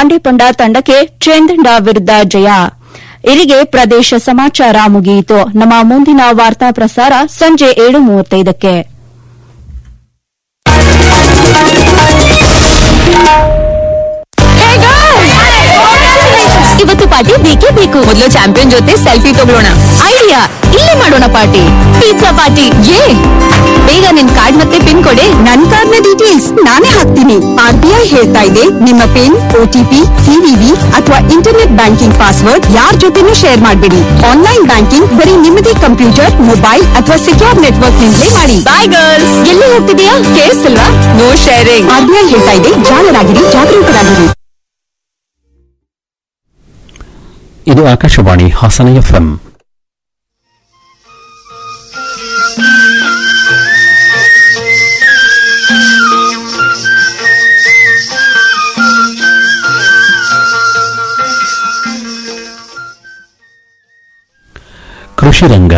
ಪಂಡ ತಂಡಕ್ಕೆ ಚೇಂದಂಡ ವಿರುದ್ಧ ಜಯ ಇಲ್ಲಿಗೆ ಪ್ರದೇಶ ಸಮಾಚಾರ ಮುಗಿಯಿತು ನಮ್ಮ ಮುಂದಿನ ವಾರ್ತಾ ಪ್ರಸಾರ ಸಂಜೆ ಏಳು ಮೂವತ್ತೈದಕ್ಕೆ ಇವತ್ತು ಪಾರ್ಟಿ ಬೇಕೇ ಬೇಕು ಮೊದಲು ಚಾಂಪಿಯನ್ ಜೊತೆ ಸೆಲ್ಫಿ ತಗೊಳ್ಳೋಣ ಐಡಿಯಾ ಇಲ್ಲೇ ಮಾಡೋಣ ಪಾರ್ಟಿ ಪಿಜ್ಜಾ ಪಾರ್ಟಿ ಯೇ ಬೇಗ ನಿನ್ ಕಾರ್ಡ್ ಮತ್ತೆ ಪಿನ್ ಕೊಡೆ ನನ್ ಕಾರ್ಡ್ ನ ಡೀಟೇಲ್ಸ್ ನಾನೇ ಹಾಕ್ತೀನಿ ಆರ್ಬಿಐ ಹೇಳ್ತಾ ಇದೆ ನಿಮ್ಮ ಪಿನ್ ಓಟಿಪಿ ಸಿವಿವಿ ಅಥವಾ ಇಂಟರ್ನೆಟ್ ಬ್ಯಾಂಕಿಂಗ್ ಪಾಸ್ವರ್ಡ್ ಯಾರ್ ಜೊತೆನೂ ಶೇರ್ ಮಾಡಬೇಡಿ ಆನ್ಲೈನ್ ಬ್ಯಾಂಕಿಂಗ್ ಬರೀ ನಿಮ್ಮದೇ ಕಂಪ್ಯೂಟರ್ ಮೊಬೈಲ್ ಅಥವಾ ಸೆಕ್ಯೂರ್ ನೆಟ್ವರ್ಕ್ ನಿಂದಲೇ ಮಾಡಿ ಬಾಯ್ ಗರ್ಲ್ಸ್ ಎಲ್ಲಿ ಹೋಗ್ತಿದೀಯಾ ಕೇಳಿಸ್ತಿಲ್ವಾ ನೋ ಶೇರಿಂಗ್ ಆರ್ಬಿಐ ಹೇಳ್ತಾ ಇದೆ ಜಾಣರಾಗಿರಿ ಜಾಗರೂಕರಾಗಿರಿ ಇದು ಆಕಾಶವಾಣಿ ಹಾಸನ ಎಫ್ಎಂ ಕೃಷಿ ರಂಗ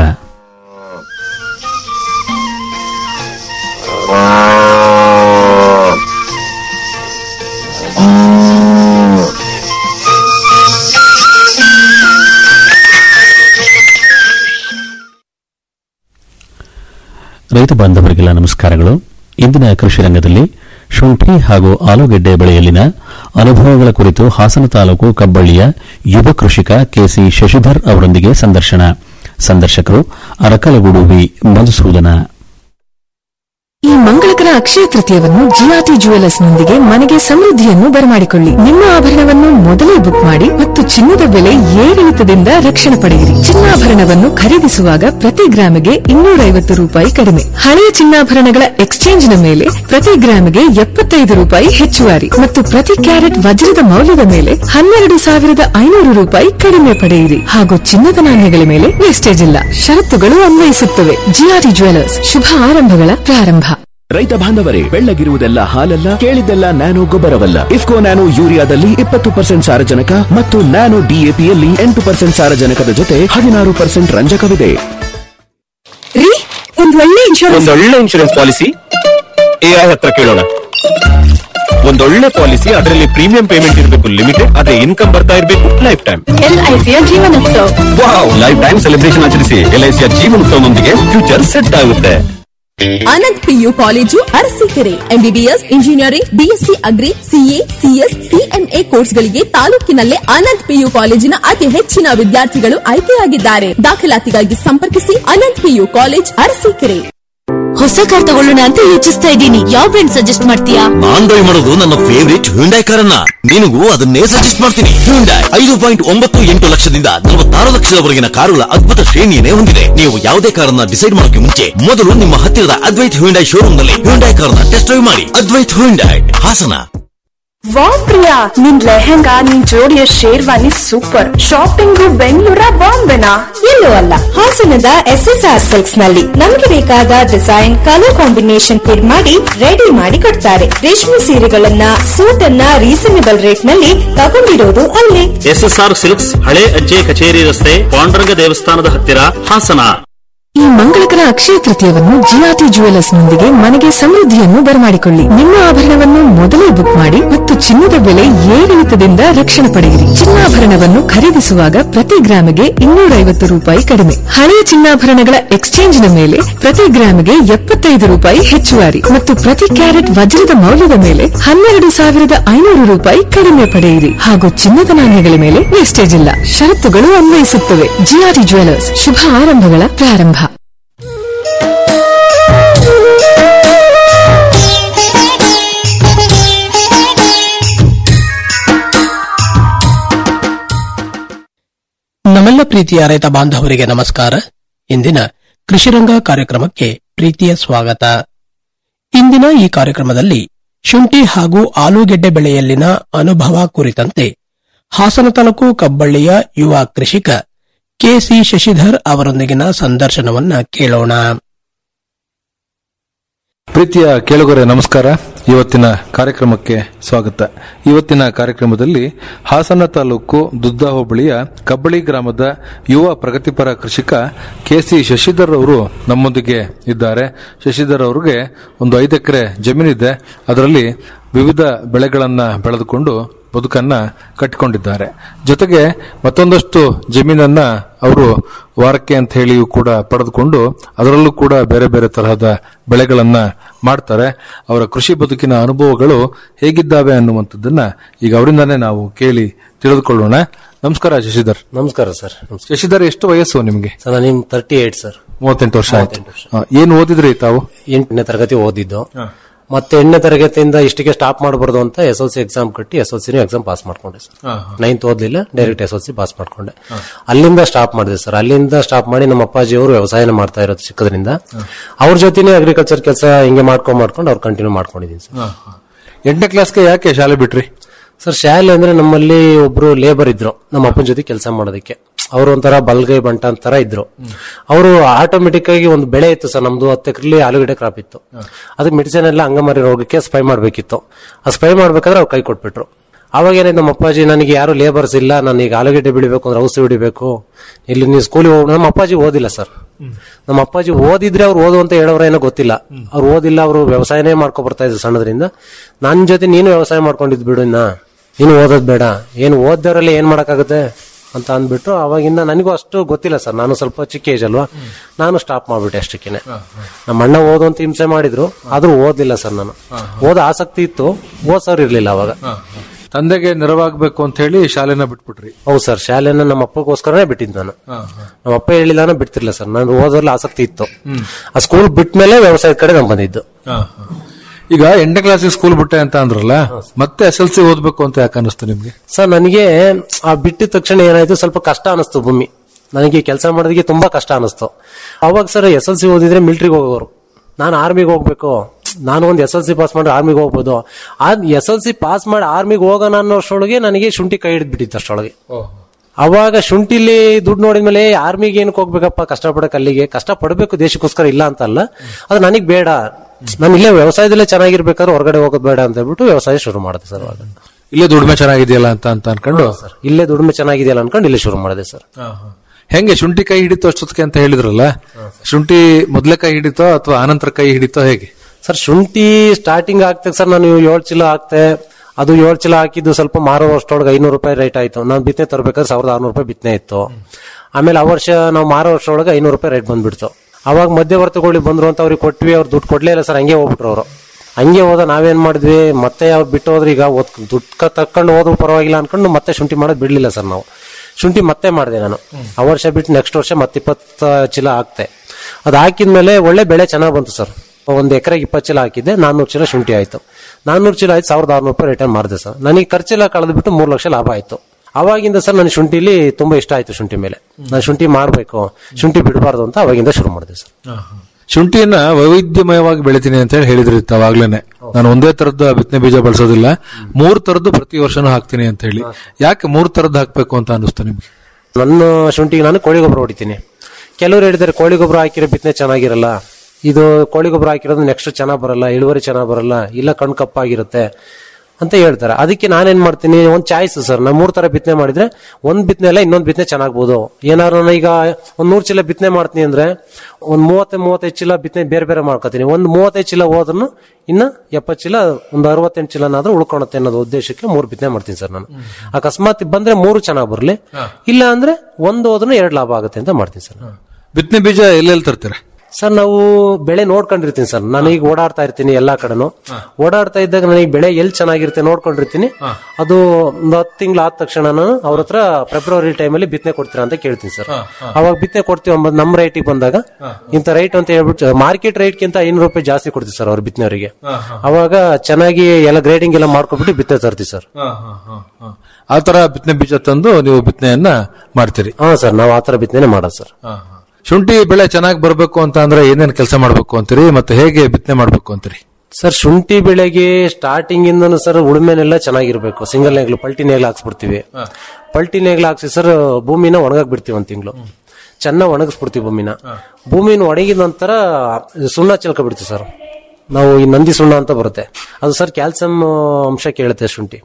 ರೈತ ಬಾಂಧವರಿಗೆಲ್ಲ ನಮಸ್ಕಾರಗಳು ಇಂದಿನ ಕೃಷಿ ರಂಗದಲ್ಲಿ ಶುಂಠಿ ಹಾಗೂ ಆಲೂಗೆಡ್ಡೆ ಬೆಳೆಯಲ್ಲಿನ ಅನುಭವಗಳ ಕುರಿತು ಹಾಸನ ತಾಲೂಕು ಕಬ್ಬಳ್ಳಿಯ ಯುವ ಕೃಷಿಕ ಕೆಸಿ ಶಶಿಧರ್ ಅವರೊಂದಿಗೆ ಸಂದರ್ಶನ ಸಂದರ್ಶಕರು ಅರಕಲಗೂಡು ವಿ ಮಧುಸೂದನ ಈ ಮಂಗಳಕರ ಅಕ್ಷಯ ತೃತೀಯವನ್ನು ಜಿಆರ್ಟಿ ಜುವೆಲರ್ಸ್ ನೊಂದಿಗೆ ಮನೆಗೆ ಸಮೃದ್ಧಿಯನ್ನು ಬರಮಾಡಿಕೊಳ್ಳಿ ನಿಮ್ಮ ಆಭರಣವನ್ನು ಮೊದಲೇ ಬುಕ್ ಮಾಡಿ ಮತ್ತು ಚಿನ್ನದ ಬೆಲೆ ಏರಿಳಿತದಿಂದ ರಕ್ಷಣೆ ಪಡೆಯಿರಿ ಚಿನ್ನಾಭರಣವನ್ನು ಖರೀದಿಸುವಾಗ ಪ್ರತಿ ಗ್ರಾಮಿಗೆ ಇನ್ನೂರೈವತ್ತು ರೂಪಾಯಿ ಕಡಿಮೆ ಹಳೆಯ ಚಿನ್ನಾಭರಣಗಳ ಎಕ್ಸ್ಚೇಂಜ್ನ ಮೇಲೆ ಪ್ರತಿ ಗ್ರಾಮಿಗೆ ಎಪ್ಪತ್ತೈದು ರೂಪಾಯಿ ಹೆಚ್ಚುವರಿ ಮತ್ತು ಪ್ರತಿ ಕ್ಯಾರೆಟ್ ವಜ್ರದ ಮೌಲ್ಯದ ಮೇಲೆ ಹನ್ನೆರಡು ಸಾವಿರದ ಐನೂರು ರೂಪಾಯಿ ಕಡಿಮೆ ಪಡೆಯಿರಿ ಹಾಗೂ ಚಿನ್ನದ ನಾಣ್ಯಗಳ ಮೇಲೆ ವೇಸ್ಟೇಜ್ ಇಲ್ಲ ಷರತ್ತುಗಳು ಅನ್ವಯಿಸುತ್ತವೆ ಜಿಆರ್ಟಿ ಜುವೆಲರ್ಸ್ ಶುಭ ಆರಂಭಗಳ ಪ್ರಾರಂಭ ರೈತ ಬಾಂಧವರೇ ಬೆಳ್ಳಗಿರುವುದೆಲ್ಲ ಹಾಲಲ್ಲ ಕೇಳಿದ್ದೆಲ್ಲ ನ್ಯಾನೋ ಗೊಬ್ಬರವಲ್ಲ ಇಫ್ಕೋ ನ್ಯಾನೋ ಯೂರಿಯಾದಲ್ಲಿ ಇಪ್ಪತ್ತು ಪರ್ಸೆಂಟ್ ಸಾರಜನಕ ಮತ್ತು ನ್ಯಾನೋ ಡಿಎಪಿಯಲ್ಲಿ ಎಂಟು ಪರ್ಸೆಂಟ್ ಸಾರಜನಕದ ಜೊತೆ ಹದಿನಾರು ಪರ್ಸೆಂಟ್ ರಂಜಕವಿದೆ ರೀ ಒಂದ್ ಒಳ್ಳೆ ಇನ್ಶೂರೆನ್ಸ್ ಒಂದೊಳ್ಳೆ ಇನ್ಶೂರೆನ್ಸ್ ಪಾಲಿಸಿ ಎಐ ಹತ್ರ ಕೇಳೋಣ ಒಂದೊಳ್ಳೆ ಪಾಲಿಸಿ ಅದರಲ್ಲಿ ಪ್ರೀಮಿಯಂ ಪೇಮೆಂಟ್ ಇರಬೇಕು ಲಿಮಿಟೆಡ್ ಅದೇ ಇನ್ಕಮ್ ಬರ್ತಾ ಇರಬೇಕು ಲೈಫ್ ಟೈಮ್ ಎಲ್ಐಸಿಯ Jeevanotsav wow life time celebration ಆಚರಿಸಿ ಎಲ್ಐಸಿಯ ಜೀವನೋತ್ಸವದೊಂದಿಗೆ ಫ್ಯೂಚರ್ ಸೆಟ್ ಆಗುತ್ತೆ Anant PU college Arsikere MBBS engineering BSc agri CA CS CMA ಕೋರ್ಸ್ಗಳಿಗೆ ತಾಲೂಕಿನಲ್ಲೇ ಅನಂತ್ ಪಿಯು ಕಾಲೇಜಿನ ಅತಿ ಹೆಚ್ಚಿನ ವಿದ್ಯಾರ್ಥಿಗಳು ಆಯ್ಕೆಯಾಗಿದ್ದಾರೆ ದಾಖಲಾತಿಗಾಗಿ ಸಂಪರ್ಕಿಸಿ ಅನಂತ್ ಪಿಯು ಕಾಲೇಜ್ ಅರಸೀಕೆರೆ ಹೊಸ ಕಾರ್ ತಗೊಳ್ಳೋಣ ಅಂತ ಯೋಚಿಸ್ತಾ ಇದ್ದೀನಿ ಯಾವ ಬ್ರ್ಯಾಂಡ್ ಸಜೆಸ್ಟ್ ಮಾಡ್ತೀಯಾ ನಾನ್ ಡ್ರೈವ್ ಮಾಡೋದು ನನ್ನ ಫೇವರಿಟ್ ಹ್ಯುಂಡೈ ಕಾರನ್ನ ನಿನಗೂ ಅದನ್ನೇ ಸಜೆಸ್ಟ್ ಮಾಡ್ತೀನಿ ಹ್ಯುಂಡೈ ಐದು ಪಾಯಿಂಟ್ ಒಂಬತ್ತು ಎಂಟು ಲಕ್ಷದಿಂದ ನಲವತ್ತಾರು ಲಕ್ಷದವರೆಗಿನ ಕಾರುಗಳ ಅದ್ಭುತ ಶ್ರೇಣಿಯನ್ನೇ ಹೊಂದಿದೆ ನೀವು ಯಾವುದೇ ಕಾರನ್ನ ಡಿಸೈಡ್ ಮಾಡೋಕೆ ಮುಂಚೆ ಮೊದಲು ನಿಮ್ಮ ಹತ್ತಿರದ ಅದ್ವೈತ್ ಹ್ಯುಂಡೈ ಶೋರೂಮ್ ನಲ್ಲಿ ಹ್ಯುಂಡೈ ಕಾರನ್ನ ಟೆಸ್ಟ್ ಡ್ರೈವ್ ಮಾಡಿ ಅದ್ವೈತ್ ಹ್ಯುಂಡೈ ಹಾಸನ ವಾ ಪ್ರಿಯಾ ನಿನ್ ಲೆಹೆಂಗಾ ನಿನ್ ಜೋಡಿಯ ಶೇರ್ವಾನಿ ಸೂಪರ್ ಶಾಪಿಂಗ್ ಬೆಂಗಳೂರ ಬಾಂಬೆನಾ ಎಲ್ಲೂ ಅಲ್ಲ ಹಾಸನದ ಎಸ್ಎಸ್ಆರ್ ಸಿಲ್ಕ್ಸ್ ನಲ್ಲಿ ನಮಗೆ ಬೇಕಾದ ಡಿಸೈನ್ ಕಲರ್ ಕಾಂಬಿನೇಷನ್ ಫಿಟ್ ಮಾಡಿ ರೆಡಿ ಮಾಡಿ ಕೊಡ್ತಾರೆ ರೇಷ್ಮೆ ಸೀರೆಗಳನ್ನ ಸೂಟ್ ಅನ್ನ ರೀಸನೇಬಲ್ ರೇಟ್ ನಲ್ಲಿ ತಗೊಂಡಿರೋದು ಅಲ್ಲೇ ಎಸ್ಎಸ್ಆರ್ ಸಿಲ್ಕ್ಸ್ ಹಳೆ ಅಜ್ಜೆ ಕಚೇರಿ ರಸ್ತೆ ಪಾಂಡುರಂಗ ದೇವಸ್ಥಾನದ ಹತ್ತಿರ ಹಾಸನ ಈ ಮಂಗಳಕರ ಅಕ್ಷಯ ತೃತೀಯವನ್ನು ಜಿಆರ್ಟಿ ಜುವೆಲರ್ಸ್ ನೊಂದಿಗೆ ಮನೆಗೆ ಸಮೃದ್ಧಿಯನ್ನು ಬರಮಾಡಿಕೊಳ್ಳಿ ನಿಮ್ಮ ಆಭರಣವನ್ನು ಮೊದಲೇ ಬುಕ್ ಮಾಡಿ ಮತ್ತು ಚಿನ್ನದ ಬೆಲೆ ಏರಿಳಿತದಿಂದ ರಕ್ಷಣೆ ಪಡೆಯಿರಿ ಚಿನ್ನಾಭರಣವನ್ನು ಖರೀದಿಸುವಾಗ ಪ್ರತಿ ಗ್ರಾಮಿಗೆ ಇನ್ನೂರೈವತ್ತು ರೂಪಾಯಿ ಕಡಿಮೆ ಹಳೆಯ ಚಿನ್ನಾಭರಣಗಳ ಎಕ್ಸ್ಚೇಂಜ್ನ ಮೇಲೆ ಪ್ರತಿ ಗ್ರಾಮಿಗೆ ಎಪ್ಪತ್ತೈದು ರೂಪಾಯಿ ಹೆಚ್ಚುವರಿ ಮತ್ತು ಪ್ರತಿ ಕ್ಯಾರೆಟ್ ವಜ್ರದ ಮೌಲ್ಯದ ಮೇಲೆ ಹನ್ನೆರಡು ಸಾವಿರದ ಐನೂರು ರೂಪಾಯಿ ಕಡಿಮೆ ಪಡೆಯಿರಿ ಹಾಗೂ ಚಿನ್ನದ ನಾಣ್ಯಗಳ ಮೇಲೆ ವೇಸ್ಟೇಜ್ ಇಲ್ಲ ಷರತ್ತುಗಳು ಅನ್ವಯಿಸುತ್ತವೆ ಜಿಆರ್ಟಿ ಜುವೆಲರ್ಸ್ ಶುಭ ಆರಂಭಗಳ ಪ್ರಾರಂಭ ನಮ್ಮೆಲ್ಲ ಪ್ರೀತಿಯ ರೈತ ಬಾಂಧವರಿಗೆ ನಮಸ್ಕಾರ ಇಂದಿನ ಕೃಷಿರಂಗ ಕಾರ್ಯಕ್ರಮಕ್ಕೆ ಪ್ರೀತಿಯ ಸ್ವಾಗತ ಇಂದಿನ ಈ ಕಾರ್ಯಕ್ರಮದಲ್ಲಿ ಶುಂಠಿ ಹಾಗೂ ಆಲೂಗೆಡ್ಡೆ ಬೆಳೆಯಲ್ಲಿನ ಅನುಭವ ಕುರಿತಂತೆ ಹಾಸನ ತಾಲೂಕು ಕಬ್ಬಳ್ಳಿಯ ಯುವ ಕೃಷಿಕ ಕೆಸಿ ಶಶಿಧರ್ ಅವರೊಂದಿಗಿನ ಸಂದರ್ಶನವನ್ನ ಕೇಳೋಣ ಪ್ರೀತಿಯ ಕೇಳುಗರೆ ನಮಸ್ಕಾರ ಇವತ್ತಿನ ಕಾರ್ಯಕ್ರಮಕ್ಕೆ ಸ್ವಾಗತ ಇವತ್ತಿನ ಕಾರ್ಯಕ್ರಮದಲ್ಲಿ ಹಾಸನ ತಾಲೂಕು ದುದ್ದ ಹೋಬಳಿಯ ಕಬ್ಬಳಿ ಗ್ರಾಮದ ಯುವ ಪ್ರಗತಿಪರ ಕೃಷಿಕ ಕೆಸಿ ಶಶಿಧರ್ ಅವರು ನಮ್ಮೊಂದಿಗೆ ಇದ್ದಾರೆ ಶಶಿಧರ್ ಅವರಿಗೆ ಒಂದು ಐದು ಎಕರೆ ಜಮೀನಿದೆ ಅದರಲ್ಲಿ ವಿವಿಧ ಬೆಳೆಗಳನ್ನ ಬೆಳೆದುಕೊಂಡು ಬದುಕನ್ನ ಕಟ್ಟಿಕೊಂಡಿದ್ದಾರೆ ಜೊತೆಗೆ ಮತ್ತೊಂದಷ್ಟು ಜಮೀನನ್ನ ಅವರು ವಾರಕ್ಕೆ ಅಂತ ಹೇಳಿಯೂ ಕೂಡ ಪಡೆದುಕೊಂಡು ಅದರಲ್ಲೂ ಕೂಡ ಬೇರೆ ಬೇರೆ ತರಹದ ಬೆಳೆಗಳನ್ನ ಮಾಡ್ತಾರೆ ಅವರ ಕೃಷಿ ಬದುಕಿನ ಅನುಭವಗಳು ಹೇಗಿದ್ದಾವೆ ಅನ್ನುವಂಥದ್ದನ್ನ ಈಗ ಅವರಿಂದಾನೇ ನಾವು ಕೇಳಿ ತಿಳಿದುಕೊಳ್ಳೋಣ ನಮಸ್ಕಾರ ಶಶಿಧರ್ ನಮಸ್ಕಾರ ಸರ್ ಶಶಿಧರ್ ಎಷ್ಟು ವಯಸ್ಸು ನಿಮಗೆ ಸರ್ ನಾನು ತರ್ಟಿ ಏಟ್ ಸರ್ ಮೂವತ್ತೆಂಟು ವರ್ಷ ಆಯ್ತು ಹಾ, ಏನ್ ಓದಿದ್ರಿ ತಾವು ಎಂಟನೇ ತರಗತಿ ಓದಿದ್ದು ಮತ್ತೆ ಎಂಟನೇ ತರಗತಿಯಿಂದ ಇಷ್ಟಿಗೆ ಸ್ಟಾಪ್ ಮಾಡಬಾರ್ದು ಅಂತ ಎಸ್ ಎಲ್ ಸಿ ಎಕ್ಸಾಮ್ ಕಟ್ಟಿ S L C exam pass ಮಾಡ್ಕೊಂಡೆ ಸರ್ ನೈನ್ತ್ ಓದ್ಲಿಲ್ಲ direct S L C pass ಮಾಡ್ಕೊಂಡೆ ಅಲ್ಲಿಂದ ಸ್ಟಾಪ್ ಮಾಡಿದೆ ಸರ್ ಅಲ್ಲಿಂದ ಸ್ಟಾಪ್ ಮಾಡಿ ನಮ್ಮ ಅಪ್ಪಾಜಿ ಅವರು ವ್ಯವಸಾಯನ ಮಾಡ್ತಾ ಇರೋದು ಚಿಕ್ಕದ್ರಿಂದ ಅವ್ರ ಜೊತೆನೆ ಅಗ್ರಿಕಲ್ಚರ್ ಕೆಲಸ ಹಿಂಗೆ ಮಾಡ್ಕೊಂಡ್ ಮಾಡ್ಕೊಂಡು ಅವ್ರು ಕಂಟಿನ್ಯೂ ಮಾಡ್ಕೊಂಡಿದ್ದೀನಿ ಸರ್ ಎಂಟನೇ ಕ್ಲಾಸ್ಗೆ ಯಾಕೆ ಶಾಲೆ ಬಿಟ್ರಿ ಸರ್ ಶಾಲೆ ಅಂದ್ರೆ ನಮ್ಮಲ್ಲಿ ಒಬ್ರು ಲೇಬರ್ ಇದ್ರು ನಮ್ಮ ಅಪ್ಪನ ಜೊತೆ ಕೆಲಸ ಮಾಡೋದಕ್ಕೆ ಅವರು ಒಂಥರ ಬಲ್ಗೈ ಬಂಟ ಅಂತರ ಇದ್ರು ಅವರು ಆಟೋಮೆಟಿಕ್ ಆಗಿ ಒಂದು ಬೆಳೆ ಇತ್ತು ಸರ್ ನಮ್ದು ಹತ್ತು ಎಕರೆಲಿ ಆಲೂಗಡ್ಡೆ ಕ್ರಾಪ್ ಇತ್ತು ಅದಕ್ಕೆ ಮೆಡಿಸಿನ್ ಎಲ್ಲ ಅಂಗಮಾರಿ ರೋಗಕ್ಕೆ ಸ್ಪೈ ಮಾಡ್ಬೇಕಿತ್ತು ಆ ಸ್ಪೈ ಮಾಡ್ಬೇಕಾದ್ರೆ ಅವ್ರು ಕೈ ಕೊಟ್ಬಿಟ್ರು ಅವಾಗ ಏನಾಯ್ತು ನಮ್ಮ ಅಪ್ಪಾಜಿ ನನಗೆ ಯಾರು ಲೇಬರ್ಸ್ ಇಲ್ಲ ನಾನು ಈಗ ಆಲೂಗಡ್ಡೆ ಬೆಳಿಬೇಕು ಅಂದ್ರೆ ಔಷಧಿ ಹೊಡಿಬೇಕು ಇಲ್ಲಿ ನೀವು ಸ್ಕೂಲಿಗೆ ಹೋಗ್ ನಮ್ಮ ಅಪ್ಪಾಜಿ ಓದಿಲ್ಲ ಸರ್ ನಮ್ಮ ಅಪ್ಪಾಜಿ ಓದಿದ್ರೆ ಅವ್ರು ಓದು ಅಂತ ಹೇಳೋರ ಏನೋ ಗೊತ್ತಿಲ್ಲ ಅವ್ರು ಓದಿಲ್ಲ ಅವರು ವ್ಯವಸಾಯನೇ ಮಾಡ್ಕೊ ಬರ್ತಾ ಇದ್ರು ಸಣ್ಣದ್ರಿಂದ ನನ್ನ ಜೊತೆ ನೀನು ವ್ಯವಸಾಯ ಮಾಡ್ಕೊಂಡಿದ್ ಬಿಡು ಇನ್ನ ನೀನು ಓದೋದ್ ಬೇಡ ಏನು ಓದ್ದವರಲ್ಲಿ ಏನ್ ಮಾಡಕ್ಕಾಗುತ್ತೆ ಅಂತ ಅಂದ್ಬಿಟ್ಟು ಅವಾಗಿಂದ ನನಗೂ ಅಷ್ಟು ಗೊತ್ತಿಲ್ಲ ಸರ್ ನಾನು ಸ್ವಲ್ಪ ಚಿಕ್ಕ ಏಜ್ ಅಲ್ವಾ ನಾನು ಸ್ಟಾಪ್ ಮಾಡ್ಬಿಟ್ಟೆ ಅಷ್ಟಕ್ಕೇನೆ ನಮ್ಮ ಅಣ್ಣ ಓದು ಅಂತ ಹಿಂಸೆ ಮಾಡಿದ್ರು ಆದ್ರೂ ಓದ್ಲಿಲ್ಲ ಸರ್ ನಾನು ಓದ ಆಸಕ್ತಿ ಇತ್ತು ಓದ್ಸೋರ್ ಇರ್ಲಿಲ್ಲ ಅವಾಗ ತಂದೆಗೆ ನೆರವಾಗಬೇಕು ಅಂತ ಹೇಳಿ ಶಾಲೆನ ಬಿಟ್ಬಿಟ್ರಿ ಹೌದು ಸರ್ ಶಾಲೆನ ನಮ್ಮ ಅಪ್ಪಗೋಸ್ಕರನೇ ಬಿಟ್ಟಿದ್ದು ನಾನು ನಮ್ಮ ಅಪ್ಪ ಹೇಳಿಲ್ಲ ನಾನು ಬಿಡ್ತಿರ್ಲಿಲ್ಲ ಸರ್ ನಾನು ಓದೋದ್ರಲ್ಲಿ ಆಸಕ್ತಿ ಇತ್ತು ಆ ಸ್ಕೂಲ್ ಬಿಟ್ಟ ಮೇಲೆ ವ್ಯವಸಾಯದ ಕಡೆ ನಾನು ಬಂದಿದ್ದು ಈಗ ಎಂಟನೇ ಕ್ಲಾಸಿಗೆ ಸ್ಕೂಲ್ ಬಿಟ್ಟೆ ಅಂತ ಅಂದ್ರಲ್ಲ ಮತ್ತೆ ಎಸ್ ಎಲ್ ಸಿ ಓದ್ಬೇಕು ಅಂತ ಯಾಕೆ ಅನಿಸ್ತು ನಿಮ್ಗೆ ಸರ್ ನನಗೆ ಆ ಬಿಟ್ಟಿದ ತಕ್ಷಣ ಏನಾಯ್ತು ಸ್ವಲ್ಪ ಕಷ್ಟ ಅನಿಸ್ತು ಭೂಮಿ ನನಗೆ ಕೆಲಸ ಮಾಡೋದಕ್ಕೆ ತುಂಬಾ ಕಷ್ಟ ಅನಿಸ್ತು ಅವಾಗ ಸರ್ ಎಸ್ ಎಲ್ ಸಿ ಓದಿದ್ರೆ ಮಿಲಿಟರಿಗೆ ಹೋಗೋರು ನಾನು ಆರ್ಮಿಗೆ ಹೋಗ್ಬೇಕು ನಾನು ಒಂದು ಎಸ್ ಎಲ್ ಸಿ ಪಾಸ್ ಮಾಡಿ ಆರ್ಮಿಗೆ ಹೋಗ್ಬೋದು ಆ ಎಸ್ ಎಲ್ ಸಿ ಪಾಸ್ ಮಾಡಿ ಆರ್ಮಿಗೆ ಹೋಗೋಣ ಅನ್ನೋಷ್ಟೊಳಗೆ ನನಗೆ ಶುಂಠಿ ಕೈ ಹಿಡಿದ್ಬಿಟ್ಟಿತ್ತು ಅಷ್ಟೊಳಗೆ ಅವಾಗ ಶುಂಠಿಲಿ ದುಡ್ಡು ನೋಡಿದ್ಮೇಲೆ ಆರ್ಮಿಗೆ ಏನಕ್ಕೆ ಹೋಗ್ಬೇಕಪ್ಪ ಕಷ್ಟಪಡಕ್ ಅಲ್ಲಿಗೆ ಕಷ್ಟ ಪಡಬೇಕು ದೇಶಕ್ಕೋಸ್ಕರ ಇಲ್ಲ ಅಂತಲ್ಲ ಅದು ನನಗೆ ಬೇಡ ನಾನು ಇಲ್ಲೇ ವ್ಯವಸಾಯದಲ್ಲೇ ಚೆನ್ನಾಗಿರ್ಬೇಕಾದ್ರೆ ಹೊರಗಡೆ ಹೋಗೋದು ಬೇಡ ಅಂತ ಹೇಳ್ಬಿಟ್ಟು ವ್ಯವಸಾಯ ಶುರು ಮಾಡಿದೆ ಸರ್ ಅವಾಗ ಇಲ್ಲೇ ದುಡಿಮೆ ಚೆನ್ನಾಗಿದೆಯಲ್ಲ ಅಂತ ಅಂತ ಅನ್ಕೊಂಡು ಇಲ್ಲೇ ದುಡಿಮೆ ಚೆನ್ನಾಗಿದೆಯಲ್ಲ ಅನ್ಕೊಂಡು ಇಲ್ಲೇ ಶುರು ಮಾಡಿದೆ ಸರ್ ಹೆಂಗೆ ಶುಂಠಿ ಕೈ ಹಿಡಿತು ಅಷ್ಟೊತ್ತಿಗೆ ಅಂತ ಹೇಳಿದ್ರಲ್ಲ ಶುಂಠಿ ಮೊದ್ಲೇ ಕೈ ಹಿಡಿತೋ ಅಥವಾ ಆನಂತರ ಕೈ ಹಿಡಿತೋ ಹೇಗೆ ಸರ್ ಶುಂಠಿ ಸ್ಟಾರ್ಟಿಂಗ್ ಆಗ್ತದೆ ಸರ್ ನಾನು ಏಳು ಚೀಲ ಹಾಕ್ತೆ ಅದು ಏಳು ಚೀಲ ಹಾಕಿದ್ದು ಸ್ವಲ್ಪ ಮಾರೋ ವರ್ಷದೊಳಗೆ ಐನೂರು ರೂಪಾಯಿ ರೇಟ್ ಆಯ್ತು ನಾನು ಬಿತ್ತನೆ ತರಬೇಕಾದ್ರೆ ಸಾವಿರದ ಆರ್ನೂರು ರೂಪಾಯಿ ಬಿತ್ತನೆ ಇತ್ತು ಆಮೇಲೆ ಆ ವರ್ಷ ನಾವು ಮಾರೋ ವರ್ಷದೊಳಗೆ ಐನೂರು ರೂಪಾಯಿ ರೇಟ್ ಬಂದ್ಬಿಡ್ತು ಅವಾಗ ಮಧ್ಯವರ್ತಿಗಳು ಬಂದ್ರು ಅಂತ ಅವ್ರಿಗೆ ಕೊಟ್ವಿ ಅವ್ರು ದುಡ್ಡು ಕೊಡ್ಲೇ ಇಲ್ಲ ಸರ್ ಹಂಗೆ ಹೋಗ್ಬಿಟ್ರು ಅವರು ಹಂಗೆ ಹೋದ ನಾವೇನ್ ಮಾಡಿದ್ವಿ ಮತ್ತೆ ಅವ್ರು ಬಿಟ್ಟು ಹೋದ್ರೆ ಈಗ ಓದ್ ದುಡ್ಡು ತಕ್ಕೊಂಡು ಹೋದ್ರು ಪರವಾಗಿಲ್ಲ ಅನ್ಕೊಂಡು ಮತ್ತೆ ಶುಂಠಿ ಮಾಡೋದು ಬಿಡ್ಲಿಲ್ಲ ಸರ್ ನಾವು ಶುಂಠಿ ಮತ್ತೆ ಮಾಡಿದೆ ನಾನು ಆ ವರ್ಷ ಬಿಟ್ಟು ನೆಕ್ಸ್ಟ್ ವರ್ಷ ಮತ್ತೆ ಇಪ್ಪತ್ತು ಚೀಲ ಹಾಕ್ತೆ ಅದು ಹಾಕಿದ್ಮೇಲೆ ಒಳ್ಳೆ ಬೆಳೆ ಚೆನ್ನಾಗಿ ಬಂತು ಸರ್ ಒಂದು ಎಕರೆಗೆ ಇಪ್ಪತ್ತು ಚೀಲ ಹಾಕಿದ್ದೆ ನಾನ್ನೂರು ಚೀಲ ಶುಂಠಿ ಆಯ್ತು ನಾನ್ನೂರು ಚೀಲ ಆಯ್ತು ಸಾವಿರದ ಆರ್ನೂರು ರೂಪಾಯಿ ರಿಟರ್ನ್ ಮಾಡಿದೆ ಸರ್ ನನಗೆ ಖರ್ಚೆಲ್ಲ ಕಳೆದ್ಬಿಟ್ಟು ಮೂರು ಲಕ್ಷ ಲಾಭ ಆಯ್ತು ಅವಾಗಿಂದ ಸರ್ ನನಗೆ ಶುಂಠಿಲಿ ತುಂಬಾ ಇಷ್ಟ ಆಯ್ತು ಶುಂಠಿ ಮೇಲೆ ನಾನು ಶುಂಠಿ ಮಾಡಬೇಕು ಶುಂಠಿ ಬಿಡಬಾರ್ದು ಅಂತ ಅವಾಗಿಂದ ಶುರು ಮಾಡಿದೆ ಸರ್ ಶುಂಠಿಯನ್ನ ವೈವಿಧ್ಯಮಯವಾಗಿ ಬೆಳಿತೀನಿ ಅಂತ ಹೇಳಿ ಹೇಳಿದ್ರಿ ಅವಾಗ್ಲೇನೆ ನಾನು ಒಂದೇ ತರದ ಬಿತ್ತನೆ ಬೀಜ ಬಳಸೋದಿಲ್ಲ ಮೂರ್ ತರದ್ದು ಪ್ರತಿ ವರ್ಷನೂ ಹಾಕ್ತೀನಿ ಅಂತ ಹೇಳಿ ಯಾಕೆ ಮೂರ್ ತರದ್ದು ಹಾಕ್ಬೇಕು ಅಂತ ಅನಿಸ್ತು ನಿಮ್ಗೆ ನನ್ನ ಶುಂಠಿಗೆ ನಾನು ಕೋಳಿ ಗೊಬ್ಬರ ಹೊಡಿತೀನಿ ಕೆಲವರು ಹೇಳಿದ್ದಾರೆ ಕೋಳಿ ಗೊಬ್ಬರ ಹಾಕಿರೋ ಬಿತ್ತನೆ ಚೆನ್ನಾಗಿರಲ್ಲ ಇದು ಕೋಳಿ ಗೊಬ್ಬರ ಹಾಕಿರೋದು ನೆಕ್ಸ್ಟ್ ಚೆನ್ನಾಗಿ ಬರಲ್ಲ ಇಳುವರಿ ಚೆನ್ನಾಗಿ ಬರಲ್ಲ ಇಲ್ಲ ಕಣ್ ಕಪ್ಪಾಗಿರುತ್ತೆ ಅಂತ ಹೇಳ್ತಾರೆ ಅದಕ್ಕೆ ನಾನೇನ್ ಮಾಡ್ತೀನಿ ಒಂದ್ ಚಾಯ್ಸ್ ಸರ್ ನಾ ಮೂರ್ ತರ ಬಿತ್ತನೆ ಮಾಡಿದ್ರೆ ಒಂದ್ ಬಿತ್ತನೆ ಅಲ್ಲ ಇನ್ನೊಂದ್ ಬಿತ್ತನೆ ಚೆನ್ನಾಗ್ಬೋದು ಏನಾದ್ರು ನಾನು ಈಗ ಒಂದ್ ನೂರ್ ಚೀಲ ಬಿತ್ತನೆ ಮಾಡ್ತೀನಿ ಅಂದ್ರೆ ಒಂದ್ ಮೂವತ್ತ ಮೂವತ್ತೈದು ಚೀಲ ಬಿತ್ತನೆ ಬೇರೆ ಬೇರೆ ಮಾಡ್ಕೋತೀನಿ ಒಂದ್ ಮೂವತ್ತೈದು ಚೀಲ ಹೋದ್ರೂ ಇನ್ನ ಎಪ್ಪತ್ತು ಚೀಲ ಒಂದು ಅರವತ್ತೆಂಟು ಚೀಲನಾದ್ರೂ ಉಳ್ಕೊಳತ್ತೆ ಅನ್ನೋದು ಉದ್ದೇಶಕ್ಕೆ ಮೂರು ಬಿತ್ತನೆ ಮಾಡ್ತೀನಿ ಸರ್ ನಾನು ಅಕಸ್ಮಾತ್ ಬಂದ್ರೆ ಮೂರು ಚೆನ್ನಾಗಿ ಬರಲಿ ಇಲ್ಲ ಅಂದ್ರೆ ಒಂದು ಹೋದ್ರೂ ಎರಡು ಲಾಭ ಆಗುತ್ತೆ ಅಂತ ಮಾಡ್ತೀನಿ ಸರ್ ಬಿತ್ತನೆ ಬೀಜ ಎಲ್ಲೆಲ್ಲಿ ತರ್ತೀರಾ ಸರ್ ನಾವು ಬೆಳೆ ನೋಡ್ಕೊಂಡಿರ್ತೀನಿ ಸರ್ ನಾನು ಈಗ ಓಡಾಡ್ತಾ ಇರ್ತೀನಿ ಎಲ್ಲಾ ಕಡೆನು ಓಡಾಡ್ತಾ ಇದ್ದಾಗ ನನಗೆ ಬೆಳೆ ಎಲ್ಲಿ ಚೆನ್ನಾಗಿರುತ್ತೆ ನೋಡ್ಕೊಂಡಿರ್ತೀನಿ ಅದು ಒಂದು ಹತ್ತು ತಿಂಗಳು ಆದ ತಕ್ಷಣ ನಾನು ಅವ್ರ ಹತ್ರ ಫೆಬ್ರವರಿ ಟೈಮಲ್ಲಿ ಬಿತ್ತನೆ ಕೊಡ್ತೀರಾ ಅಂತ ಕೇಳ್ತೀನಿ ಸರ್ ಅವಾಗ ಬಿತ್ತನೆ ಕೊಡ್ತೀವಿ ಅಂಬ- ನಮ್ಮ ರೇಟಿಗೆ ಬಂದಾಗ ಇಂಥ ರೈಟ್ ಅಂತ ಹೇಳ್ಬಿಟ್ಟು ಮಾರ್ಕೆಟ್ ರೇಟ್ಗಿಂತ ಐನೂರು ರೂಪಾಯಿ ಜಾಸ್ತಿ ಕೊಡ್ತೀವಿ ಸರ್ ಅವ್ರ ಬಿತ್ತನೆಯವರಿಗೆ ಅವಾಗ ಚೆನ್ನಾಗಿ ಎಲ್ಲ ಗ್ರೇಡಿಂಗ್ ಎಲ್ಲ ಮಾಡ್ಕೊಬಿಟ್ಟು ಬಿತ್ತನೆ ತರ್ತೀವಿ ಸರ್ ಆ ತರ ಬಿತ್ತನೆ ಬೀಜ ತಂದು ನೀವು ಬಿತ್ತನೆಯನ್ನ ಮಾಡ್ತೀರಿ ಹಾ ಸರ್ ನಾವು ಆತರ ಬಿತ್ತನೆ ಮಾಡೋದು ಸರ್ ಶುಂಠಿ ಬೆಳೆ ಚೆನ್ನಾಗಿ ಬರಬೇಕು ಅಂತ ಅಂದ್ರೆ ಏನೇನ್ ಕೆಲಸ ಮಾಡ್ಬೇಕು ಅಂತೀರಿ ಮತ್ತೆ ಹೇಗೆ ಬಿತ್ತನೆ ಮಾಡ್ಬೇಕು ಅಂತೀರಿ ಸರ್ ಶುಂಠಿ ಬೆಳೆಗೆ ಸ್ಟಾರ್ಟಿಂಗ್ ಇಂದನು ಸರ್ ಉಳುಮೆನೆಲ್ಲ ಚೆನ್ನಾಗಿರ್ಬೇಕು ಸಿಂಗಲ್ ನೇಗ್ಲು ಪಲ್ಟಿ ನೇಗ್ಲು ಹಾಕ್ಸ್ಬಿಡ್ತೀವಿ ಪಲ್ಟಿ ನೇಗ್ಲು ಹಾಕ್ಸಿ ಸರ್ ಭೂಮಿನ ಒಣಗಾಕ್ ಬಿಡ್ತೀವಿ ಒಂದ್ ತಿಂಗಳು ಚೆನ್ನಾಗಿ ಒಣಗಿಸ್ಬಿಡ್ತೀವಿ ಭೂಮಿನ ಭೂಮಿನ ಒಣಗಿದ ನಂತರ ಸುಣ್ಣ ಚೆಲ್ಕೊಬಿಡ್ತೀವಿ ಸರ್ ನಾವು ಈ ನಂದಿ ಸುಣ್ಣ ಅಂತ ಬರುತ್ತೆ ಅದು ಸರ್ ಕ್ಯಾಲ್ಸಿಯಂ ಅಂಶ ಕೇಳುತ್ತೆ ಶುಂಠಿ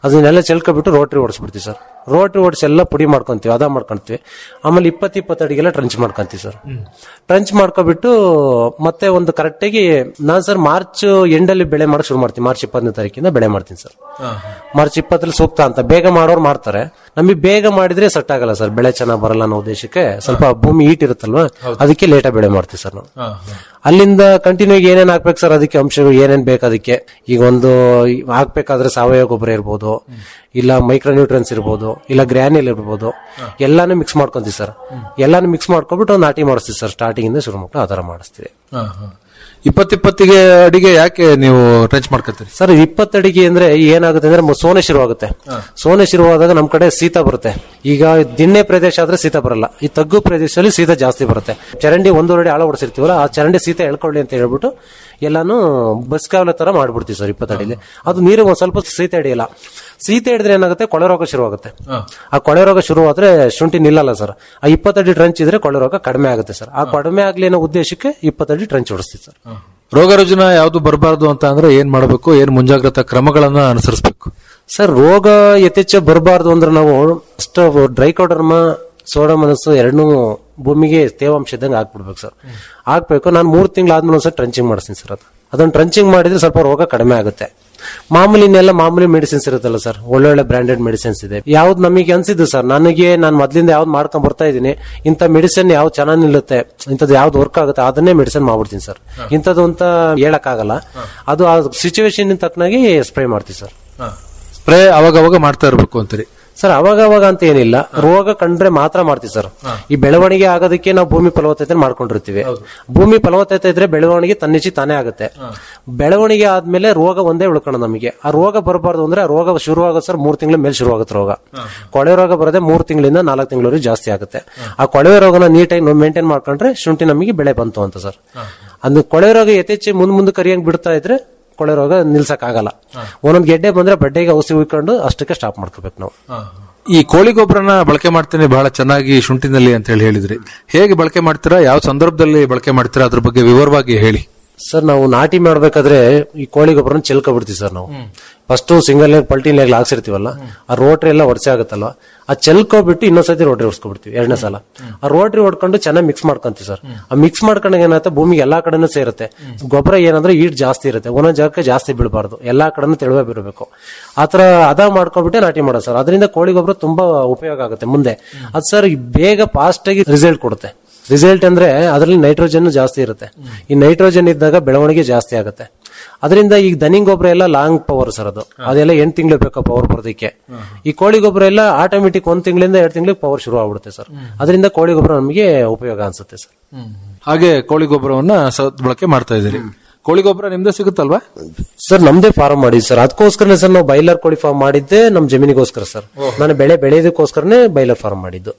ಅದನ್ನೆಲ್ಲ ಚೆಲ್ಕೊಬಿಟ್ಟು ರೋಟ್ರಿ ಓಡಿಸ್ಬಿಡ್ತೀವಿ ಸರ್ ರೋಟ್ರಿ ಓಡಿಸಿ ಎಲ್ಲ ಪುಡಿ ಮಾಡ್ಕೊಂತೀವಿ ಅದ ಮಾಡ್ಕೊಂತೀವಿ ಆಮೇಲೆ ಇಪ್ಪತ್ತು ಇಪ್ಪತ್ತು ಅಡಿಗೆಲ್ಲ ಟ್ರಂಚ್ ಮಾಡ್ಕೊಂತೀವಿ ಸರ್ ಟ್ರಂಚ್ ಮಾಡ್ಕೊಬಿಟ್ಟು ಮತ್ತೆ ಒಂದು ಕರೆಕ್ಟಾಗಿ ನಾನು ಸರ್ ಮಾರ್ಚ್ ಎಂಡಲ್ಲಿ ಬೆಳೆ ಮಾಡಕ್ ಶುರು ಮಾಡ್ತೀನಿ ಮಾರ್ಚ್ ಇಪ್ಪತ್ತನೇ ತಾರೀಕಿಂದ ಬೆಳೆ ಮಾಡ್ತೀನಿ ಸರ್ ಮಾರ್ಚ್ ಇಪ್ಪತ್ತರಲ್ಲಿ ಸೂಕ್ತ ಅಂತ ಬೇಗ ಮಾಡೋರು ಮಾಡ್ತಾರೆ ನಮಗೆ ಬೇಗ ಮಾಡಿದ್ರೆ ಸೆಟ್ ಆಗಲ್ಲ ಸರ್ ಬೆಳೆ ಚೆನ್ನಾಗಿ ಬರಲ್ಲ ಅನ್ನೋ ಉದ್ದೇಶಕ್ಕೆ ಸ್ವಲ್ಪ ಭೂಮಿ ಈಟ್ ಇರುತ್ತಲ್ವಾ ಅದಕ್ಕೆ ಲೇಟಾಗಿ ಬೆಳೆ ಮಾಡ್ತೀವಿ ಸರ್ ನಾವು ಅಲ್ಲಿಂದ ಕಂಟಿನ್ಯೂ ಏನೇನ್ ಹಾಕ್ಬೇಕು ಸರ್ ಅದಕ್ಕೆ ಅಂಶಗಳು ಏನೇನ್ ಬೇಕು ಅದಕ್ಕೆ ಈಗ ಒಂದು ಹಾಕ್ಬೇಕಾದ್ರೆ ಸಾವಯವ ಗೊಬ್ಬರ ಇರ್ಬೋದು ಇಲ್ಲ ಮೈಕ್ರೋ ನ್ಯೂಟ್ರನ್ಸ್ ಇರ್ಬೋದು ಇಲ್ಲ ಗ್ರ್ಯಾನಿಲ್ ಇರ್ಬೋದು ಎಲ್ಲಾನು ಮಿಕ್ಸ್ ಮಾಡ್ಕೊಂತೀವಿ ಸರ್ ಎಲ್ಲಾನು ಮಿಕ್ಸ್ ಮಾಡ್ಕೊಂಡ್ಬಿಟ್ಟು ನಾಟಿ ಮಾಡಿಸ್ತೀವಿ ಸರ್ ಸ್ಟಾರ್ಟಿಂಗ್ ಇಂದ ಶುರು ಮಾಡ್ಕೊಂಡು ಆ ತರ ಮಾಡಿಸ್ತೀವಿ ಇಪ್ಪತ್ತಿಪ್ಪತ್ತಿಗೆ ಅಡಿಗೆ ಯಾಕೆ ನೀವು ಟ್ರೆಂಚ್ ಮಾಡ್ಕೊತೀರಿ ಸರ್ ಇಪ್ಪತ್ತಡಿಗೆ ಅಂದ್ರೆ ಏನಾಗುತ್ತೆ ಅಂದ್ರೆ ಮ- ಸೋನೆ ಶುರುವಾಗುತ್ತೆ ಸೋನೆ ಶುರುವಾದಾಗ ನಮ್ ಕಡೆ ಶೀತ ಬರುತ್ತೆ ಈಗ ದಿಣ್ಣೆ ಪ್ರದೇಶ ಆದ್ರೆ ಶೀತ ಬರಲ್ಲ ಈ ತಗ್ಗು ಪ್ರದೇಶದಲ್ಲಿ ಶೀತ ಜಾಸ್ತಿ ಬರುತ್ತೆ ಚರಂಡಿ ಒಂದೂವರೆ ಆಳ ಹೊಡಿಸಿರ್ತೀವಲ್ಲ ಆ ಚರಂಡಿ ಶೀತ ಎಳ್ಕೊಳ್ಳಿ ಅಂತ ಹೇಳ್ಬಿಟ್ಟು ಎಲ್ಲಾನು ಬಸ್ ಕಾವಲೆ ತರ ಮಾಡ್ಬಿಡ್ತೀವಿ ಸರ್ ಇಪ್ಪತ್ತಡಿಲಿ ಅದು ನೀರು ಒಂದ್ ಸ್ವಲ್ಪ ಶೀತ ಹಿಡಿಯಲ್ಲ ಶೀತ ಹಿಡಿದ್ರೆ ಏನಾಗುತ್ತೆ ಕೊಳೆ ರೋಗ ಶುರುವಾಗುತ್ತೆ ಆ ಕೊಳೆ ರೋಗ ಶುರುವಾದ್ರೆ ಶುಂಠಿ ನಿಲ್ಲಲ್ಲ ಸರ್ ಆ ಇಪ್ಪತ್ತಡಿ ಟ್ರಂಚ್ ಇದ್ರೆ ಕೊಳೆ ರೋಗ ಕಡಿಮೆ ಆಗುತ್ತೆ ಸರ್ ಆ ಕಡಿಮೆ ಆಗ್ಲಿ ಅನ್ನೋ ಉದ್ದೇಶಕ್ಕೆ ಇಪ್ಪತ್ತಡಿ ಟ್ರಂಚ್ ಹೊಡಿಸ್ತೀವಿ ಸರ್ ರೋಗ ರುಜಿನ ಯಾವ್ದು ಬರಬಾರ್ದು ಅಂತ ಅಂದ್ರೆ ಏನ್ ಮಾಡಬೇಕು ಏನ್ ಮುಂಜಾಗ್ರತಾ ಕ್ರಮಗಳನ್ನ ಅನುಸರಿಸಬೇಕು ಸರ್ ರೋಗ ಯಥೇಚ್ಛ ಬರಬಾರ್ದು ಅಂದ್ರೆ ನಾವು ಅಷ್ಟು ಡ್ರೈಕೋಡರ್ಮ ಸೋಡಾ ಮನಸ್ಸು ಎರಡನ್ನೂ ಭೂಮಿಗೆ ತೇವಾಂಶ ಇದ್ದಂಗೆ ಹಾಕ್ಬಿಡ್ಬೇಕು ಸರ್ ಹಾಕ್ಬೇಕು ನಾನು ಮೂರು ತಿಂಗಳಾದ್ಮೇಲೆ ಒಂದ್ಸಲ ಟ್ರಂಚಿಂಗ್ ಮಾಡಿಸ್ತೀನಿ ಸರ್ ಅದು ಅದನ್ನ ಟ್ರಂಚಿಂಗ್ ಮಾಡಿದ್ರೆ ಸ್ವಲ್ಪ ರೋಗ ಕಡಿಮೆ ಆಗುತ್ತೆ ಮಾಮೂಲಿ ಇನ್ನೆಲ್ಲ ಮಾಮೂಲಿ ಮೆಡಿಸಿನ್ಸ್ ಇರುತ್ತಲ್ಲ ಸರ್ ಒಳ್ಳೊಳ್ಳೆ ಬ್ರಾಂಡೆಡ್ ಮೆಡಿಸಿನ್ಸ್ ಇದೆ ಯಾವ್ದು ನಮಗೆ ಅನ್ಸಿದ್ದು ಸರ್ ನನಗೆ ನಾನು ಮೊದ್ಲಿಂದ ಯಾವ್ದು ಮಾಡ್ಕೊಂಡ್ ಬರ್ತಾ ಇದ್ದೀನಿ ಇಂಥ ಮೆಡಿಸಿನ್ ಯಾವ್ದು ಚೆನ್ನಾಗಿ ನಿಲ್ಲುತ್ತೆ ಇಂಥದ್ದು ಯಾವ್ದು ವರ್ಕ್ ಆಗುತ್ತೆ ಅದನ್ನೇ ಮೆಡಿಸಿನ್ ಮಾಡ್ಬಿಡ್ತೀನಿ ಸರ್ ಇಂಥದ್ದು ಅಂತ ಹೇಳಕ್ಕಾಗಲ್ಲ ಅದು ಆ ಸಿಚುವೇಶನ್ ತಕ್ಕನಾಗಿ ಸ್ಪ್ರೇ ಮಾಡ್ತೀವಿ ಸರ್ ಸ್ಪ್ರೇ ಅವಾಗ ಅವಾಗ ಮಾಡ್ತಾ ಇರ್ಬೇಕು ಅಂತೀರಿ ಸರ್ ಅವಾಗ ಅವಾಗ ಅಂತ ಏನಿಲ್ಲ ರೋಗ ಕಂಡ್ರೆ ಮಾತ್ರ ಮಾಡ್ತೀವಿ ಸರ್ ಈ ಬೆಳವಣಿಗೆ ಆಗೋದಕ್ಕೆ ನಾವು ಭೂಮಿ ಫಲವತ್ತತೆ ಮಾಡ್ಕೊಂಡಿರ್ತೀವಿ ಭೂಮಿ ಫಲವತ್ತತೆ ಇದ್ರೆ ಬೆಳವಣಿಗೆ ತನ್ನಿಚ್ಚಿ ತಾನೇ ಆಗುತ್ತೆ ಬೆಳವಣಿಗೆ ಆದ್ಮೇಲೆ ರೋಗ ಒಂದೇ ಉಳ್ಕೊಂಡು ನಮಗೆ ಆ ರೋಗ ಬರಬಾರ್ದು ಅಂದ್ರೆ ಆ ರೋಗ ಶುರು ಆಗುತ್ತೆ ಸರ್ ಮೂರ್ ತಿಂಗಳ ಮೇಲೆ ಶುರು ಆಗುತ್ತೆ ರೋಗ ಕೊಳೆ ರೋಗ ಬರೋದೇ ಮೂರ್ ತಿಂಗಳಿಂದ ನಾಲ್ಕು ತಿಂಗಳವರೆಗೆ ಜಾಸ್ತಿ ಆಗುತ್ತೆ ಆ ಕೊಳೆ ರೋಗನ ನೀಟಾಗಿ ಮೇಂಟೈನ್ ಮಾಡ್ಕೊಂಡ್ರೆ ಶುಂಠಿ ನಮಗೆ ಬೆಳೆ ಬಂತು ಅಂತ ಸರ್ ಅದು ಕೊಳೆ ರೋಗ ಯಥೇಚ್ಛ ಮುಂದ್ ಮುಂದೆ ಕರಿಯಂಗ್ ಬಿಡ್ತಾ ಇದ್ರೆ ಕೊಳೆ ರೋಗ ನಿಲ್ಸಕ್ ಆಗಲ್ಲ ಒಂದೊಂದ್ ಗೆಡ್ಡೆ ಬಂದ್ರೆ ಬಡ್ಡೆಗೆ ಔಷಧಿ ಉಯ್ಕೊಂಡು ಅಷ್ಟಕ್ಕೆ ಸ್ಟಾಪ್ ಮಾಡ್ಕೋಬೇಕು ನಾವು ಈ ಕೋಳಿ ಗೊಬ್ಬರನ ಬಳಕೆ ಮಾಡ್ತೀನಿ ಬಹಳ ಚೆನ್ನಾಗಿ ಶುಂಠಿನಲ್ಲಿ ಅಂತ ಹೇಳಿ ಹೇಳಿದ್ರಿ ಹೇಗೆ ಬಳಕೆ ಮಾಡ್ತೀರಾ ಯಾವ ಸಂದರ್ಭದಲ್ಲಿ ಬಳಕೆ ಮಾಡ್ತೀರಾ ಅದ್ರ ಬಗ್ಗೆ ವಿವರವಾಗಿ ಹೇಳಿ ಸರ್ ನಾವು ನಾಟಿ ಮಾಡ್ಬೇಕಾದ್ರೆ ಈ ಕೋಳಿ ಗೊಬ್ಬರನ ಚೆಲ್ಕೊಬಿಡ್ತೀವಿ ಸರ್ ನಾವು ಫಸ್ಟ್ ಸಿಂಗಲ್ ಲೇಗ್ ಪಲ್ಟಿ ಲೇಗ್ ಹಾಕ್ಸಿರ್ತೀವಲ್ಲ ಆ ರೋಟ್ರಿ ಎಲ್ಲ ಒಡ್ಸೆ ಆಗುತ್ತಲ್ವ ಆ ಚೆಲ್ಕೊಬಿಟ್ಟು ಇನ್ನೊಂದ್ಸತಿ ರೋಟ್ರಿ ಹೊಡ್ಸ್ಕೊಬಿಡ್ತೀವಿ ಎರಡನೇ ಸಲ ಆ ರೋಟ್ರಿ ಹೊಡ್ಕೊಂಡು ಚೆನ್ನಾಗಿ ಮಿಕ್ಸ್ ಮಾಡ್ಕೊಂತೀವಿ ಸರ್ ಆ ಮಿಕ್ಸ್ ಮಾಡ್ಕೊಂಡಾಗ ಏನಾಗುತ್ತೆ ಭೂಮಿಗೆ ಎಲ್ಲಾ ಕಡೆನೂ ಸೇರುತ್ತೆ ಗೊಬ್ಬರ ಏನಂದ್ರೆ ಈಟ್ ಜಾಸ್ತಿ ಇರುತ್ತೆ ಒಂದೊಂದ್ ಜಾಗಕ್ಕೆ ಜಾಸ್ತಿ ಬೀಳಬಾರ್ದು ಎಲ್ಲಾ ಕಡೆನೂ ತೆಳುವೆ ಬಿಡಬೇಕು ಆತರ ಅದ ಮಾಡ್ಕೊಬಿಟ್ಟೆ ನಾಟಿ ಮಾಡೋದು ಸರ್ ಅದರಿಂದ ಕೋಳಿ ಗೊಬ್ಬರ ತುಂಬಾ ಉಪಯೋಗ ಆಗುತ್ತೆ ಮುಂದೆ ಅದು ಸರ್ ಬೇಗ ಫಾಸ್ಟ್ ಆಗಿ ರಿಸಲ್ಟ್ ಕೊಡುತ್ತೆ ರಿಸಲ್ಟ್ ಅಂದ್ರೆ ಅದರಲ್ಲಿ ನೈಟ್ರೋಜನ್ ಜಾಸ್ತಿ ಇರುತ್ತೆ ಈ ನೈಟ್ರೋಜನ್ ಇದ್ದಾಗ ಬೆಳವಣಿಗೆ ಜಾಸ್ತಿ ಆಗುತ್ತೆ ಅದರಿಂದ ಈಗ ದನಿಂಗ್ ಗೊಬ್ಬರ ಎಲ್ಲ ಲಾಂಗ್ ಪವರ್ ಸರ್ ಅದು ಅದೆಲ್ಲ ಎಂಟು ತಿಂಗಳು ಬೇಕು ಪವರ್ ಬರೋದಕ್ಕೆ ಈ ಕೋಳಿ ಗೊಬ್ಬರ ಎಲ್ಲ ಆಟೋಮೆಟಿಕ್ ಒಂದ್ ತಿಂಗಳಿಂದ ಎರಡು ತಿಂಗಳಿಗೆ ಪವರ್ ಶುರು ಆಗ್ಬಿಡುತ್ತೆ ಸರ್ ಅದರಿಂದ ಕೋಳಿ ಗೊಬ್ಬರ ನಮಗೆ ಉಪಯೋಗ ಅನ್ಸುತ್ತೆ ಸರ್ ಹಾಗೆ ಕೋಳಿ ಗೊಬ್ಬರವನ್ನ ಸದ್ ಬಳಕೆ ಮಾಡ್ತಾ ಇದ್ದೀರಿ ಕೋಳಿ ಗೊಬ್ಬರ ನಿಮ್ದೇ ಸಿಗುತ್ತಲ್ವಾ ಸರ್ ನಮ್ದೇ ಫಾರ್ಮ್ ಮಾಡಿದ್ವಿ ಸರ್ ಅದಕ್ಕೋಸ್ಕರನೇ ಸರ್ ನಾವು ಬೈಲರ್ ಕೋಳಿ ಫಾರ್ಮ್ ಮಾಡಿದ್ದೆ ನಮ್ ಜಮೀನಿಗೋಸ್ಕರ ಸರ್ ನಾನು ಬೆಳೆ ಬೆಳೆಯೋದಕ್ಕೋಸ್ಕರನೇ ಬೈಲರ್ ಫಾರ್ಮ್ ಮಾಡಿದ್ದು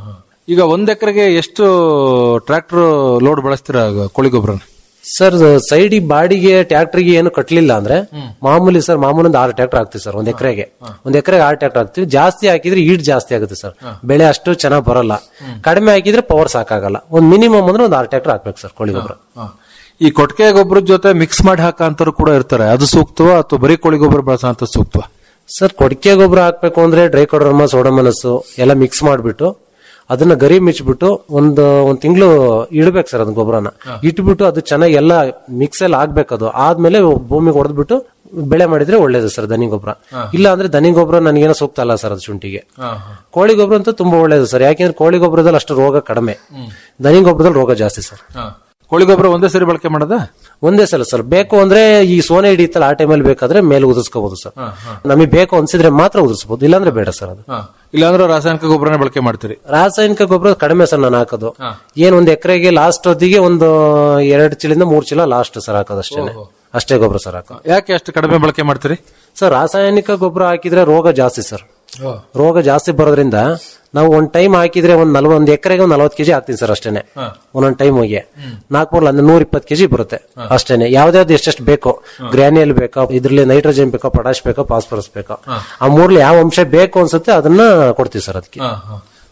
ಈಗ ಒಂದ್ ಎಕರೆಗೆ ಎಷ್ಟು ಟ್ರ್ಯಾಕ್ಟರ್ ಲೋಡ್ ಬಳಸ್ತೀರಾ ಕೋಳಿ ಗೊಬ್ಬರನ ಸರ್ ಸೈಡ್ ಬಾಡಿಗೆ ಟ್ರ್ಯಾಕ್ಟರ್ಗೆ ಏನು ಕಟ್ಟಲಿಲ್ಲ ಅಂದ್ರೆ ಮಾಮೂಲಿ ಸರ್ ಮಾಮೂಲಿ ಒಂದು ಆರು ಟ್ರ್ಯಾಕ್ಟರ್ ಹಾಕ್ತಿವಿ ಸರ್ ಒಂದ್ ಎಕರೆಗೆ ಒಂದ್ ಎಕರೆಗೆ ಆರು ಟ್ರ್ಯಾಕ್ಟರ್ ಹಾಕ್ತಿವಿ ಜಾಸ್ತಿ ಹಾಕಿದ್ರೆ ಈಡ್ ಜಾಸ್ತಿ ಆಗುತ್ತೆ ಸರ್ ಬೆಳೆ ಅಷ್ಟು ಚೆನ್ನಾಗಿ ಬರಲ್ಲ ಕಡಿಮೆ ಹಾಕಿದ್ರೆ ಪವರ್ ಸಾಕಾಗಲ್ಲ ಒಂದ್ ಮಿನಿಮಮ್ ಅಂದ್ರೆ ಒಂದು ಆರು ಟ್ರ್ಯಾಕ್ಟರ್ ಹಾಕ್ಬೇಕು ಸರ್ ಕೋಳಿ ಗೊಬ್ಬರ ಈ ಕೊಟ್ಟಿಗೆ ಗೊಬ್ಬರದ ಜೊತೆ ಮಿಕ್ಸ್ ಮಾಡಿ ಹಾಕಂತರು ಕೂಡ ಇರ್ತಾರೆ ಅದು ಸೂಕ್ತವ ಅಥವಾ ಬರೀ ಕೋಳಿ ಗೊಬ್ಬರ ಬಳಸೋ ಅಂತ ಸೂಕ್ತವ ಸರ್ ಕೊಡಿಕೆ ಗೊಬ್ಬರ ಹಾಕ್ಬೇಕು ಅಂದ್ರೆ ಡ್ರೈಕೋಡರ್ಮ ಸೋಡಮನಸ್ಸು ಎಲ್ಲ ಮಿಕ್ಸ್ ಮಾಡ್ಬಿಟ್ಟು ಅದನ್ನ ಗರಿ ಮಿಚ್ಬಿಟ್ಟು ಒಂದು ಒಂದ್ ತಿಂಗಳು ಇಡ್ಬೇಕು ಸರ್ ಅದನ್ನ ಗೊಬ್ಬರನ ಇಟ್ಬಿಟ್ಟು ಅದು ಚೆನ್ನಾಗಿ ಎಲ್ಲ ಮಿಕ್ಸ್ ಎಲ್ಲ ಆಗ್ಬೇಕು ಅದು ಆದ್ಮೇಲೆ ಭೂಮಿಗೆ ಹೊಡೆದ್ಬಿಟ್ಟು ಬೆಳೆ ಮಾಡಿದ್ರೆ ಒಳ್ಳೇದು ಸರ್ ದನಿ ಗೊಬ್ಬರ ಇಲ್ಲ ಅಂದ್ರೆ ದನಿ ಗೊಬ್ಬರ ನನಗೇನೋ ಸೂಕ್ತ ಅಲ್ಲ ಸರ್ ಅದು ಶುಂಠಿಗೆ ಕೋಳಿ ಗೊಬ್ಬರ ಅಂತೂ ತುಂಬಾ ಒಳ್ಳೇದು ಸರ್ ಯಾಕೆಂದ್ರೆ ಕೋಳಿ ಗೊಬ್ಬರದಲ್ಲಿ ಅಷ್ಟು ರೋಗ ಕಡಿಮೆ ದನಿ ಗೊಬ್ಬರದಲ್ಲಿ ರೋಗ ಜಾಸ್ತಿ ಸರ್ ಕೋಳಿ ಗೊಬ್ಬರ ಒಂದೇ ಸರಿ ಬಳಕೆ ಮಾಡದ ಒಂದೇ ಸಲ ಸರ್ ಬೇಕು ಅಂದ್ರೆ ಈ ಸೋನೆ ಹಿಡಿತಲ್ಲ ಆ ಟೈಮಲ್ಲಿ ಬೇಕಾದ್ರೆ ಮೇಲೆ ಉದಿಸ್ಕೋಬಹುದು ಸರ್ ನಮಗೆ ಬೇಕು ಅನ್ಸಿದ್ರೆ ಮಾತ್ರ ಉದಿಸ್ಬೋದು ಇಲ್ಲಾಂದ್ರೆ ಬೇಡ ಸರ್ ಅದು ಇಲ್ಲಾಂದ್ರೆ ರಾಸಾಯನಿಕ ಗೊಬ್ಬರನೇ ಬಳಕೆ ಮಾಡ್ತೀರಿ ರಾಸಾಯನಿಕ ಗೊಬ್ಬರ ಕಡಿಮೆ ಸರ್ ನಾನು ಹಾಕೋದು ಏನ್ ಒಂದ್ ಎಕರೆಗೆ ಲಾಸ್ಟ್ ಹೊತ್ತಿಗೆ ಒಂದು ಎರಡು ಚೀಲಿಂದ ಮೂರ್ ಚೀಲ ಲಾಸ್ಟ್ ಸರ್ ಹಾಕೋದು ಅಷ್ಟೇ ಅಷ್ಟೇ ಗೊಬ್ಬರ ಸರ್ ಹಾಕೋದು ಯಾಕೆ ಅಷ್ಟು ಕಡಿಮೆ ಬಳಕೆ ಮಾಡ್ತೀರಿ ಸರ್ ರಾಸಾಯನಿಕ ಗೊಬ್ಬರ ಹಾಕಿದ್ರೆ ರೋಗ ಜಾಸ್ತಿ ಸರ್ ರೋಗ ಜಾಸ್ತಿ ಬರೋದ್ರಿಂದ ನಾವು ಒಂದ್ ಟೈಮ್ ಹಾಕಿದ್ರೆ ಒಂದ್ ನಲ್ವ ಒಂದ್ ಎಕರೆಗೆ ಒಂದ್ ನಲ್ವತ್ತು ಕೆಜಿ ಹಾಕ್ತೀನಿ ಸರ್ ಅಷ್ಟೇನೆ ಒಂದೊಂದ್ ಟೈಮ್ ಹೋಗಿ ನಾಲ್ಕೂರ್ಲ ಅಂದ್ರೆ ನೂರ ಇಪ್ಪತ್ತು ಕೆಜಿ ಬರುತ್ತೆ ಅಷ್ಟೇನೆ ಯಾವ್ದಾವ್ದು ಎಷ್ಟೆಷ್ಟು ಬೇಕು ಗ್ರಾನ್ಯಲ್ ಬೇಕಾ ಇದ್ರಲ್ಲಿ ನೈಟ್ರೋಜನ್ ಬೇಕಾ ಪೊಟಾಶ್ ಬೇಕಾ ಫಾಸ್ಫರಸ್ ಬೇಕಾ ಆ ಮೂರ್ಲಿ ಯಾವ ಅಂಶ ಬೇಕು ಅನ್ಸುತ್ತೆ ಅದನ್ನ ಕೊಡ್ತೀವಿ ಸರ್ ಅದಕ್ಕೆ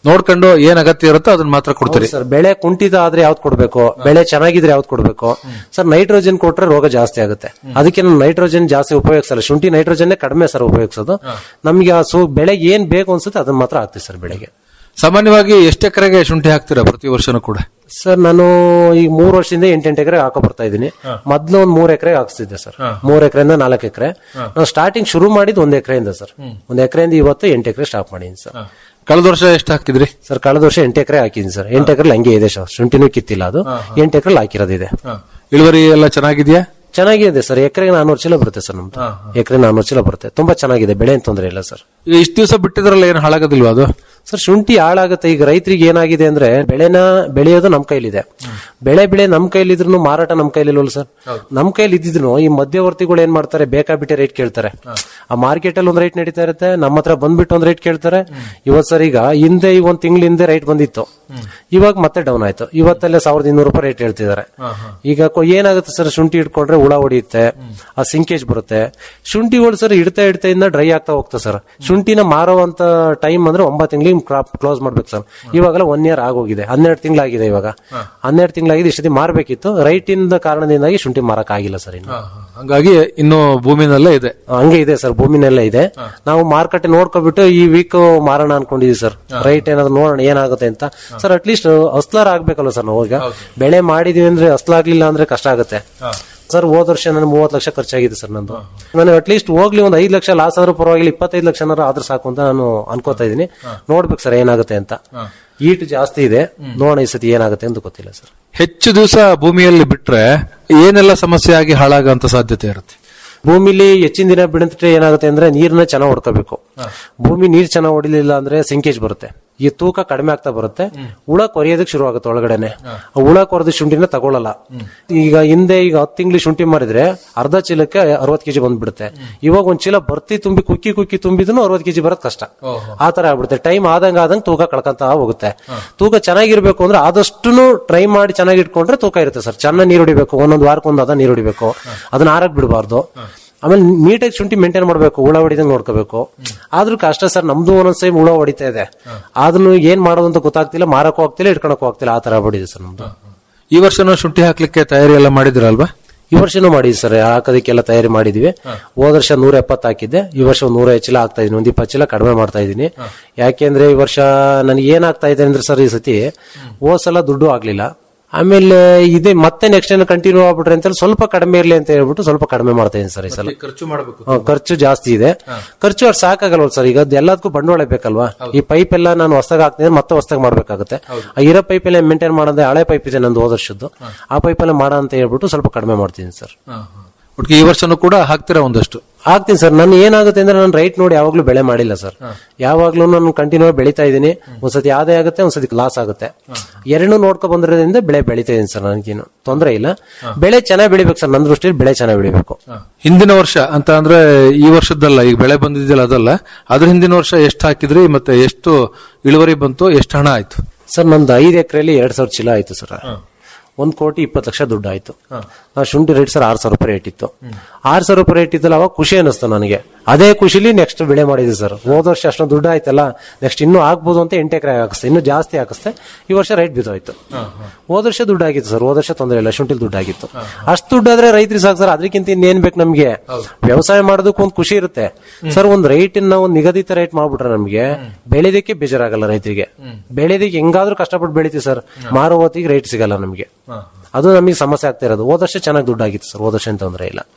ನೋಡ್ಕೊಂಡು ಏನ್ ಅಗತ್ಯ ಇರುತ್ತೋ ಅದನ್ನ ಮಾತ್ರ ಕೊಡ್ತೀರಿ ಸರ್ ಬೆಳೆ ಕುಂಠಿತ ಆದ್ರೆ ಯಾವ್ದು ಕೊಡ್ಬೇಕು ಬೆಳೆ ಚೆನ್ನಾಗಿದ್ರೆ ಯಾವ್ದು ಕೊಡ್ಬೇಕು ಸರ್ ನೈಟ್ರೋಜನ್ ಕೊಟ್ರೆ ರೋಗ ಜಾಸ್ತಿ ಆಗುತ್ತೆ ಅದಕ್ಕೆ ನಾನು ನೈಟ್ರೋಜನ್ ಜಾಸ್ತಿ ಉಪಯೋಗಿಸಲ್ಲ ಶುಂಠಿ ನೈಟ್ರೋಜನ್ ಕಡಿಮೆ ಸರ್ ಉಪಯೋಗಿಸೋದು ನಮ್ಗೆ ಆ ಸು ಬೆಳೆಗೆ ಏನ್ ಬೇಕು ಅನ್ಸುತ್ತೆ ಅದನ್ನ ಮಾತ್ರ ಹಾಕ್ತೀವಿ ಸರ್ ಬೆಳೆಗೆ ಸಾಮಾನ್ಯವಾಗಿ ಎಷ್ಟು ಎಕರೆಗೆ ಶುಂಠಿ ಹಾಕ್ತೀರಾ ಪ್ರತಿ ವರ್ಷನೂ ಕೂಡ ಸರ್ ನಾನು ಈಗ ಮೂರು ವರ್ಷದಿಂದ ಎಂಟೆಂಟು ಎಕರೆ ಹಾಕೋ ಬರ್ತಾ ಇದ್ದೀನಿ ಮೊದ್ಲು ಒಂದ್ ಮೂರ್ ಎಕರೆ ಹಾಕ್ಸ್ತಿದ್ದೆ ಸರ್ ಮೂರ್ ಎಕರೆಯಿಂದ ನಾಲ್ಕು ಎಕರೆ ನಾನು ಸ್ಟಾರ್ಟಿಂಗ್ ಶುರು ಮಾಡಿದ್ ಒಂದ್ ಎಕರೆಯಿಂದ ಸರ್ ಒಂದ್ ಎಕರೆಯಿಂದ ಇವತ್ತು ಎಂಟು ಎಕರೆ ಸ್ಟಾಪ್ ಮಾಡಿದ್ದೀನಿ ಸರ್ ಕಳೆದ ವರ್ಷ ಎಷ್ಟು ಹಾಕಿದ್ರಿ ಸರ್ ಕಳೆದ ವರ್ಷ ಎಂಟು ಎಕರೆ ಹಾಕಿದ್ದೀನಿ ಸರ್ ಎಂಟು ಎಕರೆ ಹಂಗೆ ಇದೆ ಸರ್ ಶುಂಠಿನೂ ಕಿತ್ತಿಲ್ಲ ಅದು ಎಂಟು ಎಕರೆ ಹಾಕಿರೋದಿದೆ ಇಳುವರಿ ಎಲ್ಲ ಚೆನ್ನಾಗಿದ್ಯಾ ಚೆನ್ನಾಗಿದೆ ಸರ್ ಎಕರೆಗೆ ನಾನೂರು ಚೀಲ ಬರುತ್ತೆ ಸರ್ ನಮ್ದು ಎಕರೆ ನಾನೂರು ಚೀಲ ಬರುತ್ತೆ ತುಂಬಾ ಚೆನ್ನಾಗಿದೆ ಬೆಳೆ ಏನ್ ತೊಂದರೆ ಇಲ್ಲ ಸರ್ ಈಗ ಇಷ್ಟು ದಿವಸ ಬಿಟ್ಟಿದ್ರಲ್ಲ ಏನು ಹಾಳಾಗೋದಿಲ್ವಾ ಅದು ಸರ್ ಶುಂಠಿ ಹಾಳಾಗುತ್ತೆ ಈಗ ರೈತರಿಗೆ ಏನಾಗಿದೆ ಅಂದ್ರೆ ಬೆಳೆನ ಬೆಳೆಯೋದು ನಮ್ ಕೈಲಿದೆ ಬೆಳೆ ಬೆಳೆ ನಮ್ ಕೈಲಿದ್ರು ಮಾರಾಟ ನಮ್ ಕೈಲಿಲ್ವಲ್ಲ ಸರ್ ನಮ್ ಕೈಲಿ ಇದ್ದಿದ್ರು ಈ ಮಧ್ಯವರ್ತಿಗಳು ಏನ್ ಮಾಡ್ತಾರೆ ಬೇಕಾಬಿಟ್ಟೆ ರೇಟ್ ಕೇಳ್ತಾರೆ ಆ ಮಾರ್ಕೆಟ್ ಅಲ್ಲಿ ಒಂದ್ ರೇಟ್ ನಡೀತಾ ಇರುತ್ತೆ ನಮ್ಮ ಹತ್ರ ಬಂದ್ಬಿಟ್ಟು ಒಂದ್ ರೇಟ್ ಕೇಳ್ತಾರೆ ಇವತ್ ಸರ್ ಈಗ ಹಿಂದೆ ಈಗ ಒಂದ್ ತಿಂಗಳ ಹಿಂದೆ ರೇಟ್ ಬಂದಿತ್ತು ಇವಾಗ ಮತ್ತೆ ಡೌನ್ ಆಯ್ತು ಇವತ್ತಲ್ಲೇ ಸಾವಿರದ ಇನ್ನೂರು ರೂಪಾಯಿ ರೇಟ್ ಹೇಳ್ತಿದ್ದಾರೆ ಈಗ ಕೊ- ಏನಾಗುತ್ತೆ ಸರ್ ಶುಂಠಿ ಇಟ್ಕೊಂಡ್ರೆ ಹುಳ ಹೊಡಿಯುತ್ತೆ ಆ ಸಿಂಕೇಜ್ ಬರುತ್ತೆ ಶುಂಠಿಗಳು ಸರ್ ಇಡ್ತಾ ಇಡ್ತಾ ಇಂದ ಡ್ರೈ ಆಗ್ತಾ ಹೋಗ್ತಾ ಸರ್ ಶುಂಠಿನ ಮಾರುವಂತ ಟೈಮ್ ಅಂದ್ರೆ ಒಂಬತ್ತು ತಿಂಗಳಿಗೆ ಕ್ರಾಪ್ ಕ್ಲೋಸ್ ಮಾಡ್ಬೇಕು ಸರ್ ಇವಾಗೆಲ್ಲ ಒನ್ ಇಯರ್ ಆಗೋಗಿದೆ ಹನ್ನೆರಡು ತಿಂಗಳಾಗಿದೆ ಇವಾಗ ಹನ್ನೆರಡು ತಿಂಗಳಾಗಿದೆ ಇಷ್ಟೊತ್ತಿ ಮಾರ್ಬೇಕಿತ್ತು ರೈಟ್ ಇಂದ ಕಾರಣದಿಂದಾಗಿ ಶುಂಠಿ ಮಾರಕ್ ಆಗಿಲ್ಲ ಸರ್ ಇನ್ನು ಹಂಗಾಗಿ ಇನ್ನು ಭೂಮಿನಲ್ಲೇ ಇದೆ ಹಂಗೆ ಇದೆ ಸರ್ ಭೂಮಿನೆಲ್ಲ ಇದೆ ನಾವು ಮಾರುಕಟ್ಟೆ ನೋಡ್ಕೊಬಿಟ್ಟು ಈ ವೀಕ್ ಮಾರೋಣ ಅನ್ಕೊಂಡಿದೀವಿ ಸರ್ ರೈಟ್ ಏನಾದ್ರು ನೋಡೋಣ ಏನಾಗುತ್ತೆ ಅಂತ ಸರ್ ಅಟ್ಲೀಸ್ಟ್ ಹಸ್ಲಾರ್ ಆಗ್ಬೇಕಲ್ಲ ಸರ್ ನಾವು ಈಗ ಬೆಳೆ ಮಾಡಿದೀವಿ ಅಂದ್ರೆ ಹಸ್ಲಾಗ್ಲಿಲ್ಲ ಅಂದ್ರೆ ಕಷ್ಟ ಆಗುತ್ತೆ ಸರ್ ಹೋದ ವರ್ಷ ನನಗೆ ಮೂವತ್ತು ಲಕ್ಷ ಖರ್ಚಾಗಿದೆ ಸರ್ ನಂದು ನಾನು ಅಟ್ಲೀಸ್ಟ್ ಹೋಗ್ಲಿ ಒಂದು ಐದು ಲಕ್ಷ ಲಾಸ್ ಆದ್ರೂ ಪರವಾಗಿಲ್ಲ ಇಪ್ಪತ್ತೈದು ಲಕ್ಷ ಆದ್ರೂ ಸಾಕು ಅಂತ ನಾನು ಅನ್ಕೋತಾ ಇದೀನಿ ನೋಡ್ಬೇಕು ಸರ್ ಏನಾಗುತ್ತೆ ಅಂತ ಈಟ್ ಜಾಸ್ತಿ ಇದೆ ನೋಡೋಣ ಈ ಸತಿ ಏನಾಗುತ್ತೆ ಅಂತ ಗೊತ್ತಿಲ್ಲ ಸರ್ ಹೆಚ್ಚು ದಿವಸ ಭೂಮಿಯಲ್ಲಿ ಬಿಟ್ರೆ ಏನೆಲ್ಲ ಸಮಸ್ಯೆ ಆಗಿ ಹಾಳಾಗಂತ ಸಾಧ್ಯತೆ ಇರುತ್ತೆ ಭೂಮಿಲಿ ಹೆಚ್ಚಿನ ದಿನ ಬಿಡುತ್ತೆ ಏನಾಗುತ್ತೆ ಅಂದ್ರೆ ನೀರ್ನ ಚೆನ್ನಾಗಿ ಹೊಡ್ಕೋಬೇಕು ಭೂಮಿ ನೀರ್ ಚೆನ್ನಾಗಿ ಹೊಡಿಲಿಲ್ಲ ಅಂದ್ರೆ ಸಿಂಕೇಜ್ ಬರುತ್ತೆ ಈ ತೂಕ ಕಡಿಮೆ ಆಗ್ತಾ ಬರುತ್ತೆ ಹುಳ ಕೊರಿಯೋದಕ್ಕೆ ಶುರು ಆಗುತ್ತೆ ಒಳಗಡೆನೆ ಆ ಹುಳ ಕೊರೆದ ಶುಂಠಿನ ತಗೊಳ್ಳಲ್ಲ ಈಗ ಹಿಂದೆ ಈಗ ಹತ್ತು ತಿಂಗಳು ಶುಂಠಿ ಮಾರಿದ್ರೆ ಅರ್ಧ ಚೀಲಕ್ಕೆ ಅರವತ್ತು ಕೆಜಿ ಬಂದ್ಬಿಡುತ್ತೆ ಇವಾಗ ಒಂದ್ ಚೀಲ ಬರ್ತಿ ತುಂಬಿ ಕುಕ್ಕಿ ಕುಕ್ಕಿ ತುಂಬಿದ್ರು ಅರವತ್ತು ಕೆಜಿ ಬರೋದ್ ಕಷ್ಟ ಆ ತರ ಆಗ್ಬಿಡುತ್ತೆ ಟೈಮ್ ಆದಂಗ ಆದಂಗ ತೂಕ ಕಳ್ಕೊಂತ ಹೋಗುತ್ತೆ ತೂಕ ಚೆನ್ನಾಗಿರ್ಬೇಕು ಅಂದ್ರೆ ಆದಷ್ಟು ಟ್ರೈ ಮಾಡಿ ಚೆನ್ನಾಗಿ ಇಟ್ಕೊಂಡ್ರೆ ತೂಕ ಇರುತ್ತೆ ಸರ್ ಚೆನ್ನಾಗಿ ನೀರು ಹೊಡಿಬೇಕು ಒಂದೊಂದು ವಾರಕ್ಕೊಂದು ಅದ ನೀರು ಹೊಡಿಬೇಕು ಅದನ್ನ ಆರಕ್ ಬಿಡಬಾರ್ದು ಆಮೇಲೆ ನೀಟಾಗಿ ಶುಂಠಿ ಮೇಂಟೈನ್ ಮಾಡ್ಬೇಕು ಹುಳ ಹೊಡಿದಂಗ್ ನೋಡ್ಕೋಬೇಕು ಆದ್ರೂ ಕಷ್ಟ ಸರ್ ನಮ್ದು ಒಂದೊಂದ್ ಸೈಮ್ ಹುಳ ಹೊಡಿತಾ ಇದೆ ಅದನ್ನು ಏನ್ ಮಾಡೋದು ಅಂತ ಗೊತ್ತಾಗ್ತಿಲ್ಲ ಮಾರಕ್ಕೂ ಆಗ್ತಿಲ್ಲ ಇಟ್ಕೊಳಕ್ಕೂ ಆಗ್ತಿಲ್ಲ ಆ ತರ ಹೊಡಿದೆ ಸರ್ ನಮ್ದು ಈ ವರ್ಷನೂ ಶುಂಠಿ ಹಾಕ್ಲಿಕ್ಕೆ ತಯಾರಿ ಎಲ್ಲ ಮಾಡಿದ್ರಲ್ವಾ ಈ ವರ್ಷನೂ ಮಾಡಿದ್ವಿ ಸರ್ ಹಾಕೋದಕ್ಕೆಲ್ಲ ತಯಾರಿ ಮಾಡಿದ್ವಿ ಹೋದ ವರ್ಷ ನೂರ ಎಪ್ಪತ್ತು ಹಾಕಿದ್ದೆ ಈ ವರ್ಷ ಒಂದು ನೂರ ಚೀಲ ಆಗ್ತಾ ಇದೀನಿ ಒಂದ್ ಇಪ್ಪತ್ತು ಚೀಲ ಕಡಿಮೆ ಮಾಡ್ತಾ ಇದೀನಿ ಯಾಕೆಂದ್ರೆ ಈ ವರ್ಷ ನನಗೆ ಏನಾಗ್ತಾ ಇದೆ ಅಂದ್ರೆ ಸರ್ ಈ ಸತಿ ಹೋದ್ ಸಲ ದುಡ್ಡು ಆಗ್ಲಿಲ್ಲ ಆಮೇಲೆ ಇದೆ ಮತ್ತೆ ನೆಕ್ಸ್ಟ್ ಏನು ಕಂಟಿನ್ಯೂ ಆಗ್ಬಿಟ್ರೆ ಅಂತ ಹೇಳಿ ಸ್ವಲ್ಪ ಕಡಿಮೆ ಇರ್ಲಿ ಅಂತ ಹೇಳ್ಬಿಟ್ಟು ಸ್ವಲ್ಪ ಕಡಿಮೆ ಮಾಡ್ತಾ ಇದೀನಿ ಸರ್ ಈ ಸಲ ಖರ್ಚು ಮಾಡಬೇಕು ಹಾ, ಖರ್ಚು ಜಾಸ್ತಿ ಇದೆ ಖರ್ಚು ಅಷ್ಟು ಸಾಕಾಗಲ್ವ ಸರ್ ಈಗ ಅದ್ ಎಲ್ಲದಕ್ಕೂ ಬಂಡವಾಳ ಬೇಕಲ್ವಾ ಈ ಪೈಪ್ ಎಲ್ಲ ನಾನು ಹೊಸದಾಗ ಹಾಕ್ತಿದ್ರೆ ಮತ್ತೆ ಹೊಸದಾಗ ಮಾಡ್ಬೇಕಾಗುತ್ತೆ ಆ ಇರೋ ಪೈಪ್ ಎಲ್ಲ ಮೇಂಟೈನ್ ಮಾಡೋದೇ ಹಳೆ ಪೈಪ್ ಇದೆ ನಂದು ಹೋದ ವರ್ಷದ್ದು ಆ ಪೈಪ್ ಎಲ್ಲ ಮಾಡ ಅಂತ ಹೇಳ್ಬಿಟ್ಟು ಸ್ವಲ್ಪ ಕಡಿಮೆ ಮಾಡ್ತೀನಿ ಸರ್ ಒಟ್ಟಿಗೆ ಈ ವರ್ಷನೂ ಕೂಡ ಹಾಕ್ತೀರಾ ಒಂದಷ್ಟು ಆಗ್ತೀನಿ ಸರ್ ನಾನು ಏನಾಗುತ್ತೆ ಅಂದ್ರೆ ನಾನು ರೈಟ್ ನೋಡಿ ಯಾವಾಗ್ಲೂ ಬೆಳೆ ಮಾಡಿಲ್ಲ ಸರ್ ಯಾವಾಗ್ಲೂ ನಾನು ಕಂಟಿನ್ಯೂ ಬೆಳಿತಾ ಇದ್ದೀನಿ ಒಂದ್ಸತಿ ಆದಾಯ ಆಗುತ್ತೆ ಒಂದ್ಸತಿ ಲಾಸ್ ಆಗುತ್ತೆ ಎರಡನ್ನೂ ನೋಡ್ಕೊ ಬಂದಿರೋದ್ರಿಂದ ಬೆಳೆ ಬೆಳಿತಾ ಇದೀನಿ ಸರ್ ನನಗೇನು ತೊಂದರೆ ಇಲ್ಲ ಬೆಳೆ ಚೆನ್ನಾಗಿ ಬೆಳಿಬೇಕು ಸರ್ ನನ್ನ ದೃಷ್ಟಿಯಲ್ಲಿ ಬೆಳೆ ಚೆನ್ನಾಗಿ ಬೆಳಿಬೇಕು ಹಿಂದಿನ ವರ್ಷ ಅಂತ ಅಂದ್ರೆ ಈ ವರ್ಷದ್ದಲ್ಲ ಈಗ ಬೆಳೆ ಬಂದಿದ್ದಿಲ್ಲ ಅದಲ್ಲ ಅದ್ರ ಹಿಂದಿನ ವರ್ಷ ಎಷ್ಟು ಹಾಕಿದ್ರಿ ಮತ್ತೆ ಎಷ್ಟು ಇಳುವರಿ ಬಂತು ಎಷ್ಟು ಹಣ ಆಯ್ತು ಸರ್ ನಂದು ಐದು ಎಕರೆಯಲ್ಲಿ ಎರಡ್ ಸಾವಿರ ಚೀಲ ಆಯ್ತು ಸರ್ ಒಂದ್ ಕೋಟಿ ಇಪ್ಪತ್ತು ಲಕ್ಷ ದುಡ್ಡು ಆಯ್ತು ಆ ಶುಂಠಿ ರೇಟ್ ಸರ್ ಆರ್ ಸಾವಿರ ರೂಪಾಯಿ ರೇಟ್ ಇತ್ತು ಆರ್ ಸಾವಿರ ರೂಪಾಯಿ ರೇಟ್ ಇತ್ತಲ್ಲ ಅವಾಗ ಖುಷಿ ಅನಿಸ್ತು ನನಗೆ ಅದೇ ಖುಷಿಲಿ ನೆಕ್ಸ್ಟ್ ಬೆಳೆ ಮಾಡಿದ್ವಿ ಸರ್ ಹೋದ ವರ್ಷ ಅಷ್ಟೊಂದು ದುಡ್ಡು ಆಯ್ತಲ್ಲ ನೆಕ್ಸ್ಟ್ ಇನ್ನೂ ಆಗ್ಬೋದು ಅಂತ ಎಂಟು ಎಕರೆ ಹಾಕಿಸ್ತೆ ಇನ್ನೂ ಜಾಸ್ತಿ ಹಾಕಿಸ್ತೆ ಈ ವರ್ಷ ರೈಟ್ ಬಿದ್ದೋಯ್ತು ಹೋದ ವರ್ಷ ದುಡ್ಡು ಆಗಿತ್ತು ಸರ್ ಹೋದ ವರ್ಷ ತೊಂದರೆ ಇಲ್ಲ ಶುಂಠಿಲ್ ದುಡ್ಡು ಆಗಿತ್ತು ಅಷ್ಟು ದುಡ್ಡು ಆದ್ರೆ ರೈತರಿಗೆ ಸಾಕು ಸರ್ ಅದಕ್ಕಿಂತ ಇನ್ನೇನ್ ಬೇಕು ನಮ್ಗೆ ವ್ಯವಸಾಯ ಮಾಡೋದಕ್ಕೆ ಒಂದು ಖುಷಿ ಇರುತ್ತೆ ಸರ್ ಒಂದ್ ರೈಟ್ ನಾವು ನಿಗದಿತ ರೇಟ್ ಮಾಡ್ಬಿಟ್ರೆ ನಮ್ಗೆ ಬೆಳೆದಕ್ಕೆ ಬೇಜಾರಾಗಲ್ಲ ರೈತರಿಗೆ ಬೆಳೆದಕ್ಕೆ ಹೆಂಗಾದ್ರೂ ಕಷ್ಟಪಟ್ಟು ಬೆಳಿತೀವಿ ಸರ್ ಮಾರೋ ಹೊತ್ತಿಗೆ ರೇಟ್ ಸಿಗಲ್ಲ ನಮ್ಗೆ ಅದು ನಮಗೆ ಸಮಸ್ಯೆ ಆಗ್ತಾ ಇರೋದು ಹೋದ ವರ್ಷ ಚೆನ್ನಾಗಿ ದುಡ್ಡು ಆಗಿತ್ತು ಸರ್ ಹೋದ ವರ್ಷ ಏನ್ ತೊಂದರೆ ಇಲ್ಲ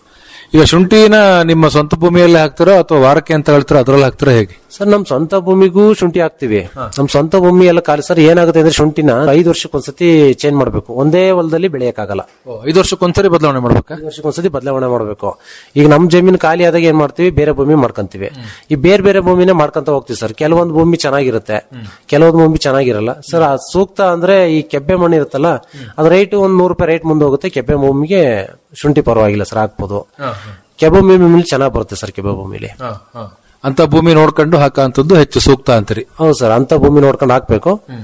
ಈಗ ಶುಂಠಿನ ನಿಮ್ಮ ಸ್ವಂತ ಭೂಮಿಯಲ್ಲಿ ಹಾಕ್ತಾರೋ ಅಥವಾ ವಾರಕ್ಕೆ ಅಂತ ಹೇಳ್ತಾರೋ ಅದ್ರಲ್ಲಿ ಹಾಕ್ತಾರೋ ಹೇಗೆ ಸರ್ ನಮ್ ಸ್ವಂತ ಭೂಮಿಗೂ ಶುಂಠಿ ಹಾಕ್ತಿವಿ ನಮ್ ಸ್ವಂತ ಭೂಮಿ ಎಲ್ಲ ಖಾಲಿ ಸರ್ ಏನಾಗುತ್ತೆ ಅಂದ್ರೆ ಶುಂಠಿನ ಐದು ವರ್ಷಕ್ಕೊಂದ್ಸತಿ ಚೇಂಜ್ ಮಾಡ್ಬೇಕು ಒಂದೇ ಹೊಲದಲ್ಲಿ ಬೆಳೆಯಕ್ಕಾಗಲ್ಲ ಐದು ವರ್ಷಕ್ಕೊಂದ್ಸರಿ ಬದಲಾವಣೆ ಮಾಡ್ಬೇಕಾ ಐದು ವರ್ಷಕ್ಕೊಂದ್ಸತಿ ಬದಲಾವಣೆ ಮಾಡ್ಬೇಕು ಈಗ ನಮ್ ಜಮೀನು ಖಾಲಿ ಆದಾಗ ಏನ್ ಮಾಡ್ತೀವಿ ಬೇರೆ ಭೂಮಿ ಮಾಡ್ಕೊಂತೀವಿ ಈ ಬೇರೆ ಬೇರೆ ಭೂಮಿನೇ ಮಾಡ್ಕೊಂತ ಹೋಗ್ತೀವಿ ಸರ್ ಕೆಲವೊಂದು ಭೂಮಿ ಚೆನ್ನಾಗಿರುತ್ತೆ ಕೆಲವೊಂದು ಭೂಮಿ ಚೆನ್ನಾಗಿರಲ್ಲ ಸರ್ ಆ ಸೂಕ್ತ ಅಂದ್ರೆ ಈ ಕೆಬ್ಬೆ ಮಣ್ಣು ಇರುತ್ತಲ್ಲ ಅದ್ ರೈಟ್ ಒಂದ್ ನೂರು ರೂಪಾಯಿ ರೇಟ್ ಮುಂದೆ ಹೋಗುತ್ತೆ ಕೆಬ್ಬೆ ಭೂಮಿಗೆ ಶುಂಠಿ ಪರವಾಗಿಲ್ಲ ಸರ್ ಹಾಕ್ಬೋದು ಕೆಬ್ಬೆ ಭೂಮಿ ಚೆನ್ನಾಗಿ ಬರುತ್ತೆ ಸರ್ ಕೆಬ್ಬೆ ಭೂಮಿಲಿ ಅಂತ ಭೂಮಿ ನೋಡ್ಕೊಂಡು ಹಾಕಂತದ್ದು ಹೆಚ್ಚು ಸೂಕ್ತ ಅಂತೀರಿ ಹೌದು ಸರ್ ಅಂತ ಭೂಮಿ ನೋಡ್ಕೊಂಡು ಹಾಕ್ಬೇಕು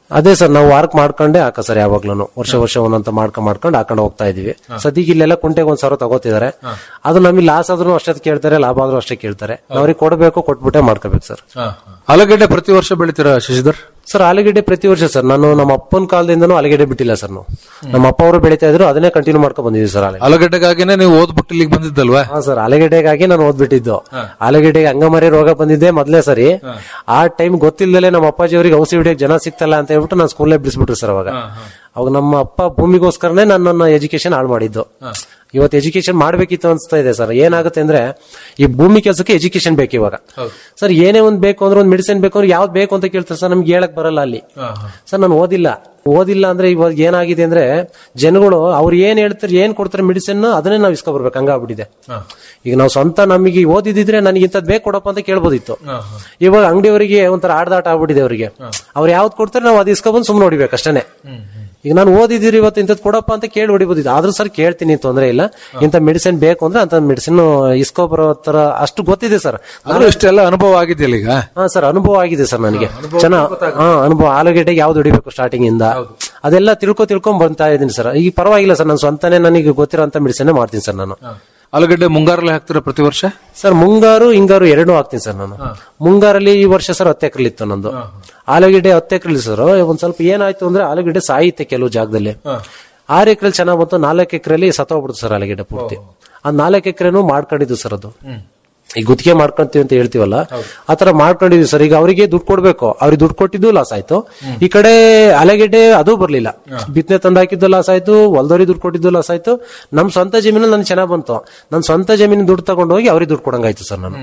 ಅದೇ ಸರ್ ನಾವು ವಾರಕ್ ಮಾಡ್ಕೊಂಡೆ ಹಾಕ ಸರ್ ಯಾವಾಗ್ಲೂ ವರ್ಷ ವರ್ಷ ಒಂದಂತ ಮಾಡ್ಕೊಂಡ್ ಮಾಡ್ಕೊಂಡು ಹಾಕೊಂಡು ಹೋಗ್ತಾ ಇದೀವಿ ಸದ್ಯಕ್ಕೆ ಇಲ್ಲೆಲ್ಲ ಕುಂಟೆಗೆ ಒಂದ್ ಸಾವಿರ ತಗೋತಿದ್ದಾರೆ ಅದು ನಮಗೆ ಲಾಸ್ ಆದ್ರೂ ಅಷ್ಟೇ ಕೇಳ್ತಾರೆ ಲಾಭ ಆದ್ರೂ ಅಷ್ಟೇ ಕೇಳ್ತಾರೆ ನಾವ್ ಅವ್ರಿಗೆ ಕೊಡ್ಬೇಕು ಕೊಟ್ಬಿಟ್ಟೆ ಮಾಡ್ಕೋಬೇಕು ಸರ್ ಆಲೂಗೆಡ್ಡೆ ಪ್ರತಿ ವರ್ಷ ಬೆಳಿತೀರಾ ಶಶಿಧರ್ ಸರ್ ಆಲೂಗೆಡ್ಡೆ ಪ್ರತಿ ವರ್ಷ ಸರ್ ನಾನು ನಮ್ಮ ಅಪ್ಪನ ಕಾಲದಿಂದನೂ ಆಲೂಗೆಡ್ಡೆ ಬಿಟ್ಟಿಲ್ಲ ಸರ್ ನಾವು ನಮ್ಮ ಅಪ್ಪ ಅವರು ಬೆಳಿತಾ ಇದ್ರು ಅದನ್ನೇ ಕಂಟಿನ್ಯೂ ಮಾಡ್ಕೊಂಡ್ ಬಂದಿದ್ದೀವಿ ಸರ್ ಆಲೂಗೆಡ್ಡೆ ಆಲೂಗೆಡ್ಡೆಗಾಗಿನೇ ನೀವು ಓದ್ಬಿಟ್ಟು ಇಲ್ಲಿಗೆ ಬಂದಿದ್ದಲ್ವಾ ಹಾ ಸರ್ ಆಲೂಗೆಡ್ಡೆಗಾಗಿ ನಾನು ಓದ್ಬಿಟ್ಟಿದ್ದು ಆಲೂಗೆಡ್ಡೆಗೆ ಅಂಗಮಾರಿ ರೋಗ ಬಂದಿದ್ದೆ ಮೊದ್ಲೇ ಸರಿ ಆ ಟೈಮ್ ಗೊತ್ತಿಲ್ಲದಲೇ ನಮ್ಮ ಅಪ್ಪಾಜಿ ಅವರಿಗೆ ಔಷಧಿ ಹೊಡಿಯಕ್ಕೆ ಜನ ಸಿಗ್ತಲ್ಲ ಅಂತ ಹೇಳ್ಬಿಟ್ಟು ನಾನು ಸ್ಕೂಲೇ ಬಿಡಿಸ್ಬಿಟ್ರು ಸರ್ ಅವಾಗ ಅವಾಗ ನಮ್ಮ ಅಪ್ಪ ಭೂಮಿಗೋಸ್ಕರನೇ ನನ್ನ ಎಜುಕೇಶನ್ ಹಾಳು ಮಾಡಿದ್ದು ಇವತ್ತು ಎಜುಕೇಶನ್ ಮಾಡ್ಬೇಕಿತ್ತು ಅನ್ಸ್ತಾ ಇದೆ ಸರ್ ಏನಾಗುತ್ತೆ ಅಂದ್ರೆ ಈ ಭೂಮಿ ಕೆಲಸಕ್ಕೆ ಎಜುಕೇಶನ್ ಬೇಕು ಇವಾಗ ಸರ್ ಏನೇ ಒಂದ್ ಬೇಕು ಅಂದ್ರೆ ಒಂದ್ ಮೆಡಿಸಿನ್ ಬೇಕು ಅಂದ್ರೆ ಯಾವ್ದು ಬೇಕು ಅಂತ ಕೇಳ್ತಾರೆ ಸರ್ ನಮ್ಗೆ ಹೇಳಕ್ ಬರಲ್ಲ ಅಲ್ಲಿ ಸರ್ ನಾನು ಓದಿಲ್ಲ ಓದಿಲ್ಲ ಅಂದ್ರೆ ಇವಾಗ ಏನಾಗಿದೆ ಅಂದ್ರೆ ಜನಗಳು ಅವ್ರು ಏನ್ ಹೇಳ್ತಾರೆ ಏನ್ ಕೊಡ್ತಾರೆ ಮೆಡಿಸಿನ್ ಅದನ್ನೇ ನಾವು ಇಸ್ಕೊಬರ್ಬೇಕು ಹಂಗಾಗ್ಬಿಟ್ಟಿದೆ ಈಗ ನಾವು ಸ್ವಂತ ನಮಗೆ ಓದಿದಿದ್ರೆ ನನಗೆ ಇಂಥದ್ ಬೇಕು ಕೊಡಪ್ಪ ಅಂತ ಕೇಳ್ಬೋದಿತ್ತು ಇವಾಗ ಅಂಗಡಿಯವರಿಗೆ ಒಂಥರ ಆಡ್ದಾಟ ಆಗ್ಬಿಟ್ಟಿದೆ ಅವರಿಗೆ ಅವ್ರು ಯಾವ್ದು ಕೊಡ್ತಾರೆ ನಾವು ಅದು ಇಸ್ಕೊಬಂದು ಸುಮ್ಮನೆ ಹೊಡಿಬೇಕು ಅಷ್ಟೇ ಈಗ ನಾನು ಓದಿದಿರಿ ಇವತ್ತು ಇಂಥದ್ದು ಕೊಡಪ್ಪ ಅಂತ ಕೇಳಿ ಹೊಡಿಬೋದಿತ್ತು ಆದ್ರೂ ಸರ್ ಕೇಳ್ತೀನಿ ತೊಂದರೆ ಇಲ್ಲ ಇಂಥ ಮೆಡಿಸಿನ್ ಬೇಕು ಅಂದ್ರೆ ಅಂತ ಮೆಡಿಸಿನ್ ಇಸ್ಕೊ ಬರೋ ತರ ಅಷ್ಟು ಗೊತ್ತಿದೆ ಸರ್ ಆದ್ರೂ ಇಷ್ಟೆಲ್ಲ ಅನುಭವ ಆಗಿದೆಯಲ್ಲ ಈಗ ಹಾ ಸರ್ ಅನುಭವ ಆಗಿದೆ ಸರ್ ನನಗೆ ಚೆನ್ನಾಗಿ ಹಾ ಅನುಭವ ಆಲೂಗೆಡ್ಡೆಗೆ ಯಾವ್ದು ಹೊಡಿಬೇಕು ಸ್ಟಾರ್ಟಿಂಗ್ ಇಂದ ಅದೆಲ್ಲ ತಿಳ್ಕೊ ತಿಳ್ಕೊಂಡ್ ಬರ್ತಾ ಇದ್ದೀನಿ ಸರ್ ಈಗ ಪರವಾಗಿಲ್ಲ ಸರ್ ನಾನು ಸ್ವಂತನೇ ನನಗೆ ಗೊತ್ತಿರೋಂತ ಮೆಡಿಸಿನ್ ಮಾಡ್ತೀನಿ ಸರ್ ನಾನು ಆಲೂಗೆಡ್ಡೆ ಮುಂಗಾರಲ್ಲಿ ಹಾಕ್ತೀರಾ ಪ್ರತಿ ವರ್ಷ ಸರ್ ಮುಂಗಾರು ಹಿಂಗಾರು ಎರಡು ಹಾಕ್ತೀನಿ ಸರ್ ನಾನು ಮುಂಗಾರಲ್ಲಿ ಈ ವರ್ಷ ಸರ್ ಹತ್ತು ಎಕರೆ ಇತ್ತು ನಂದು ಆಲೂಗೆಡ್ಡೆ ಹತ್ತು ಎಕರೆ ಸರ್ ಒಂದ್ ಸ್ವಲ್ಪ ಏನಾಯ್ತು ಅಂದ್ರೆ ಆಲೂಗೆಡ್ಡೆ ಸಾಯಿತ್ತೆ ಕೆಲವು ಜಾಗದಲ್ಲಿ ಆರು ಎಕರೆ ಚೆನ್ನಾಗ್ ಬಂತು ನಾಲ್ಕು ಎಕರೆಲಿ ಸತ್ತೋಗ್ಬಿಡ್ತು ಸರ್ ಆಲೂಗೆಡ್ಡೆ ಪೂರ್ತಿ ಆ ನಾಲ್ಕು ಎಕರೆನೂ ಮಾಡ್ಕೊಂಡಿದ್ದು ಸರ್ ಅದು ಈ ಗುತ್ತಿಗೆ ಮಾಡ್ಕೊಂತೀವಿ ಅಂತ ಹೇಳ್ತೀವಲ್ಲ ಆತರ ಮಾಡ್ಕೊಂಡಿದ್ವಿ ಸರ್ ಈಗ ಅವರಿಗೆ ದುಡ್ಡು ಕೊಡ್ಬೇಕು ಅವ್ರಿಗೆ ದುಡ್ಡು ಕೊಟ್ಟಿದ್ದು ಲಾಸ್ ಆಯ್ತು ಈ ಕಡೆ ಆಲೂಗೆಡ್ಡೆ ಅದು ಬರ್ಲಿಲ್ಲ ಬಿತ್ತನೆ ತಂದು ಹಾಕಿದ್ದು ಲಾಸ್ ಆಯ್ತು ಹೊಲ್ದವ್ರಿಗೆ ದುಡ್ಡು ಕೊಟ್ಟಿದ್ದು ಲಾಸ್ ಆಯ್ತು ನಮ್ ಸ್ವಂತ ಜಮೀನಲ್ಲಿ ನನ್ ಚೆನ್ನಾಗ್ ಬಂತು ನನ್ ಸ್ವಂತ ಜಮೀನು ದುಡ್ಡು ತಗೊಂಡು ಹೋಗಿ ಅವ್ರಿಗೆ ದುಡ್ಡು ಕೊಡಂಗಾಯ್ತು ಸರ್ ನಾನು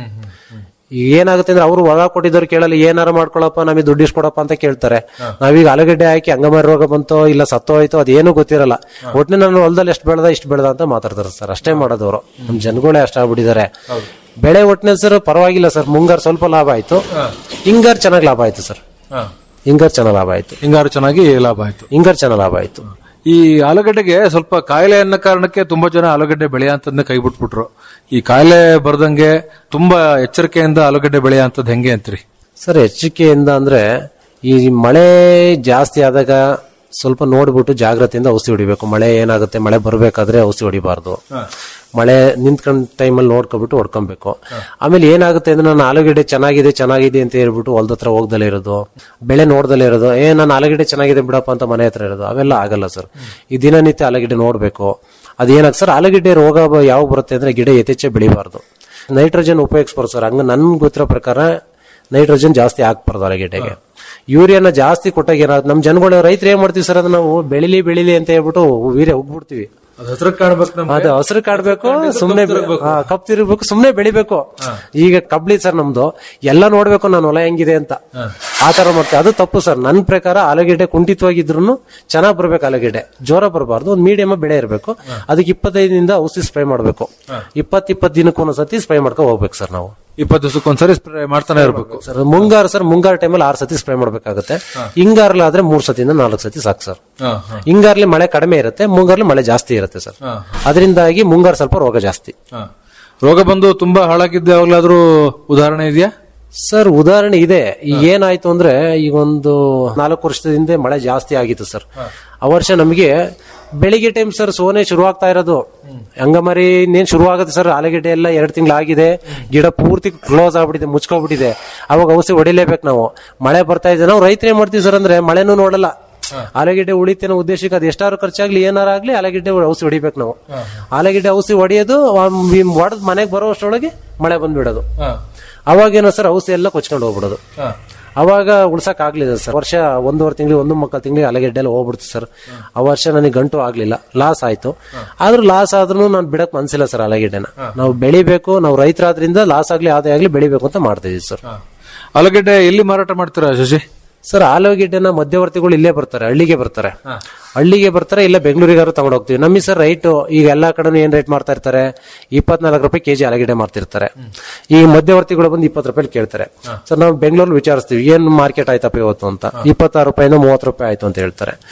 ಈಗ ಏನಾಗುತ್ತೆ ಅಂದ್ರೆ ಅವರು ಹೊಲ ಕೊಟ್ಟಿದ್ದವ್ರು ಕೇಳಲ್ಲ ಏನಾರ ಮಾಡ್ಕೊಳಪ್ಪ ನಮಗೆ ದುಡ್ಡು ಕೊಡಪ್ಪ ಅಂತ ಕೇಳ್ತಾರೆ ನಾವೀಗ ಆಲೂಗಡ್ಡೆ ಹಾಕಿ ಅಂಗಮಾರಿ ರೋಗ ಬಂತೋ ಇಲ್ಲ ಸತ್ತೋಯ್ತೋ ಅದೇನು ಗೊತ್ತಿರಲ್ಲ ಒಟ್ಟಿನ ನಾನು ಹೊಲದಲ್ಲಿ ಎಷ್ಟು ಬೆಳೆದ ಇಷ್ಟು ಬೆಳೆದ ಅಂತ ಮಾತಾಡ್ತಾರೆ ಸರ್ ಅಷ್ಟೇ ಮಾಡೋದವ್ರು ನಮ್ ಜನಗಳೇ ಅಷ್ಟಾಗ್ಬಿಟ್ಟಿದ್ದಾರೆ ಬೆಳೆ ಒಟ್ಟಿನಲ್ಲಿ ಸರ್ ಪರವಾಗಿಲ್ಲ ಸರ್ ಮುಂಗಾರು ಸ್ವಲ್ಪ ಲಾಭ ಆಯ್ತು ಹಿಂಗಾರು ಚೆನ್ನಾಗಿ ಲಾಭ ಆಯ್ತು ಸರ್ ಹಿಂಗಾರು ಚೆನ್ನಾಗಿ ಲಾಭ ಆಯ್ತು ಹಿಂಗಾರು ಚೆನ್ನಾಗಿ ಲಾಭ ಆಯ್ತು ಹಿಂಗಾರು ಚೆನ್ನಾಗಿ ಲಾಭ ಆಯ್ತು ಈ ಆಲೂಗಡ್ಡೆಗೆ ಸ್ವಲ್ಪ ಕಾಯಿಲೆ ಅನ್ನೋ ಕಾರಣಕ್ಕೆ ತುಂಬಾ ಜನ ಆಲೂಗಡ್ಡೆ ಬೆಳೆಯ ಅಂತಂದ್ರೆ ಕೈ ಬಿಟ್ಬಿಟ್ರು ಈ ಕಾಯಿಲೆ ಬರ್ದಂಗೆ ತುಂಬಾ ಎಚ್ಚರಿಕೆಯಿಂದ ಆಲೂಗಡ್ಡೆ ಬೆಳೆಯ ಅಂತದ್ ಹೆಂಗೆ ಅಂತ್ರಿ ಸರ್ ಎಚ್ಚರಿಕೆಯಿಂದ ಅಂದ್ರೆ ಈ ಮಳೆ ಜಾಸ್ತಿ ಆದಾಗ ಸ್ವಲ್ಪ ನೋಡ್ಬಿಟ್ಟು ಜಾಗ್ರತೆಯಿಂದ ಔಷಧಿ ಹೊಡಿಬೇಕು ಮಳೆ ಏನಾಗುತ್ತೆ ಮಳೆ ಬರ್ಬೇಕಾದ್ರೆ ಔಷಧಿ ಹೊಡಿಬಾರ್ದು ಮಳೆ ನಿಂತ್ಕೊಂಡ್ ಟೈಮಲ್ಲಿ ನೋಡ್ಕೊಬಿಟ್ಟು ಹೊಡ್ಕೊಬೇಕು ಆಮೇಲೆ ಏನಾಗುತ್ತೆ ಅಂದ್ರೆ ನಾನು ಆಲೂಗಡ್ಡೆ ಚೆನ್ನಾಗಿದೆ ಚೆನ್ನಾಗಿದೆ ಅಂತ ಹೇಳ್ಬಿಟ್ಟು ಹೊಲ್ದ ಹತ್ರ ಹೋಗ್ದಲೇ ಇರೋದು ಬೆಳೆ ನೋಡ್ದಲೇ ಇರೋದು ಏ ನಾನು ಆಲೂಗಡ್ಡೆ ಚೆನ್ನಾಗಿದೆ ಬಿಡಪ್ಪ ಅಂತ ಮನೆ ಹತ್ರ ಇರೋದು ಅವೆಲ್ಲ ಆಗಲ್ಲ ಸರ್ ಈ ದಿನನಿತ್ಯ ಆಲೂಗಡ್ಡೆ ನೋಡ್ಬೇಕು ಅದೇನಾಗ ಸರ್ ಆಲೂಗಡ್ಡೆ ರೋಗ ಬ- ಯಾವಾಗ ಬರುತ್ತೆ ಅಂದ್ರೆ ಗಿಡ ಯಥೇಚ್ಛ ಬೆಳಿಬಾರ್ದು ನೈಟ್ರೋಜನ್ ಉಪಯೋಗಿಸ್ಬಾರ್ದು ಸರ್ ಹಂಗ ನನ್ ಗೊತ್ತಿರೋ ಪ್ರಕಾರ ನೈಟ್ರೋಜನ್ ಜಾಸ್ತಿ ಹಾಕ್ಬಾರ್ದು ಆಲೂಗೆಡ್ಡೆಗೆ ಯೂರಿಯಾನ ಜಾಸ್ತಿ ಕೊಟ್ಟಾಗ ಏನಾಗುತ್ತೆ ನಮ್ ಜನಗಳು ರೈತರು ಏನ್ ಮಾಡ್ತೀವಿ ಸರ್ ಅದನ್ನ ನಾವು ಬೆಳಿಲಿ ಬೆಳಿಲಿ ಅಂತ ಹೇಳ್ಬಿಟ್ಟು ವೀರ್ಯ ಉಗ್ಬಿಡ್ತೀವಿ ಹತ್ರ ಕಾಣ್ಬೇಕು ಅದು ಹಸಿರು ಕಾಡ್ಬೇಕು ಸುಮ್ನೆ ಕಪ್ ತಿರುಗ್ಬೇಕು ಸುಮ್ನೆ ಬೆಳಿಬೇಕು ಈಗ ಕಬ್ಲಿ ಸರ್ ನಮ್ದು ಎಲ್ಲ ನೋಡ್ಬೇಕು ನಾನು ಹೊಲ ಹೆಂಗಿದೆ ಅಂತ ಆ ತರ ಮಾಡ್ತೀವಿ ಅದು ತಪ್ಪು ಸರ್ ನನ್ನ ಪ್ರಕಾರ ಆಲೂಗೆಡ್ಡೆ ಕುಂಠಿತವಾಗಿದ್ರು ಚೆನ್ನಾಗ್ ಬರ್ಬೇಕು ಆಲೂಗೆಡ್ಡೆ ಜೋರ ಬರಬಾರ್ದು ಒಂದು ಮೀಡಿಯಂ ಬೆಳೆ ಇರಬೇಕು ಅದಕ್ಕೆ ಇಪ್ಪತ್ತೈದರಿಂದ ಔಷಧಿ ಸ್ಪ್ರೇ ಮಾಡ್ಬೇಕು ಇಪ್ಪತ್ ಇಪ್ಪತ್ ದಿನಕ್ಕೆ ಒಂದ್ಸತಿ ಸ್ಪ್ರೇ ಮಾಡ್ಕೊ ಹೋಗ್ಬೇಕು ಸರ್ ನಾವು ಇಪ್ಪತ್ತು ದಿವಸಕ್ಕೊಂದ್ಸರಿ ಸ್ಪ್ರೇ ಮಾಡ್ತಾನೆ ಇರ್ಬೇಕು ಸರ್ ಮುಂಗಾರು ಸರ್ ಮುಂಗಾರು ಟೈಮಲ್ಲಿ ಆರು ಸತಿ ಸ್ಪ್ರೇ ಮಾಡ್ಬೇಕಾಗುತ್ತೆ ಹಿಂಗಾರಲ್ಲಿ ಆದ್ರೆ ಮೂರ್ ಸತಿಯಿಂದ ನಾಲ್ಕು ಸತಿ ಸಾಕು ಸರ್ ಹಿಂಗಾರ್ಲಿ ಮಳೆ ಕಡಿಮೆ ಇರುತ್ತೆ ಮುಂಗಾರ್ಲಿ ಮಳೆ ಜಾಸ್ತಿ ಇರುತ್ತೆ ಸರ್ ಅದರಿಂದಾಗಿ ಮುಂಗಾರು ಸ್ವಲ್ಪ ರೋಗ ಜಾಸ್ತಿ ರೋಗ ಬಂದು ತುಂಬಾ ಹಾಳಾಗಿದ್ದೆ ಯಾವಾಗ್ಲಾದ್ರೂ ಉದಾಹರಣೆ ಇದೆಯಾ ಸರ್ ಉದಾಹರಣೆ ಇದೆ ಈಗ ಏನಾಯ್ತು ಅಂದ್ರೆ ಈಗ ಒಂದು ನಾಲ್ಕು ವರ್ಷದ ಹಿಂದೆ ಮಳೆ ಜಾಸ್ತಿ ಆಗಿತ್ತು ಸರ್ ಆ ವರ್ಷ ನಮಗೆ ಬೆಳಿಗ್ಗೆ ಟೈಮ್ ಸರ್ ಸೋನೆ ಶುರುವಾಗ್ತಾ ಇರೋದು ಹಂಗಮರಿ ಇನ್ನೇನ್ ಶುರು ಆಗುತ್ತೆ ಸರ್ ಆಲೂಗೆಡ್ಡೆ ಎಲ್ಲ ಎರಡು ತಿಂಗಳು ಆಗಿದೆ ಗಿಡ ಪೂರ್ತಿ ಕ್ಲೋಸ್ ಆಗ್ಬಿಟ್ಟಿದೆ ಮುಚ್ಕೊಬಿಟ್ಟಿದೆ ಅವಾಗ ಔಷಧಿ ಹೊಡಿಲೇಬೇಕು ನಾವು ಮಳೆ ಬರ್ತಾ ಇದೆ ನಾವು ರೈತರು ಏನ್ ಮಾಡ್ತೀವಿ ಸರ್ ಅಂದ್ರೆ ಮಳೆನೂ ನೋಡಲ್ಲ ಆಲೂಗೆಡ್ಡೆ ಉಳಿತೇನೋ ಉದ್ದೇಶಕ್ಕೆ ಅದು ಎಷ್ಟಾರು ಖರ್ಚಾಗ್ಲಿ ಏನಾರ ಆಗ್ಲಿ ಆಲೂಗೆಡ್ಡೆ ಔಷಧಿ ಹೊಡಿಬೇಕು ನಾವು ಆಲೂಗೆಡ್ಡೆ ಔಷಧಿ ಹೊಡೆಯೋದು ಹೊಡೆದ್ ಮನೆಗೆ ಬರೋ ಅಷ್ಟರೊಳಗೆ ಮಳೆ ಬಂದ್ಬಿಡೋದು ಅವಾಗೇನೋ ಸರ್ ಔಷಧಿ ಎಲ್ಲ ಕೊಚ್ಕೊಂಡು ಹೋಗ್ಬಿಡೋದು ಅವಾಗ ಉಳ್ಸಕ್ ಆಗ್ಲಿಲ್ಲ ಸರ್ ವರ್ಷ ಒಂದೂವರೆ ತಿಂಗಳು ಒಂದು ಮಕ್ಕಳ ತಿಂಗಳಿಗೆ ಅಲಗೆಡ್ಡೆ ಎಲ್ಲ ಹೋಗ್ಬಿಡ್ತು ಸರ್ ಆ ವರ್ಷ ನನಗೆ ಗಂಟು ಆಗ್ಲಿಲ್ಲ ಲಾಸ್ ಆಯ್ತು ಆದ್ರೂ ಲಾಸ್ ಆದ್ರೂ ನಾನು ಬಿಡಕ್ ಮನ್ಸಿಲ್ಲ ಸರ್ ಅಲಗೆಡ್ಡೆನ ನಾವು ಬೆಳಿಬೇಕು ನಾವು ರೈತರಾದ್ರಿಂದ ಲಾಸ್ ಆಗ್ಲಿ ಆದಾಯ ಆಗ್ಲಿ ಬೆಳಿಬೇಕು ಅಂತ ಮಾಡ್ತಾ ಇದೀವಿ ಸರ್ ಆಲೂಗಡ್ಡೆ ಎಲ್ಲಿ ಮಾರಾಟ ಮಾಡ್ತೀರಾ ಶಶಿ ಸರ್ ಆಲೂಗೆಡ್ಡೆನ ಮಧ್ಯವರ್ತಿಗಳು ಇಲ್ಲೇ ಬರ್ತಾರೆ ಹಳ್ಳಿಗೆ ಬರ್ತಾರೆ ಹಳ್ಳಿಗೆ ಬರ್ತಾರೆ ಇಲ್ಲ ಬೆಂಗಳೂರಿಗಾರು ತಗೊಂಡು ಹೋಗ್ತೀವಿ ನಮಗೆ ಸರ್ ರೈಟ್ ಈಗ ಎಲ್ಲಾ ಕಡೆನೂ ಏನ್ ರೇಟ್ ಮಾಡ್ತಾ ಇರ್ತಾರೆ ಇಪ್ಪತ್ನಾಲ್ಕು ರೂಪಾಯಿ ಕೆಜಿ ಆಲೂಗೆಡ್ಡೆ ಮಾರ್ತಿರ್ತಾರೆ ಈ ಮಧ್ಯವರ್ತಿಗಳು ಬಂದು ಇಪ್ಪತ್ತು ರೂಪಾಯಿ ಕೇಳ್ತಾರೆ ಸರ್ ನಾವು ಬೆಂಗಳೂರಲ್ಲಿ ವಿಚಾರಿಸ್ತೀವಿ ಏನ್ ಮಾರ್ಕೆಟ್ ಆಯ್ತಪ್ಪ ಇವತ್ತು ಅಂತ ಇಪ್ಪತ್ತಾರು ರೂಪಾಯಿನೋ ಮೂವತ್ತು ರೂಪಾಯಿ ಆಯ್ತು ಅಂತ ಹೇಳ್ತಾರೆ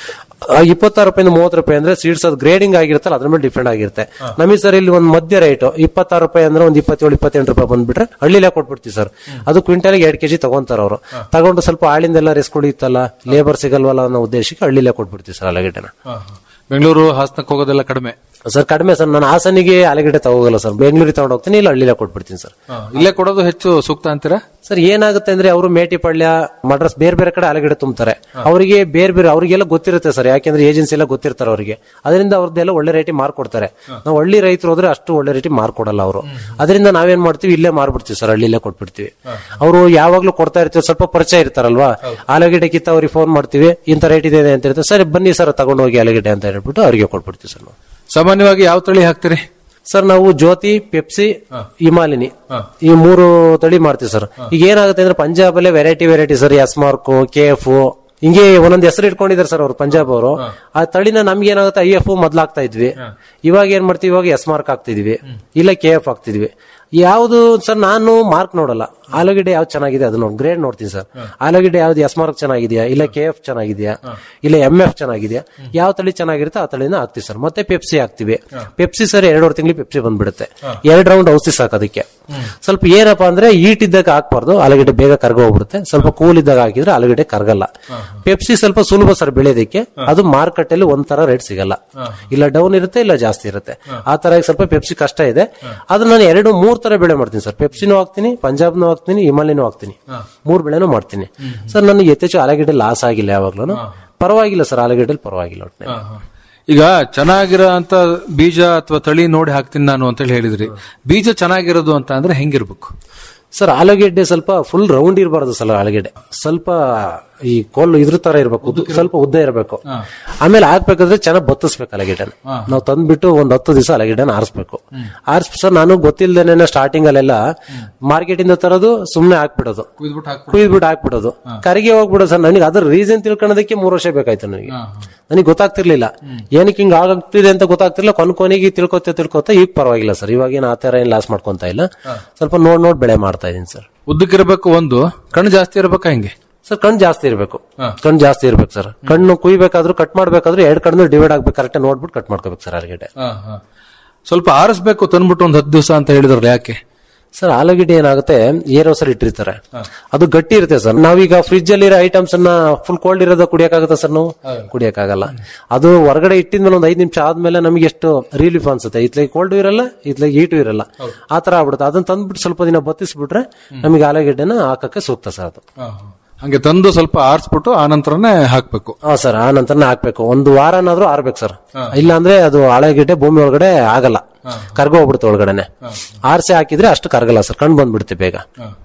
ಇಪ್ಪತ್ತಾರು ರೂಪಾಯಿಂದ ಮೂವತ್ತು ರೂಪಾಯಿ ಅಂದ್ರೆ ಸೀಡ್ಸ್ ಅದು ಗ್ರೇಡಿಂಗ್ ಆಗಿರುತ್ತಲ್ಲ ಅದ್ರ ಮೇಲೆ ಡಿಪೆಂಡ್ ಆಗಿರುತ್ತೆ ನಮಗೆ ಸರ್ ಇಲ್ಲಿ ಒಂದು ಮಧ್ಯ ರೇಟ್ ಇಪ್ಪತ್ತಾರು ರೂಪಾಯಿ ಅಂದ್ರೆ ಒಂದು ಇಪ್ಪತ್ತೇಳು ಇಪ್ಪತ್ತೆಂಟು ರೂಪಾಯಿ ಬಂದ್ಬಿಟ್ರೆ ಹಳ್ಳಿಲೇ ಕೊಟ್ಬಿಡ್ತೀವಿ ಸರ್ ಅದು ಕ್ವಿಂಟಲ್ಗೆ ಎರಡು ಕೆಜಿ ತಗೊಂತಾರ ಅವರು ತಗೊಂಡು ಸ್ವಲ್ಪ ಆಳಿಂದೆಲ್ಲ ರಿಸ್ಕ್ ಹೊಡಿಯುತ್ತಲ್ಲ ಲೇಬರ್ ಸಿಗಲ್ವಲ್ಲ ಅನ್ನೋ ಉದ್ದೇಶಕ್ಕೆ ಹಳ್ಳಿಲೇ ಕೊಟ್ಬಿಡ್ತೀವಿ ಸರ್ ಆಲೂಗೆಡ್ಡೆನ ಬೆಂಗಳೂರು ಹಾಸನಕ್ಕೆ ಹೋಗೋದೆಲ್ಲ ಕಡಿಮೆ ಸರ್ ಕಡಿಮೆ ಸರ್ ನಾನು ಹಾಸನಿಗೆ ಆಲೂಗೆಡ್ಡೆ ತಗೋಗಲ್ಲ ಸರ್ ಬೆಂಗಳೂರಿಗೆ ತಗೊಂಡು ಹೋಗ್ತೀನಿ ಇಲ್ಲ ಹಳ್ಳಿಲೇ ಕೊಟ್ಬಿಡ್ತೀನಿ ಸರ್ ಇಲ್ಲೇ ಕೊಡೋದು ಹೆಚ್ಚು ಸೂಕ್ತ ಅಂತೀರಾ ಸರ್ ಏನಾಗುತ್ತೆ ಅಂದ್ರೆ ಅವರು ಮೇಟಿಪಳ್ಯ ಮಡ್ರಾಸ್ ಬೇರೆ ಬೇರೆ ಕಡೆ ಆಲೂಗಡ್ಡೆ ತುಂಬ್ತಾರೆ ಅವರಿಗೆ ಬೇರೆ ಬೇರೆ ಅವರಿಗೆಲ್ಲ ಗೊತ್ತಿರುತ್ತೆ ಸರ್ ಯಾಕೆಂದ್ರೆ ಏಜೆನ್ಸಿ ಎಲ್ಲ ಗೊತ್ತಿರ್ತಾರೆ ಅವರಿಗೆ ಅದರಿಂದ ಅವ್ರದ್ದೆಲ್ಲ ಒಳ್ಳೆ ರೇಟಿಗೆ ಮಾರ್ಕೊಡ್ತಾರೆ ನಾವು ಹಳ್ಳಿ ರೈತರು ಹೋದ್ರೆ ಅಷ್ಟು ಒಳ್ಳೆ ರೇಟಿಗೆ ಮಾರ್ಕೊಡಲ್ಲ ಅವರು ಅದರಿಂದ ನಾವೇನ್ ಮಾಡ್ತೀವಿ ಇಲ್ಲೇ ಮಾರ್ಬಿಡ್ತೀವಿ ಸರ್ ಹಳ್ಳಿಲೇ ಕೊಟ್ಬಿಡ್ತೀವಿ ಅವರು ಯಾವಾಗ್ಲೂ ಕೊಡ್ತಾ ಇರ್ತೀವಿ ಸ್ವಲ್ಪ ಪರಿಚಯ ಇರ್ತಾರಲ್ವಾ ಆಲೂಗಡ್ಡೆ ಕಿತ್ತ ಅವ್ರಿಗೆ ಫೋನ್ ಮಾಡ್ತೀವಿ ಇಂಥ ರೇಟ್ ಇದೆ ಅಂತ ಇರ್ತಾರೆ ಸರಿ ಬನ್ನಿ ಸರ್ ತಗೊಂಡು ಹೋಗಿ ಆಲೂಗಡ್ಡೆ ಅಂತ ಹೇಳ್ಬಿಟ್ಟು ಅವರಿಗೆ ಕೊಟ್ಬಿಡ್ತೀವಿ ಸರ್ ನಾವು ಸಾಮಾನ್ಯವಾಗಿ ಯಾವ ತಳಿ ಹಾಕ್ತೀರಿ ಸರ್ ನಾವು ಜ್ಯೋತಿ ಪೆಪ್ಸಿ ಹಿಮಾಲಿನಿ ಈ ಮೂರು ತಳಿ ಮಾಡ್ತೀವಿ ಸರ್ ಈಗ ಏನಾಗುತ್ತೆ ಅಂದ್ರೆ ಪಂಜಾಬ್ ಅಲ್ಲೇ variety variety sir S mark K F ಹಿಂಗೆ ಒಂದೊಂದು ಹೆಸರು ಇಟ್ಕೊಂಡಿದ್ದಾರೆ ಸರ್ ಅವ್ರು ಪಂಜಾಬ್ ಅವರು ಆ ತಳಿನ ನಮ್ಗೆ ಏನಾಗುತ್ತೆ ಐ ಎಫ್ ಮೊದ್ಲಾಗ್ತಾ ಇದ್ವಿ ಇವಾಗ ಏನ್ ಮಾಡ್ತೀವಿ ಇವಾಗ ಎಸ್ ಮಾರ್ಕ್ ಆಗ್ತಿದ್ವಿ ಇಲ್ಲ ಕೆ ಎಫ್ ಆಗ್ತಿದ್ವಿ ಯಾವ್ದು ಸರ್ ನಾನು ಮಾರ್ಕ್ ನೋಡಲ್ಲ ಆಲೂಗಡ್ಡೆ ಯಾವ್ದು ಚೆನ್ನಾಗಿದೆ ಅದು ನೋಡಿ ಗ್ರೇಡ್ ನೋಡ್ತೀನಿ ಸರ್ ಆಲೂಗಡ್ಡೆ ಯಾವ್ದು ಎಸ್ ಮಾರ್ಕ್ ಚೆನ್ನಾಗಿದೆಯಾ ಇಲ್ಲ ಕೆ ಎಫ್ ಚೆನ್ನಾಗಿದೆಯಾ ಇಲ್ಲ ಎಂ ಎಫ್ ಚೆನ್ನಾಗಿದೆಯಾ ಯಾವ ತಳಿ ಚೆನ್ನಾಗಿರುತ್ತೆ ಆ ತಳಿನ ಹಾಕ್ತಿವಿ ಸರ್ ಮತ್ತೆ ಪೆಪ್ಸಿ ಹಾಕ್ತಿವಿ ಪೆಪ್ಸಿ ಸರ್ ಎರಡೂವರೆ ತಿಂಗಳು ಪೆಪ್ಸಿ ಬಂದ್ಬಿಡುತ್ತೆ ಎರಡ್ ರೌಂಡ್ ಔಷಧಿ ಸಾಕು ಅದಕ್ಕೆ ಸ್ವಲ್ಪ ಏನಪ್ಪಾ ಅಂದ್ರೆ ಈಟ್ ಇದ್ದಾಗ ಹಾಕ್ಬಾರ್ದು ಆಲೂಗಡ್ಡೆ ಬೇಗ ಕರ್ಗ ಹೋಗ್ಬಿಡುತ್ತೆ ಸ್ವಲ್ಪ ಕೂಲ್ ಇದ್ದಾಗ ಹಾಕಿದ್ರೆ ಆಲೂಗಡ್ಡೆ ಕರ್ಗಲ್ಲ ಪೆಪ್ಸಿ ಸ್ವಲ್ಪ ಸುಲಭ ಸರ್ ಬೆಳೆಯೋದಕ್ಕೆ ಅದು ಮಾರ್ಕೆಟ್ ಅಲ್ಲಿ ಒಂದ್ ತರ ರೇಟ್ ಸಿಗಲ್ಲ ಇಲ್ಲ ಡೌನ್ ಇರುತ್ತೆ ಇಲ್ಲ ಜಾಸ್ತಿ ಇರುತ್ತೆ ಆ ತರ ಸ್ವಲ್ಪ ಪೆಪ್ಸಿ ಕಷ್ಟ ಇದೆ ಅದು ನಾನು ಎರಡು ಮೂರ್ ತರ ಬೆಳೆ ಮಾಡ್ತೀನಿ ಸರ್ ಪೆಪ್ಸಿನೂ ಹಾಕ್ತೀನಿ ಪಂಜಾಬ್ನೂ ಹಾಕ್ತೀನಿ ಹಿಮಾಲಯನೂ ಹಾಕ್ತೀನಿ ಮೂರ್ ಬೆಳೆನೂ ಮಾಡ್ತೀನಿ ಸರ್ ನನಗೆ ಯಥೇಚ್ಛ ಆಲೂಗಡ್ಡೆ ಲಾಸ್ ಆಗಿಲ್ಲ ಯಾವಾಗ್ಲೂ ಪರವಾಗಿಲ್ಲ ಸರ್ ಆಲೂಗಡ್ಡೆ ಪರವಾಗಿಲ್ಲ ಒಟ್ಟಿನಲ್ಲಿ. ಈಗ ಚೆನ್ನಾಗಿರೋ ಅಂತ ಬೀಜ ಅಥವಾ ತಳಿ ನೋಡಿ ಹಾಕ್ತೀನಿ ನಾನು ಅಂತ ಹೇಳಿ ಹೇಳಿದ್ರಿ ಬೀಜ ಚೆನ್ನಾಗಿರೋದು ಅಂತ ಅಂದ್ರೆ ಹೆಂಗಿರ್ಬೇಕು ಸರ್ ಆಲೂಗೆಡ್ಡೆ ಸ್ವಲ್ಪ ಫುಲ್ ರೌಂಡ್ ಇರಬಾರ್ದು ಸರ್ ಆಲೂಗೆಡ್ಡೆ ಸ್ವಲ್ಪ ಈ ಕೋಲ್ ಇದ್ರ ತರ ಇರ್ಬೇಕು ಉದ್ದ- ಸ್ವಲ್ಪ ಉದ್ದ ಇರಬೇಕು ಆಮೇಲೆ ಹಾಕ್ಬೇಕಾದ್ರೆ ಚೆನ್ನಾಗಿ ಬತ್ತಿಸ್ಬೇಕು ಆಲೂಗೆಡ್ಡೆನ ನಾವು ತಂದ್ಬಿಟ್ಟು ಒಂದ್ ಹತ್ತು ದಿವಸ ಆಲೂಗೆಡ್ಡೆನ ಆರಿಸ್ಬೇಕು ಆರಿಸ್ ಸರ್ ನಾನು ಗೊತ್ತಿಲ್ದೇನೆ ಸ್ಟಾರ್ಟಿಂಗ್ ಅಲ್ಲೆಲ್ಲ ಮಾರ್ಕೆಟ್ ಇಂದ ತರೋದು ಸುಮ್ನೆ ಹಾಕ್ಬಿಡೋದು ಕುಯ್ದ್ಬಿಟ್ಟು ಹಾಕ್ಬಿಡೋದು ಕರಿಗೆ ಹೋಗ್ಬಿಡೋದು ಸರ್ ನನಗೆ ಅದ್ರ ರೀಸನ್ ತಿಳ್ಕೊಳ್ಳೋದಕ್ಕೆ ಮೂರು ವರ್ಷ ಬೇಕಾಯ್ತು ನನಗೆ ನನಗೆ ಗೊತ್ತಾಗ್ತಿರ್ಲಿಲ್ಲ ಏನಕ್ಕೆ ಹಿಂಗ್ ಆಗ್ತಿದೆ ಅಂತ ಗೊತ್ತಾಗ್ತಿರ್ಲಿಲ್ಲ ಕೊನ್ ಕೊನೆಗೆ ತಿಳ್ಕೊತ ತಿಳ್ಕೊತ ಈಗ ಪರವಾಗಿಲ್ಲ ಸರ್ ಇವಾಗ ಏನು ಆ ತರ ಏನ್ ಲಾಸ್ ಮಾಡ್ಕೊಂತ ಇಲ್ಲ ಸ್ವಲ್ಪ ನೋಡ್ ನೋಡ್ ಬೆಳೆ ಮಾಡ್ತಾ ಇದೀನಿ ಸರ್ ಉದ್ದಕ್ಕಿರ್ಬೇಕು ಒಂದು ಕಣ್ಣು ಜಾಸ್ತಿ ಇರ್ಬೇಕಾ ಹೆಂಗೆ ಸರ್ ಕಣ್ಣು ಜಾಸ್ತಿ ಇರ್ಬೇಕು ಕಣ್ಣು ಜಾಸ್ತಿ ಇರ್ಬೇಕು ಸರ್ ಕಣ್ಣು ಕುಯ್ಬೇಕಾದ್ರೂ ಕಟ್ ಮಾಡ್ಬೇಕಾದ್ರೂ ಎರಡ್ ಕಣ್ಣು ಡಿವೈಡ್ ಆಗ್ಬೇಕು ಕರೆಕ್ಟ್ ನೋಡ್ಬಿಟ್ಟು ಕಟ್ ಮಾಡ್ಕೋಬೇಕು ಸರ್ ಆಲೂಗಡ್ಡೆ ಸ್ವಲ್ಪ ಆರಿಸ್ಬೇಕು ತಂದ್ಬಿಟ್ಟು ಒಂದ್ ಹತ್ತು ದಿವಸ ಅಂತ ಹೇಳಿದ್ರಲ್ಲ ಯಾಕೆ ಸರ್ ಆಲೂಗಡ್ಡೆ ಏನಾಗುತ್ತೆ ಏರೋ ಸರ್ ಇಟ್ಟಿರ್ತಾರೆ ಅದು ಗಟ್ಟಿ ಇರುತ್ತೆ ಸರ್ ನಾವೀಗ ಫ್ರಿಜ್ ಅಲ್ಲಿ ಇರೋ ಐಟಮ್ಸ್ ಅನ್ನ ಫುಲ್ ಕೋಲ್ಡ್ ಇರೋದ ಕುಡಿಯಕ್ಕಾಗತ್ತ ಸರ್ ನಾವು ಕುಡಿಯಕ್ಕಾಗಲ್ಲ ಅದು ಹೊರಗಡೆ ಇಟ್ಟಿದ್ಮೇಲೆ ಒಂದ್ ಐದ್ ನಿಮಿಷ ಆದ್ಮೇಲೆ ನಮಗೆ ಎಷ್ಟು ರಿಲೀಫ್ ಅನ್ಸುತ್ತೆ ಇತ್ಲಾಗ ಕೋಲ್ಡ್ ಇರಲ್ಲ ಇತ್ಲಾಗ ಹೀಟು ಇರಲ್ಲ ಆ ತರ ಆಗ್ಬಿಡುತ್ತೆ ಅದನ್ನ ತಂದ್ಬಿಟ್ಟು ಸ್ವಲ್ಪ ದಿನ ಬತ್ತಿಸ್ಬಿಟ್ರೆ ನಮಗೆ ಆಲೂಗಡ್ಡೆನ ಹಾಕಕ್ಕೆ ಸೂಕ್ತ ಸರ್ ಅದು ಹಂಗೆ ತಂದು ಸ್ವಲ್ಪ ಆರಿಸ್ಬಿಟ್ಟು ಆ ನಂತರನೇ ಹಾಕ್ಬೇಕು ಹಾ ಸರ್ ಆ ನಂತರನೇ ಹಾಕ್ಬೇಕು ಒಂದು ವಾರನಾದ್ರೂ ಆರ್ಬೇಕು ಸರ್ ಇಲ್ಲ ಅಂದ್ರೆ ಅದು ಆಳೆಗಿಟ್ಟೆ ಭೂಮಿ ಒಳಗಡೆ ಆಗಲ್ಲ ಕರ್ಗ ಹೋಗ್ಬಿಡುತ್ತೆ ಒಳಗಡೆನೆ ಆರ್ಸೆ ಹಾಕಿದ್ರೆ ಅಷ್ಟು ಕರ್ಗಲ್ಲ ಸರ್ ಕಣ್ ಬಂದ್ಬಿಡುತ್ತೆ ಬೇಗ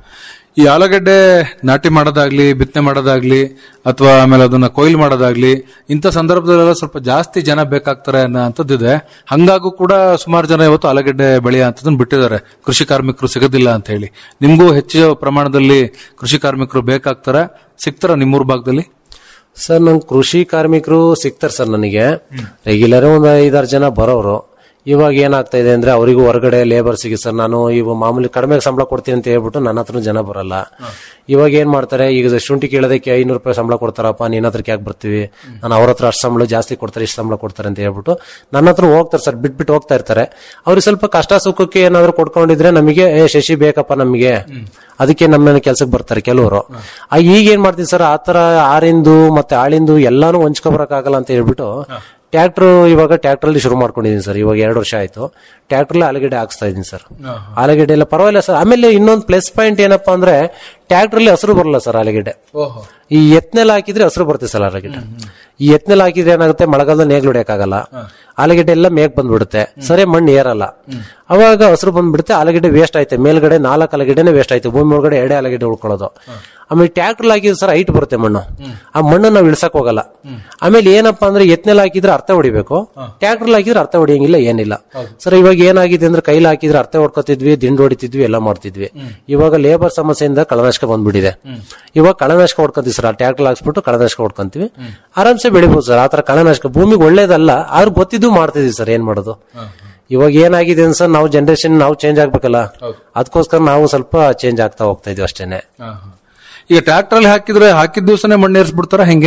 ಈ ಆಲೂಗಡ್ಡೆ ನಾಟಿ ಮಾಡೋದಾಗ್ಲಿ ಬಿತ್ತನೆ ಮಾಡೋದಾಗ್ಲಿ ಅಥವಾ ಆಮೇಲೆ ಅದನ್ನ ಕೊಯ್ಲು ಮಾಡೋದಾಗ್ಲಿ ಇಂಥ ಸಂದರ್ಭದಲ್ಲೆಲ್ಲ ಸ್ವಲ್ಪ ಜಾಸ್ತಿ ಜನ ಬೇಕಾಗ್ತಾರೆ ಅನ್ನೋಂಥದ್ದಿದೆ ಹಂಗಾಗೂ ಕೂಡ ಸುಮಾರು ಜನ ಇವತ್ತು ಆಲೂಗಡ್ಡೆ ಬೆಳೆಯ ಅಂತದನ್ನ ಬಿಟ್ಟಿದ್ದಾರೆ ಕೃಷಿ ಕಾರ್ಮಿಕರು ಸಿಗೋದಿಲ್ಲ ಅಂತ ಹೇಳಿ ನಿಮ್ಗೂ ಹೆಚ್ಚು ಪ್ರಮಾಣದಲ್ಲಿ ಕೃಷಿ ಕಾರ್ಮಿಕರು ಬೇಕಾಗ್ತಾರ ಸಿಗ್ತಾರ ನಿಮ್ಮೂರ್ ಭಾಗದಲ್ಲಿ ಸರ್ ನನ್ ಕೃಷಿ ಕಾರ್ಮಿಕರು ಸಿಗ್ತಾರೆ ಸರ್ ನನಗೆ ರೆಗ್ಯುಲರ್ ಒಂದು ಐದಾರು ಜನ ಬರೋರು ಇವಾಗ ಏನಾಗ್ತಾ ಇದೆ ಅಂದ್ರೆ ಅವರಿಗೂ ಹೊರಗಡೆ ಲೇಬರ್ ಸಿಗಿ ಸರ್ ನಾನು ಇವಾಗ ಮಾಮೂಲಿ ಕಡಿಮೆ ಸಂಬಳ ಕೊಡ್ತೀನಿ ಅಂತ ಹೇಳ್ಬಿಟ್ಟು ನನ್ನ ಹತ್ರ ಜನ ಬರಲ್ಲ ಇವಾಗ ಏನ್ ಮಾಡ್ತಾರೆ ಈಗ ಶುಂಠಿ ಕೇಳೋದಕ್ಕೆ ಐನೂರು ರೂಪಾಯಿ ಸಂಬಳ ಕೊಡ್ತಾರಪ್ಪ ನಿನ್ನ ಹತ್ರಕ್ಕೆ ಯಾಕೆ ಬರ್ತೀವಿ ನಾನು ಅವ್ರ ಹತ್ರ ಅಷ್ಟು ಸಂಬಳ ಜಾಸ್ತಿ ಕೊಡ್ತಾರೆ ಇಷ್ಟು ಸಂಬಳ ಕೊಡ್ತಾರೆ ಅಂತ ಹೇಳ್ಬಿಟ್ಟು ನನ್ನ ಹತ್ರ ಹೋಗ್ತಾರೆ ಸರ್ ಬಿಟ್ಬಿಟ್ಟು ಹೋಗ್ತಾ ಇರ್ತಾರೆ ಅವ್ರಿಗೆ ಸ್ವಲ್ಪ ಕಷ್ಟ ಸುಖಕ್ಕೆ ಏನಾದ್ರು ಕೊಡ್ಕೊಂಡಿದ್ರೆ ನಮಗೆ ಏ ಶಶಿ ಬೇಕಪ್ಪ ನಮಗೆ ಅದಕ್ಕೆ ನಮ್ಮ ಕೆಲ್ಸಕ್ಕೆ ಬರ್ತಾರೆ ಕೆಲವರು ಆ ಈಗ ಏನ್ ಮಾಡ್ತೀವಿ ಸರ್ ಆತರ ಆರಿಂದು ಮತ್ತೆ ಆಳಿಂದು ಎಲ್ಲಾನು ಹೊಂಚ್ಕೊಬರಕ್ಕಾಗಲ್ಲ ಅಂತ ಹೇಳ್ಬಿಟ್ಟು ಟ್ರ್ಯಾಕ್ಟರ್ ಇವಾಗ ಟ್ರ್ಯಾಕ್ಟರ್ ಅಲ್ಲಿ ಶುರು ಮಾಡ್ಕೊಂಡಿದೀನಿ ಸರ್ ಇವಾಗ ಎರಡು ವರ್ಷ ಆಯ್ತು ಟ್ರ್ಯಾಕ್ಟರ್ ಆಲೂಗಡ್ಡೆ ಹಾಕ್ಸ್ತಾ ಇದೀನಿ ಸರ್ ಆಲೂಗಡ್ಡೆ ಎಲ್ಲ ಪರವಾಗಿಲ್ಲ ಸರ್ ಆಮೇಲೆ ಇನ್ನೊಂದು ಪ್ಲಸ್ ಪಾಯಿಂಟ್ ಏನಪ್ಪಾ ಅಂದ್ರೆ ಟ್ರ್ಯಾಕ್ಟರ್ ಅಲ್ಲಿ ಹಸಿರು ಬರಲ್ಲ ಸರ್ ಆಲೂಗಡ್ಡೆ ಈ ಎತ್ನೆಲ್ಲ ಹಾಕಿದ್ರೆ ಹಸಿರು ಬರುತ್ತೆ ಸರ್ ಆಲೂಗಡ್ಡೆ ಈ ಎತ್ನೆಲ್ಲ ಹಾಕಿದ್ರೆ ಏನಾಗುತ್ತೆ ಮಳೆಗಾಲದಲ್ಲಿ ನೇಗ್ಲು ಹೊಡಿಯಕ್ಕಾಗಲ್ಲ ಆಲೂಗಡ್ಡೆ ಎಲ್ಲ ಮೇಗ್ ಬಂದ್ಬಿಡುತ್ತೆ ಸರಿ ಮಣ್ಣು ಏರಲ್ಲ ಅವಾಗ ಹಸಿರು ಬಂದ್ಬಿಡುತ್ತೆ ಆಲೂಗಡ್ಡೆ ವೇಸ್ಟ್ ಆಯ್ತು ಮೇಲ್ಗಡೆ ನಾಲ್ಕು ಆಲೂಗಡ್ಡೆನೆ ವೇಸ್ಟ್ ಆಯ್ತು ಭೂಮಿ ಒಳಗಡೆ ಎರಡೇ ಆಲೂಗಡ್ಡೆ ಉಳ್ಕೊಳ್ಳೋದು ಆಮೇಲೆ ಟ್ರ್ಯಾಕ್ಟರ್ ಹಾಕಿದ್ರೆ ಸರ್ ಹೈಟ್ ಬರುತ್ತೆ ಮಣ್ಣು ಆ ಮಣ್ಣು ನಾವು ಇಳ್ಸಕ್ ಹೋಗಲ್ಲ ಆಮೇಲೆ ಏನಪ್ಪಾ ಅಂದ್ರೆ ಎತ್ನೆಲ್ಲ ಹಾಕಿದ್ರೆ ಅರ್ಥ ಹೊಡಿಬೇಕು ಟ್ರ್ಯಾಕ್ಟರ್ ಹಾಕಿದ್ರೆ ಅರ್ಥ ಹೊಡಿಯಂಗಿಲ್ಲ ಏನಿಲ್ಲ ಸರ್ ಇವಾಗ ಏನಾಗಿದೆ ಅಂದ್ರೆ ಕೈಲಿ ಹಾಕಿದ್ರೆ ಅರ್ಥ ಹೊಡ್ಕೊತಿದ್ವಿ ದಿಂಡು ಹೊಡಿತಿದ್ವಿ ಎಲ್ಲ ಮಾಡ್ತಿದ್ವಿ ಇವಾಗ ಲೇಬರ್ ಸಮಸ್ಯೆಯಿಂದ ಕಳನಾಶಕ ಬಂದ್ಬಿಟ್ಟಿದೆ ಇವಾಗ ಕಳನಾಶಕ ಹೊಡ್ಕೊಂತೀವಿ ಸರ್ ಆ ಟ್ರ್ಯಾಕ್ಟರ್ ಹಾಕ್ಸ್ಬಿಟ್ಟು ಕಳನಾಶಕ ಹೊಡ್ಕೊಂತೀವಿ ಆರಾಮ್ಸೆ ಬೆಳಿಬಹುದು ಸರ್ ಆತರ ಕಳನಾಶಕ ಭೂಮಿಗೆ ಒಳ್ಳೇದಲ್ಲ ಆದ್ರೆ ಗೊತ್ತಿದ್ದು ಮಾಡ್ತಿದ್ವಿ ಸರ್ ಏನ್ ಮಾಡೋದು ಇವಾಗ ಏನಾಗಿದೆ ಸರ್ ನಾವು ಜನರೇಷನ್ ನಾವು ಚೇಂಜ್ ಆಗ್ಬೇಕಲ್ಲ ಅದಕ್ಕೋಸ್ಕರ ನಾವು ಸ್ವಲ್ಪ ಚೇಂಜ್ ಆಗ್ತಾ ಹೋಗ್ತಾ ಇದೀವಿ ಅಷ್ಟೇನೆ ಈಗ ಟ್ರ್ಯಾಕ್ಟರ್ ಅಲ್ಲಿ ಹಾಕಿದ್ರೆ ಹಾಕಿದ ದಿವಸನೇ ಮಣ್ಣು ಏರಿಸ್ಬಿಡ್ತಾರ ಹೆಂಗೆ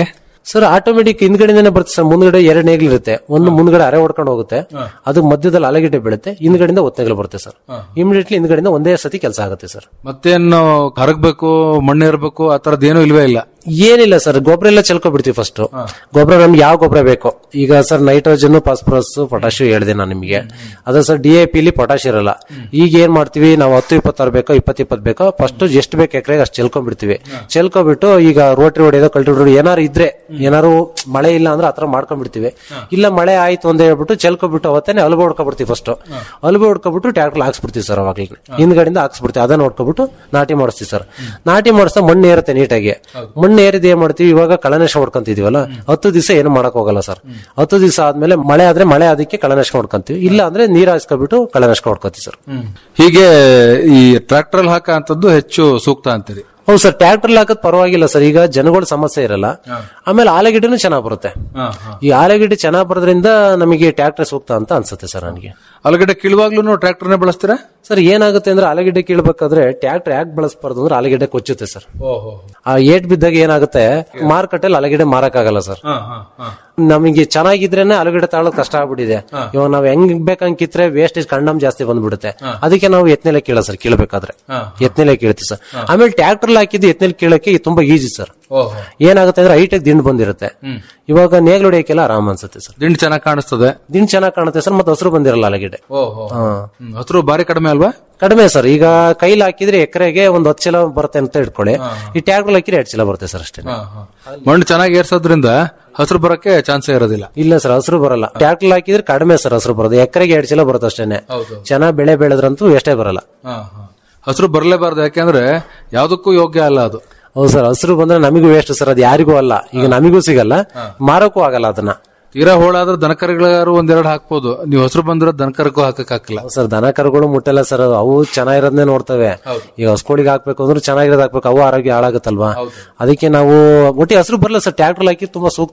ಸರ್ ಆಟೋಮೆಟಿಕ್ ಹಿಂದ್ಗಡೆಯಿಂದನೇ ಬರುತ್ತೆ ಸರ್ ಮುಂದ್ಗಡೆ ಎರಡು ನೇಗ್ಲು ಇರುತ್ತೆ ಒಂದು ಮುಂದ್ಗಡೆ ಅರೆ ಹೊಡ್ಕೊಂಡು ಹೋಗುತ್ತೆ ಅದು ಮಧ್ಯದಲ್ಲಿ ಅಲಗಿಡ್ಡೆ ಬೀಳುತ್ತೆ ಹಿಂದ್ಗಡೆಯಿಂದ ಒತ್ತನೆಗಳು ಬರುತ್ತೆ ಸರ್ ಇಮಿಡಿಯೇಟ್ಲಿ ಹಿಂದ್ಗಡೆಯಿಂದ ಒಂದೇ ಸತಿ ಕೆಲಸ ಆಗುತ್ತೆ ಸರ್ ಮತ್ತೇನು ಹರಗ್ಬೇಕು ಮಣ್ಣು ಇರಬೇಕು ಆ ತರದ್ ಏನೂ ಇಲ್ವೇ ಇಲ್ಲ ಏನಿಲ್ಲ ಸರ್ ಗೊಬ್ಬರ ಎಲ್ಲ ಚೆಲ್ಕೊಬಿಡ್ತೀವಿ ಫಸ್ಟ್ ಗೊಬ್ಬರ ನಮ್ಗೆ ಯಾವ ಗೊಬ್ಬರ ಬೇಕು ಈಗ ಸರ್ ನೈಟ್ರೋಜನ್ ಫಾಸ್ಫರಸ್ ಪೊಟಾಶಿಯಂ ಹೇಳಿದೆ ನಾನು ನಿಮಗೆ ಅದೇ ಸರ್ ಡಿ ಎ ಪಿಲಿ ಪೊಟಾಶ್ ಇರಲ್ಲ ಈಗ ಏನ್ ಮಾಡ್ತೀವಿ ನಾವು ಹತ್ತು ಇಪ್ಪತ್ತಾರು ಬೇಕೋ ಇಪ್ಪತ್ತು ಇಪ್ಪತ್ತು ಬೇಕೋ ಫಸ್ಟ್ ಎಷ್ಟು ಬೇಕು ಎಕರೆಗೆ ಅಷ್ಟು ಚೆಲ್ಕೊಂಡ್ಬಿಡ್ತೀವಿ ಚೆಲ್ಕೊಬಿಟ್ಟು ಈಗ ರೋಟ್ರಿ ಹೊಡೆಯೋದು ಕಲ್ಟಿ ಹೊಡೆಯೋದು ಏನಾರು ಇದ್ರೆ ಏನಾರು ಮಳೆ ಇಲ್ಲ ಅಂದ್ರೆ ಆತರ ಮಾಡ್ಕೊಂಡ್ಬಿಡ್ತೀವಿ ಇಲ್ಲ ಮಳೆ ಆಯ್ತು ಅಂತ ಹೇಳ್ಬಿಟ್ಟು ಚೆಲ್ಕೊಬಿಟ್ಟು ಅವತ್ತೇನೆ ಅಲ್ಬ ಹೊಡ್ಕೊಬಿಡ್ತೀವಿ ಫಸ್ಟ್ ಅಲ್ಬ ಹೊಡ್ಕೊಬಿಟ್ಟು ಟ್ಯಾಕ್ಟರ್ ಹಾಕ್ಸ್ಬಿಡ್ತೀವಿ ಸರ್ ಅವಾಗಲೇ ಹಿಂದ್ಗಡೆಯಿಂದ ಹಾಕ್ಸ್ಬಿಡ್ತೀವಿ ಅದನ್ನ ನೋಡ್ಕೊಬಿಟ್ಟು ನಾಟಿ ಮಾಡಿಸ್ತೀವಿ ಸರ್ ನಾಟಿ ಮಾಡಿಸ್ತಾ ಮಣ್ಣು ಏರುತ್ತೆ ನೀಟಾಗಿ ಮಣ್ಣು ಏರಿದ ಏನ್ ಮಾಡ್ತೀವಿ ಇವಾಗ ಕಳನಶ ಹೊಡ್ಕೊಂತಿದೀವಲ್ಲ ಹತ್ತು ದಿವಸ ಏನು ಮಾಡಕ್ ಹೋಗಲ್ಲ ಸರ್ ಹತ್ತು ದಿವಸ ಆದ್ಮೇಲೆ ಮಳೆ ಆದ್ರೆ ಮಳೆ ಅದಕ್ಕೆ ಕಳನಶ ಹೊಡ್ಕೊಂತೀವಿ ಇಲ್ಲ ಅಂದ್ರೆ ನೀರ್ ಹಾಯಿಸ್ಕೊಬಿಟ್ಟು ಕಳನಶ ಹೊಡ್ಕೊತೀವಿ ಸರ್ ಹೀಗೆ ಈ ಟ್ರಾಕ್ಟರ್ ಹಾಕ ಅಂತದ್ದು ಹೆಚ್ಚು ಸೂಕ್ತ ಅಂತೀರಿ ಹೌದು ಸರ್ ಟ್ರ್ಯಾಕ್ಟರ್ ಹಾಕೋದ್ ಪರವಾಗಿಲ್ಲ ಸರ್ ಈಗ ಜನಗಳ ಸಮಸ್ಯೆ ಇರಲ್ಲ ಆಮೇಲೆ ಆಲೂಗೆಡ್ಡೆನೂ ಚೆನ್ನಾಗ್ ಬರುತ್ತೆ ಈ ಆಲೂಗೆಡ್ಡೆ ಚೆನ್ನಾಗ್ ಬರೋದ್ರಿಂದ ನಮಗೆ ಟ್ರ್ಯಾಕ್ಟರ್ ಸೂಕ್ತ ಅಂತ ಅನ್ಸುತ್ತೆ ಸರ್ ನನಗೆ ಆಲೂಗಡ್ಡೆ ಕೀಳುವಾಗ್ಲೂ ಟ್ರಾಕ್ಟರ್ನೇ ಬಳಸ್ತೀರಾ ಸರ್ ಏನಾಗುತ್ತೆ ಅಂದ್ರೆ ಆಲೂಗೆಡ್ಡೆ ಕೀಳ್ಬೇಕಾದ್ರೆ ಟ್ರ್ಯಾಕ್ಟರ್ ಯಾಕೆ ಬಳಸಬಾರ್ದು ಅಂದ್ರೆ ಆಲೂಗೆಡ್ಡೆ ಕೊಚ್ಚುತ್ತೆ ಸರ್ ಆ ಏಟ್ ಬಿದ್ದಾಗ ಏನಾಗುತ್ತೆ ಮಾರುಕಟ್ಟೆಯಲ್ಲಿ ಆಲೂಗೆಡ್ಡೆ ಮಾರಕ್ಕಾಗಲ್ಲ ಸರ್ ನಮಗೆ ಚೆನ್ನಾಗಿದ್ರೇನೆ ಆಲೂಗಡ್ಡೆ ತಾಳೋದು ಕಷ್ಟ ಆಗ್ಬಿಟ್ಟಿದೆ ಇವಾಗ ನಾವ್ ಹೆಂಗ್ ಬೇಕಂಗ್ ಕಿತ್ರೆ ವೇಸ್ಟೇಜ್ ಕಂಡಮ್ ಜಾಸ್ತಿ ಬಂದ್ಬಿಡುತ್ತೆ ಅದಕ್ಕೆ ನಾವು ಎತ್ನೆಲೆ ಕೀಳ ಸರ್ ಕೀಳ್ಬೇಕಾದ್ರೆ ಎತ್ನೆಲೆ ಕೀಳ್ತೀವಿ ಸರ್ ಆಮೇಲೆ ಟ್ರ್ಯಾಕ್ಟರ್ ಹಾಕಿದ್ದು ಎತ್ನೆಲೆ ಕೀಳಕ್ಕೆ ತುಂಬಾ ಈಜಿ ಸರ್ ಏನಾಗುತ್ತೆ ಅಂದ್ರೆ ಹೈಟೆಕ್ ದಿಂಡ್ ಬಂದಿರುತ್ತೆ ಇವಾಗ ನೇಗ್ಲು ಹೊಡಿಯಕ್ಕೆಲ್ಲ ಆರಾಮ್ ಅನ್ಸುತ್ತೆ ಸರ್ ದಿಂಡ್ ಚೆನ್ನಾಗಿ ಕಾಣಿಸ್ತದೆ ದಿಂಡ್ ಚೆನ್ನಾಗಿ ಕಾಣುತ್ತೆ ಸರ್ ಮತ್ತೆ ಹಸಿರು ಬಂದಿರಲ್ಲ ಆಲೂಗೆಡ್ಡೆ ಹಾ. ಹಸಿರು ಬಾರಿ ಕಡಿಮೆ ಅಲ್ವಾ ಕಡಿಮೆ ಸರ್ ಈಗ ಕೈಲಿ ಹಾಕಿದ್ರೆ ಎಕರೆಗೆ ಒಂದ್ ಹತ್ತು ಚೀಲ ಬರುತ್ತೆ ಅಂತ ಇಟ್ಕೊಳ್ಳಿ ಈ ಟ್ಯಾಕ್ಟರ್ ಹಾಕಿದ್ರೆ ಎರಡು ಚೀಲ ಬರುತ್ತೆ ಸರ್ ಅಷ್ಟೇ ಮಣ್ಣು ಚೆನ್ನಾಗಿ ಏರ್ಸೋದ್ರಿಂದ ಹಸಿರು ಬರಕ್ಕೆ ಚಾನ್ಸೇ ಇರೋದಿಲ್ಲ ಇಲ್ಲ ಸರ್ ಹಸಿರು ಬರಲ್ಲ ಟ್ಯಾಕ್ಟರ್ ಹಾಕಿದ್ರೆ ಕಡಿಮೆ ಸರ್ ಹಸಿರು ಬರೋದು ಎಕರೆಗೆ ಎರಡು ಚೀಲ ಬರುತ್ತೆ ಅಷ್ಟೇನೆ ಚೆನ್ನಾಗಿ ಬೆಳೆ ಬೆಳೆದ್ರಂತೂ ಎಷ್ಟೇ ಬರಲ್ಲ ಹಸಿರು ಬರಲೇಬಾರ್ದು ಯಾಕೆಂದ್ರೆ ಯಾವ್ದಕ್ಕೂ ಯೋಗ್ಯ ಅಲ್ಲ ಅದು ಹೌದು ಸರ್ ಹಸಿರು ಬಂದ್ರೆ ನಮಗೂ ವೇಸ್ಟ್ ಸರ್ ಅದು ಯಾರಿಗೂ ಅಲ್ಲ ಈಗ ನಮಗೂ ಸಿಗಲ್ಲ ಮಾರಕ್ಕೂ ಆಗಲ್ಲ ಅದನ್ನ ತೀರಾ ಹೋಳಾದ್ರೆ ದನಕರುಗಳಾರು ಒಂದೆರಡು ಹಾಕ್ಬೋದು ನೀವು ಹಸಿರು ಬಂದ್ರೆ ದನಕರಕ್ಕೂ ಹಾಕಕ್ ಹಾಕಿಲ್ಲ ಸರ್ ದನ ಕರುಗಳು ಮುಟ್ಟಲ್ಲ ಸರ್ ಅದು. ಅವು ಚೆನ್ನಾಗಿರೋದನ್ನೇ ನೋಡ್ತವೆ ಈಗ ಹಸ್ಕೋಳಿಗೆ ಹಾಕ್ಬೇಕು ಅಂದ್ರೆ ಚೆನ್ನಾಗಿರೋದು ಹಾಕ್ಬೇಕು ಅವು ಆರೋಗ್ಯ ಹಾಳಾಗುತ್ತಲ್ವಾ ಅದಕ್ಕೆ ನಾವು ಒಟ್ಟಿ ಹಸಿರು ಬರಲ್ಲ ಸರ್ ಟ್ರ್ಯಾಕ್ಟರ್ ಹಾಕಿ ತುಂಬಾ ಸೂಕ್ತ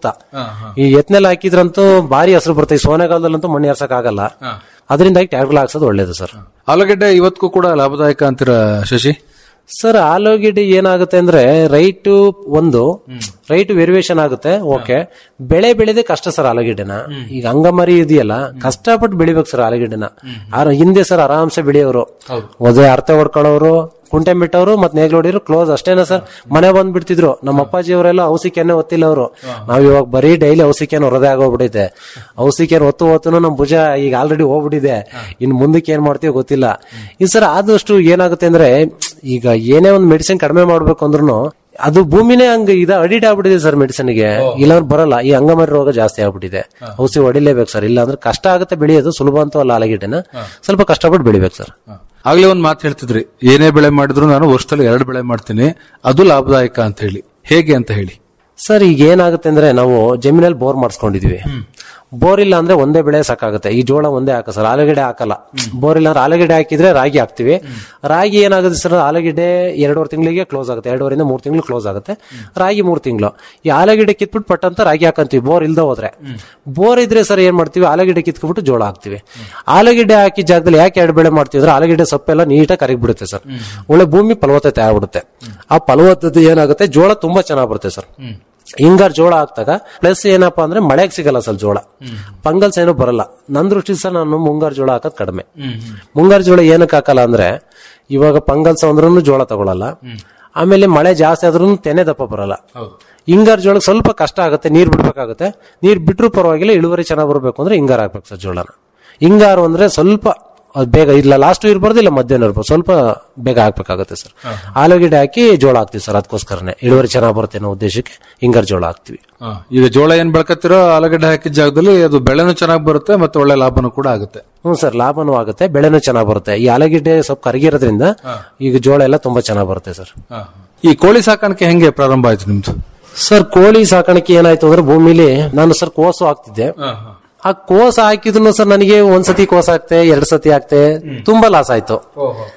ಈ ಎತ್ನೆಲ್ಲ ಹಾಕಿದ್ರಂತೂ ಭಾರಿ ಹಸಿರು ಬರುತ್ತೆ ಈ ಸೋನೆಗಾಲದಲ್ಲಂತೂ ಮಣ್ಣು ಏರ್ಸಕ್ ಆಗಲ್ಲ ಅದರಿಂದಾಗಿ ಟ್ರ್ಯಾಕ್ಟರ್ ಹಾಕ್ಸೋದು ಒಳ್ಳೇದು ಸರ್ ಆಲೂಗಡ್ಡೆ ಇವತ್ತಿಗೂ ಕೂಡ ಲಾಭದಾಯಕ ಅಂತೀರ ಶಶಿ ಸರ್ ಆಲೂಗೆಡ್ಡೆ ಏನಾಗುತ್ತೆ ಅಂದ್ರೆ ರೈಟ್ ಒಂದು ರೈಟ್ ವೇರಿಯೇಷನ್ ಆಗುತ್ತೆ ಓಕೆ ಬೆಳೆ ಬೆಳೆದೇ ಕಷ್ಟ ಸರ್ ಆಲೂಗೆಡ್ಡೆನ ಈಗ ಅಂಗಮರಿ ಇದೆಯಲ್ಲ ಕಷ್ಟಪಟ್ಟು ಬೆಳಿಬೇಕು ಸರ್ ಆಲೂಗೆಡ್ಡೆನ ಆರ- ಹಿಂದೆ ಸರ್ ಆರಾಮ್ಸೆ ಬೆಳೆಯೋರು ಒದೆ ಅರ್ಥ ಹೊಡ್ಕೊಳ್ಳೋರು ಕುಂಟೆ ಬಿಟ್ಟವರು ಮತ್ ನೇಗ್ಲೋಡಿರು ಕ್ಲೋಸ್ ಅಷ್ಟೇನಾ ಸರ್ ಮನೆ ಬಂದ್ ಬಿಡ್ತಿದ್ರು ನಮ್ಮ ಅಪ್ಪಾಜಿ ಅವರೆಲ್ಲ ಔಸಿಕೆನೆ ಒತ್ತಿಲ್ಲ ಅವರು ನಾವ್ ಇವಾಗ ಬರೀ ಡೈಲಿ ಔಸಿಕೆನ್ ಹೊರದೇ ಆಗೋಗ್ಬಿಟ್ಟೈತೆ ಔಸಿಕೆನ್ ಒತ್ತು ಒತ್ತುನು ನಮ್ ಭುಜ ಈಗ ಆಲ್ರೆಡಿ ಹೋಗ್ಬಿಟ್ಟಿದೆ ಇನ್ ಮುಂದಕ್ಕೆ ಏನ್ ಮಾಡ್ತೀವಿ ಗೊತ್ತಿಲ್ಲ ಈ ಸರ್ ಆದಷ್ಟು ಏನಾಗುತ್ತೆ ಅಂದ್ರೆ ಈಗ ಏನೇ ಒಂದು ಮೆಡಿಸಿನ್ ಕಡಿಮೆ ಮಾಡ್ಬೇಕು ಅಂದ್ರೂ ಅದು ಭೂಮಿನೇ ಹಂಗ ಇದ ಅಡಿಟ್ ಆಗ್ಬಿಟ್ಟಿದೆ ಸರ್ ಮೆಡಿಸಿನ್ಗೆ ಇಲ್ಲಾಂದ್ರೆ ಬರಲ್ಲ ಈ ಅಂಗಮರಿ ರೋಗ ಜಾಸ್ತಿ ಆಗ್ಬಿಟ್ಟಿದೆ ಔಷಧಿ ಹೊಡಿಲೇಬೇಕು ಸರ್ ಇಲ್ಲ ಅಂದ್ರೆ ಕಷ್ಟ ಆಗುತ್ತೆ ಬೆಳೆಯೋದು ಸುಲಭ ಅಂತೂ ಅಲ್ಲ ಆಲೂಗೆಡ್ಡೆನ ಸ್ವಲ್ಪ ಕಷ್ಟಪಟ್ಟು ಬೆಳಿಬೇಕು ಸರ್ ಆಗ್ಲೇ ಒಂದ್ ಮಾತು ಹೇಳ್ತಿದ್ರಿ ಏನೇ ಬೆಳೆ ಮಾಡಿದ್ರು ನಾನು ವರ್ಷದಲ್ಲಿ ಎರಡು ಬೆಳೆ ಮಾಡ್ತೀನಿ ಅದು ಲಾಭದಾಯಕ ಅಂತ ಹೇಳಿ ಹೇಗೆ ಅಂತ ಹೇಳಿ ಸರ್ ಈಗ ಏನಾಗುತ್ತೆ ಅಂದ್ರೆ ನಾವು ಜಮೀನಲ್ಲಿ ಬೋರ್ ಮಾಡಿಸ್ಕೊಂಡಿದೀವಿ ಬೋರ್ ಇಲ್ಲ ಅಂದ್ರೆ ಒಂದೇ ಬೆಳೆ ಸಾಕಾಗುತ್ತೆ ಈ ಜೋಳ ಒಂದೇ ಹಾಕ ಸರ್ ಆಲೂಗಡ್ಡೆ ಹಾಕಲ್ಲ ಬೋರ್ ಇಲ್ಲ ಅಂದ್ರೆ ಆಲೂಗಡ್ಡೆ ಹಾಕಿದ್ರೆ ರಾಗಿ ಹಾಕ್ತಿವಿ ರಾಗಿ ಏನಾಗುತ್ತೆ ಸರ್ ಆಲೂಗಡ್ಡೆ ಎರಡೂವರೆ ತಿಂಗಳಿಗೆ ಕ್ಲೋಸ್ ಆಗುತ್ತೆ ಎರಡೂವರೆಯಿಂದ ಮೂರು ತಿಂಗಳು ಕ್ಲೋಸ್ ಆಗುತ್ತೆ ರಾಗಿ ಮೂರು ತಿಂಗಳು ಈ ಆಲೂಗಡ್ಡೆ ಕಿತ್ಬಿಟ್ಟು ಪಟ್ ಅಂತ ರಾಗಿ ಹಾಕಂತೀವಿ ಬೋರ್ ಇಲ್ದ ಹೋದ್ರೆ ಬೋರ್ ಇದ್ರೆ ಸರ್ ಏನ್ ಮಾಡ್ತೀವಿ ಆಲೂಗಡ್ಡೆ ಕಿತ್ಕೊಬಿಟ್ಟು ಜೋಳ ಹಾಕ್ತಿವಿ ಆಲೂಗಡ್ಡೆ ಹಾಕಿ ಜಾಗದಲ್ಲಿ ಯಾಕೆ ಎರಡು ಬೆಳೆ ಮಾಡ್ತೀವಿ ಅಂದ್ರೆ ಆಲೂಗಡ್ಡೆ ಸೊಪ್ಪೆಲ್ಲ ನೀಟಾಗಿ ಕರಗಿಬಿಡುತ್ತೆ ಸರ್ ಒಳ್ಳೆ ಭೂಮಿ ಫಲವತ್ತತೆ ಆಗ್ಬಿಡುತ್ತೆ ಆ ಫಲವತ್ತತೆ ಏನಾಗುತ್ತೆ ಜೋಳ ತುಂಬಾ ಚೆನ್ನಾಗಿ ಬರುತ್ತೆ ಸರ್ ಹಿಂಗಾರ್ ಜೋಳ ಹಾಕ್ದಾಗ ಪ್ಲಸ್ ಏನಪ್ಪಾ ಅಂದ್ರೆ ಮಳೆಗೆ ಸಿಗಲ್ಲ ಸರ್ ಜೋಳ ಪಂಗಲ್ಸ್ ಏನೂ ಬರಲ್ಲ ನನ್ ದೃಷ್ಟಿ ಸರ್ ನಾನು ಮುಂಗಾರು ಜೋಳ ಹಾಕೋದ್ ಕಡಿಮೆ ಮುಂಗಾರು ಜೋಳ ಏನಕ್ಕೆ ಹಾಕಲ್ಲ ಅಂದ್ರೆ ಇವಾಗ ಪಂಗಲ್ಸ್ ಅಂದ್ರೂ ಜೋಳ ತಗೊಳಲ್ಲ ಆಮೇಲೆ ಮಳೆ ಜಾಸ್ತಿ ಆದ್ರೂ ತೆನೆ ದಪ್ಪ ಬರಲ್ಲ ಹಿಂಗಾರ್ ಜೋಳಕ್ಕೆ ಸ್ವಲ್ಪ ಕಷ್ಟ ಆಗುತ್ತೆ ನೀರ್ ಬಿಡ್ಬೇಕಾಗುತ್ತೆ ನೀರ್ ಬಿಟ್ರು ಪರವಾಗಿಲ್ಲ ಇಳುವರಿ ಚೆನ್ನಾಗಿ ಬರಬೇಕು ಅಂದ್ರೆ ಹಿಂಗಾರ್ ಹಾಕ್ಬೇಕು ಸರ್ ಜೋಳನ ಹಿಂಗಾರು ಅಂದ್ರೆ ಸ್ವಲ್ಪ ಅದ್ ಬೇಗ ಇಲ್ಲ ಲಾಸ್ಟ್ ಇರ್ಬಾರ್ದು ಇಲ್ಲ ಮಧ್ಯಾಹ್ನ ಇರ್ಬೋದು ಸ್ವಲ್ಪ ಬೇಗ ಹಾಕ್ಬೇಕಾಗುತ್ತೆ ಸರ್ ಆಲೂಗೆಡ್ಡೆ ಹಾಕಿ ಜೋಳ ಹಾಕ್ತಿವಿ ಸರ್ ಅದಕ್ಕೋಸ್ಕರನೇ ಇಳುವರಿ ಚೆನ್ನಾಗಿ ಬರುತ್ತೆ ಅನ್ನೋ ಉದ್ದೇಶಕ್ಕೆ ಹಿಂಗಾರ್ ಜೋಳ ಹಾಕ್ತಿವಿ ಈಗ ಜೋಳ ಏನ್ ಬೆಳ್ಕತ್ತಿರೋ ಆಲೂಗಡ್ಡೆ ಹಾಕಿದ ಜಾಗದಲ್ಲಿ ಅದು ಬೆಳೆನೂ ಚೆನ್ನಾಗಿ ಬರುತ್ತೆ ಮತ್ತೆ ಒಳ್ಳೆ ಲಾಭನೂ ಕೂಡ ಆಗುತ್ತೆ ಹ್ಞೂ ಸರ್ ಲಾಭನೂ ಆಗುತ್ತೆ ಬೆಳೆನೂ ಚೆನ್ನಾಗಿ ಬರುತ್ತೆ ಈ ಆಲೂಗೆಡ್ಡೆ ಸ್ವಲ್ಪ ಕರಗಿರೋದ್ರಿಂದ ಈಗ ಜೋಳ ಎಲ್ಲ ತುಂಬಾ ಚೆನ್ನಾಗಿ ಬರುತ್ತೆ ಸರ್ ಈ ಕೋಳಿ ಸಾಕಾಣಿಕೆ ಹೆಂಗೆ ಪ್ರಾರಂಭ ಆಯ್ತು ನಿಮ್ದು ಸರ್ ಕೋಳಿ ಸಾಕಾಣಿಕೆ ಏನಾಯ್ತು ಅಂದ್ರೆ ಭೂಮಿಲಿ ನಾನು ಸರ್ ಕೋಸು ಹಾಕ್ತಿದ್ದೆ ಆ ಕೋಸ ಹಾಕಿದ್ರು ಸರ್ ನನಗೆ ಒಂದ್ಸತಿ ಕೋಸ ಹಾಕ್ತೆ ಎರಡ್ ಸತಿ ಹಾಕ್ತೆ ತುಂಬಾ ಲಾಸ್ ಆಯ್ತು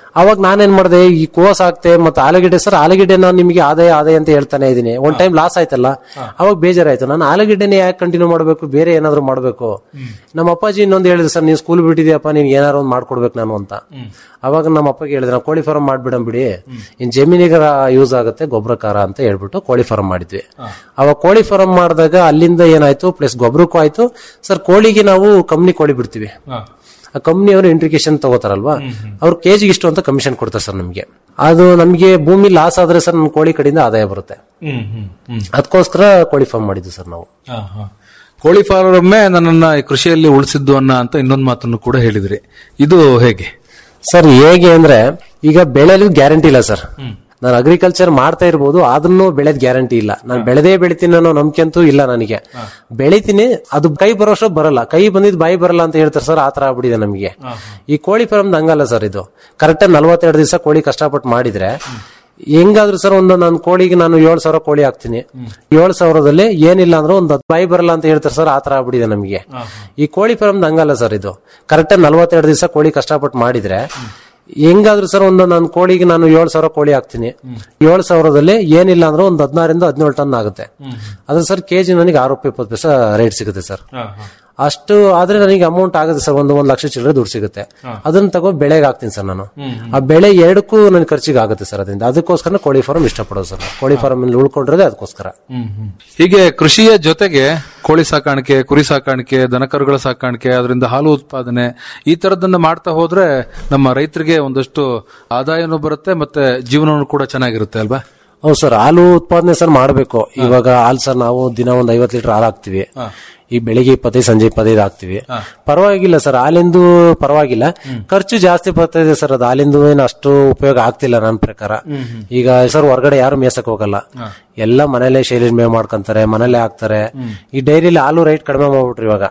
ಅವಾಗ ನಾನೇನ್ ಮಾಡಿದೆ ಈ ಕೋಸ್ ಹಾಕ್ತೆ ಮತ್ತೆ ಆಲೂಗೆಡ್ಡೆ ಸರ್ ಆಲೂಗೆಡ್ಡೆ ನಾನು ನಿಮಗೆ ಆದಾಯ ಆದಾಯ ಅಂತ ಹೇಳ್ತಾನೆ ಇದೀನಿ ಒಂದ್ ಟೈಮ್ ಲಾಸ್ ಆಯ್ತಲ್ಲ ಅವಾಗ ಬೇಜಾರಾಯ್ತು ನಾನು ಆಲೂಗೆಡ್ಡೆನೇ ಯಾಕೆ ಕಂಟಿನ್ಯೂ ಮಾಡಬೇಕು ಬೇರೆ ಏನಾದ್ರು ಮಾಡಬೇಕು ನಮ್ಮ ಅಪ್ಪಾಜಿ ಇನ್ನೊಂದು ಹೇಳಿದ್ರು ಸರ್ ನೀನು ಸ್ಕೂಲ್ ಬಿಟ್ಟಿದ್ಯಪ್ಪ ನೀನ್ ಏನಾರು ಒಂದು ಮಾಡ್ಕೊಡ್ಬೇಕು ನಾನು ಅಂತ ಅವಾಗ ನಮ್ಮ ಅಪ್ಪಗೆ ಹೇಳಿದ್ರೆ ನಾವು ಕೋಳಿ ಫಾರ್ಮ್ ಮಾಡ್ಬಿಡಂ ಬಿಡಿ ಇನ್ ಜಮೀನಿಗೆ ಯೂಸ್ ಆಗುತ್ತೆ ಗೊಬ್ಬರಕಾರ ಅಂತ ಹೇಳ್ಬಿಟ್ಟು ಕೋಳಿ ಫಾರ್ಮ್ ಮಾಡಿದ್ವಿ ಅವಾಗ ಕೋಳಿ ಫಾರ್ಮ್ ಮಾಡಿದಾಗ ಅಲ್ಲಿಂದ ಏನಾಯ್ತು ಪ್ಲಸ್ ಗೊಬ್ಬರಕ್ಕೂ ಆಯ್ತು ಸರ್ ಕೋಳಿಗೆ ನಾವು ಕಂಪ್ನಿ ಕೋಳಿ ಬಿಡ್ತೀವಿ ಆ ಕಂಪ್ನಿ ಅವರು ಇಂಟ್ರಿಕೇಶನ್ ತಗೋತಾರಲ್ವಾ ಅವ್ರು ಕೆಜಿಗೆ ಇಷ್ಟು ಅಂತ ಕಮಿಷನ್ ಕೊಡ್ತಾರೆ ಸರ್ ನಮಗೆ ಅದು ನಮಗೆ ಭೂಮಿ ಲಾಸ್ ಆದ್ರೆ ಸರ್ ನಮ್ಮ ಕೋಳಿ ಕಡೆಯಿಂದ ಆದಾಯ ಬರುತ್ತೆ ಅದಕ್ಕೋಸ್ಕರ ಕೋಳಿ ಫಾರ್ಮ್ ಮಾಡಿದ್ವಿ ಸರ್ ನಾವು ಕೋಳಿ ಫಾರ್ಮೇ ನನ್ನನ್ನ ಈ ಕೃಷಿಯಲ್ಲಿ ಉಳಿಸಿದ್ದು ಅನ್ನ ಅಂತ ಇನ್ನೊಂದು ಮಾತನ್ನು ಕೂಡ ಹೇಳಿದ್ರಿ ಇದು ಹೇಗೆ ಸರ್ ಹೇಗೆ ಅಂದ್ರೆ ಈಗ ಬೆಳೆಲು ಗ್ಯಾರಂಟಿ ಇಲ್ಲ ಸರ್ ನಾನು ಅಗ್ರಿಕಲ್ಚರ್ ಮಾಡ್ತಾ ಇರ್ಬೋದು ಅದನ್ನು ಬೆಳೆದ್ ಗ್ಯಾರಂಟಿ ಇಲ್ಲ ನಾನು ಬೆಳೆದೇ ಬೆಳಿತೀನಿ ಅನ್ನೋ ನಂಬಿಕೆ ಅಂತೂ ಇಲ್ಲ ನನಗೆ ಬೆಳಿತೀನಿ ಅದು ಕೈ ಬರೋಷ್ಟು ಬರಲ್ಲ ಕೈ ಬಂದಿದ್ ಬಾಯಿ ಬರಲ್ಲ ಅಂತ ಹೇಳ್ತಾರೆ ಸರ್ ಆತರ ಆಗ್ಬಿಟ್ಟಿದೆ ನಮಗೆ ಈ ಕೋಳಿ ಫಾರ್ಮ್ ಹಂಗಲ್ಲ ಸರ್ ಇದು ಕರೆಕ್ಟ್ ನಲ್ವತ್ತೆರಡು ದಿವಸ ಕೋಳಿ ಕಷ್ಟಪಟ್ಟು ಮಾಡಿದ್ರೆ ಹೆಂಗಾದ್ರು ಸರ್ ಒಂದು ನಾನು ಕೋಳಿಗೆ ನಾನು ಏಳು ಸಾವಿರ ಕೋಳಿ ಹಾಕ್ತೀನಿ ಏಳು ಸಾವಿರದಲ್ಲಿ ಏನಿಲ್ಲ ಅಂದ್ರೆ ಒಂದು ಹತ್ತು ಬಾಯಿ ಬರಲ್ಲ ಅಂತ ಹೇಳ್ತಾರೆ ಸರ್ ಆತರ ಆಗ್ಬಿಟ್ಟಿದೆ ನಮಗೆ ಈ ಕೋಳಿ ಫಾರ್ಮ್ ಹಂಗಲ್ಲ ಸರ್ ಇದು ಕರೆಕ್ಟ್ ನಲ್ವತ್ತೆರಡು ದಿವಸ ಕೋಳಿ ಕಷ್ಟಪಟ್ಟು ಮಾಡಿದ್ರೆ ಹೆಂಗಾದ್ರು ಸರ್ ಒಂದು ನಾನು ಕೋಳಿಗೆ ನಾನು ಏಳು ಸಾವಿರ ಕೋಳಿ ಹಾಕ್ತೀನಿ ಏಳು ಸಾವಿರದಲ್ಲಿ ಏನಿಲ್ಲ ಅಂದ್ರೆ ಒಂದು ಹದಿನಾರಿಂದ ಹದಿನೇಳು ಟನ್ ಆಗುತ್ತೆ ಅದ್ರ ಸರ್ ಕೆಜಿ ನನಗೆ ಆರು ರೂಪಾಯಿ ಇಪ್ಪತ್ತು ಪೈಸೆ ರೇಟ್ ಸಿಗುತ್ತೆ ಸರ್ ಅಷ್ಟು ಆದ್ರೆ ನನಗೆ ಅಮೌಂಟ್ ಆಗುತ್ತೆ ಸರ್ ಒಂದು ಒಂದ್ ಲಕ್ಷ ಚಿಲ್ಲರೆ ದುಡ್ಡು ಸಿಗುತ್ತೆ ಅದನ್ನ ತಗೋ ಬೆಳೆಗೆ ಹಾಕ್ತೀನಿ ಸರ್ ನಾನು ಆ ಬೆಳೆ ಎರಡಕ್ಕೂ ನನ್ ಖರ್ಚಿಗೆ ಆಗುತ್ತೆ ಸರ್ ಅದರಿಂದ ಅದಕ್ಕೋಸ್ಕರ ಕೋಳಿ ಫಾರ್ಮ್ ಇಷ್ಟಪಡೋದು ಸರ್ ಕೋಳಿ ಫಾರ್ಮ್ ಉಳ್ಕೊಂಡಿರೋದೇ ಅದಕ್ಕೋಸ್ಕರ ಹೀಗೆ ಕೃಷಿಯ ಜೊತೆಗೆ ಕೋಳಿ ಸಾಕಾಣಿಕೆ ಕುರಿ ಸಾಕಾಣಿಕೆ ದನಕರುಗಳ ಸಾಕಾಣಿಕೆ ಅದರಿಂದ ಹಾಲು ಉತ್ಪಾದನೆ ಈ ತರದನ್ನ ಮಾಡ್ತಾ ಹೋದ್ರೆ ನಮ್ಮ ರೈತರಿಗೆ ಒಂದಷ್ಟು ಆದಾಯನೂ ಬರುತ್ತೆ ಮತ್ತೆ ಜೀವನವೂ ಕೂಡ ಚೆನ್ನಾಗಿರುತ್ತೆ ಅಲ್ವಾ ಹೌದು ಸರ್ ಹಾಲು ಉತ್ಪಾದನೆ ಸರ್ ಮಾಡಬೇಕು ಇವಾಗ ಹಾಲು ಸರ್ ನಾವು ದಿನ ಒಂದ್ ಐವತ್ತು ಲೀಟರ್ ಹಾಲು ಹಾಕ್ತಿವಿ ಈ ಬೆಳಿಗ್ಗೆ ಇಪ್ಪತ್ತೈದು ಸಂಜೆ ಇಪ್ಪತ್ತೈದು ಹಾಕ್ತಿವಿ ಪರವಾಗಿಲ್ಲ ಸರ್ ಹಾಲಿಂದು ಪರವಾಗಿಲ್ಲ ಖರ್ಚು ಜಾಸ್ತಿ ಬರ್ತಾ ಇದೆ ಸರ್ ಅದು ಹಾಲಿಂದು ಏನು ಅಷ್ಟು ಉಪಯೋಗ ಆಗ್ತಿಲ್ಲ ನನ್ನ ಪ್ರಕಾರ ಈಗ ಸರ್ ಹೊರಗಡೆ ಯಾರು ಮೇಸಕ್ ಹೋಗಲ್ಲ ಎಲ್ಲ ಮನೇಲೆ ಶೈಲಿ ಮೇವ್ ಮಾಡ್ಕೊಂತಾರೆ ಮನೇಲೆ ಹಾಕ್ತಾರೆ ಈ ಡೈರಿಲಿ ಹಾಲು ರೈಟ್ ಕಡಿಮೆ ಮಾಡ್ಬಿಟ್ರಿ ಇವಾಗ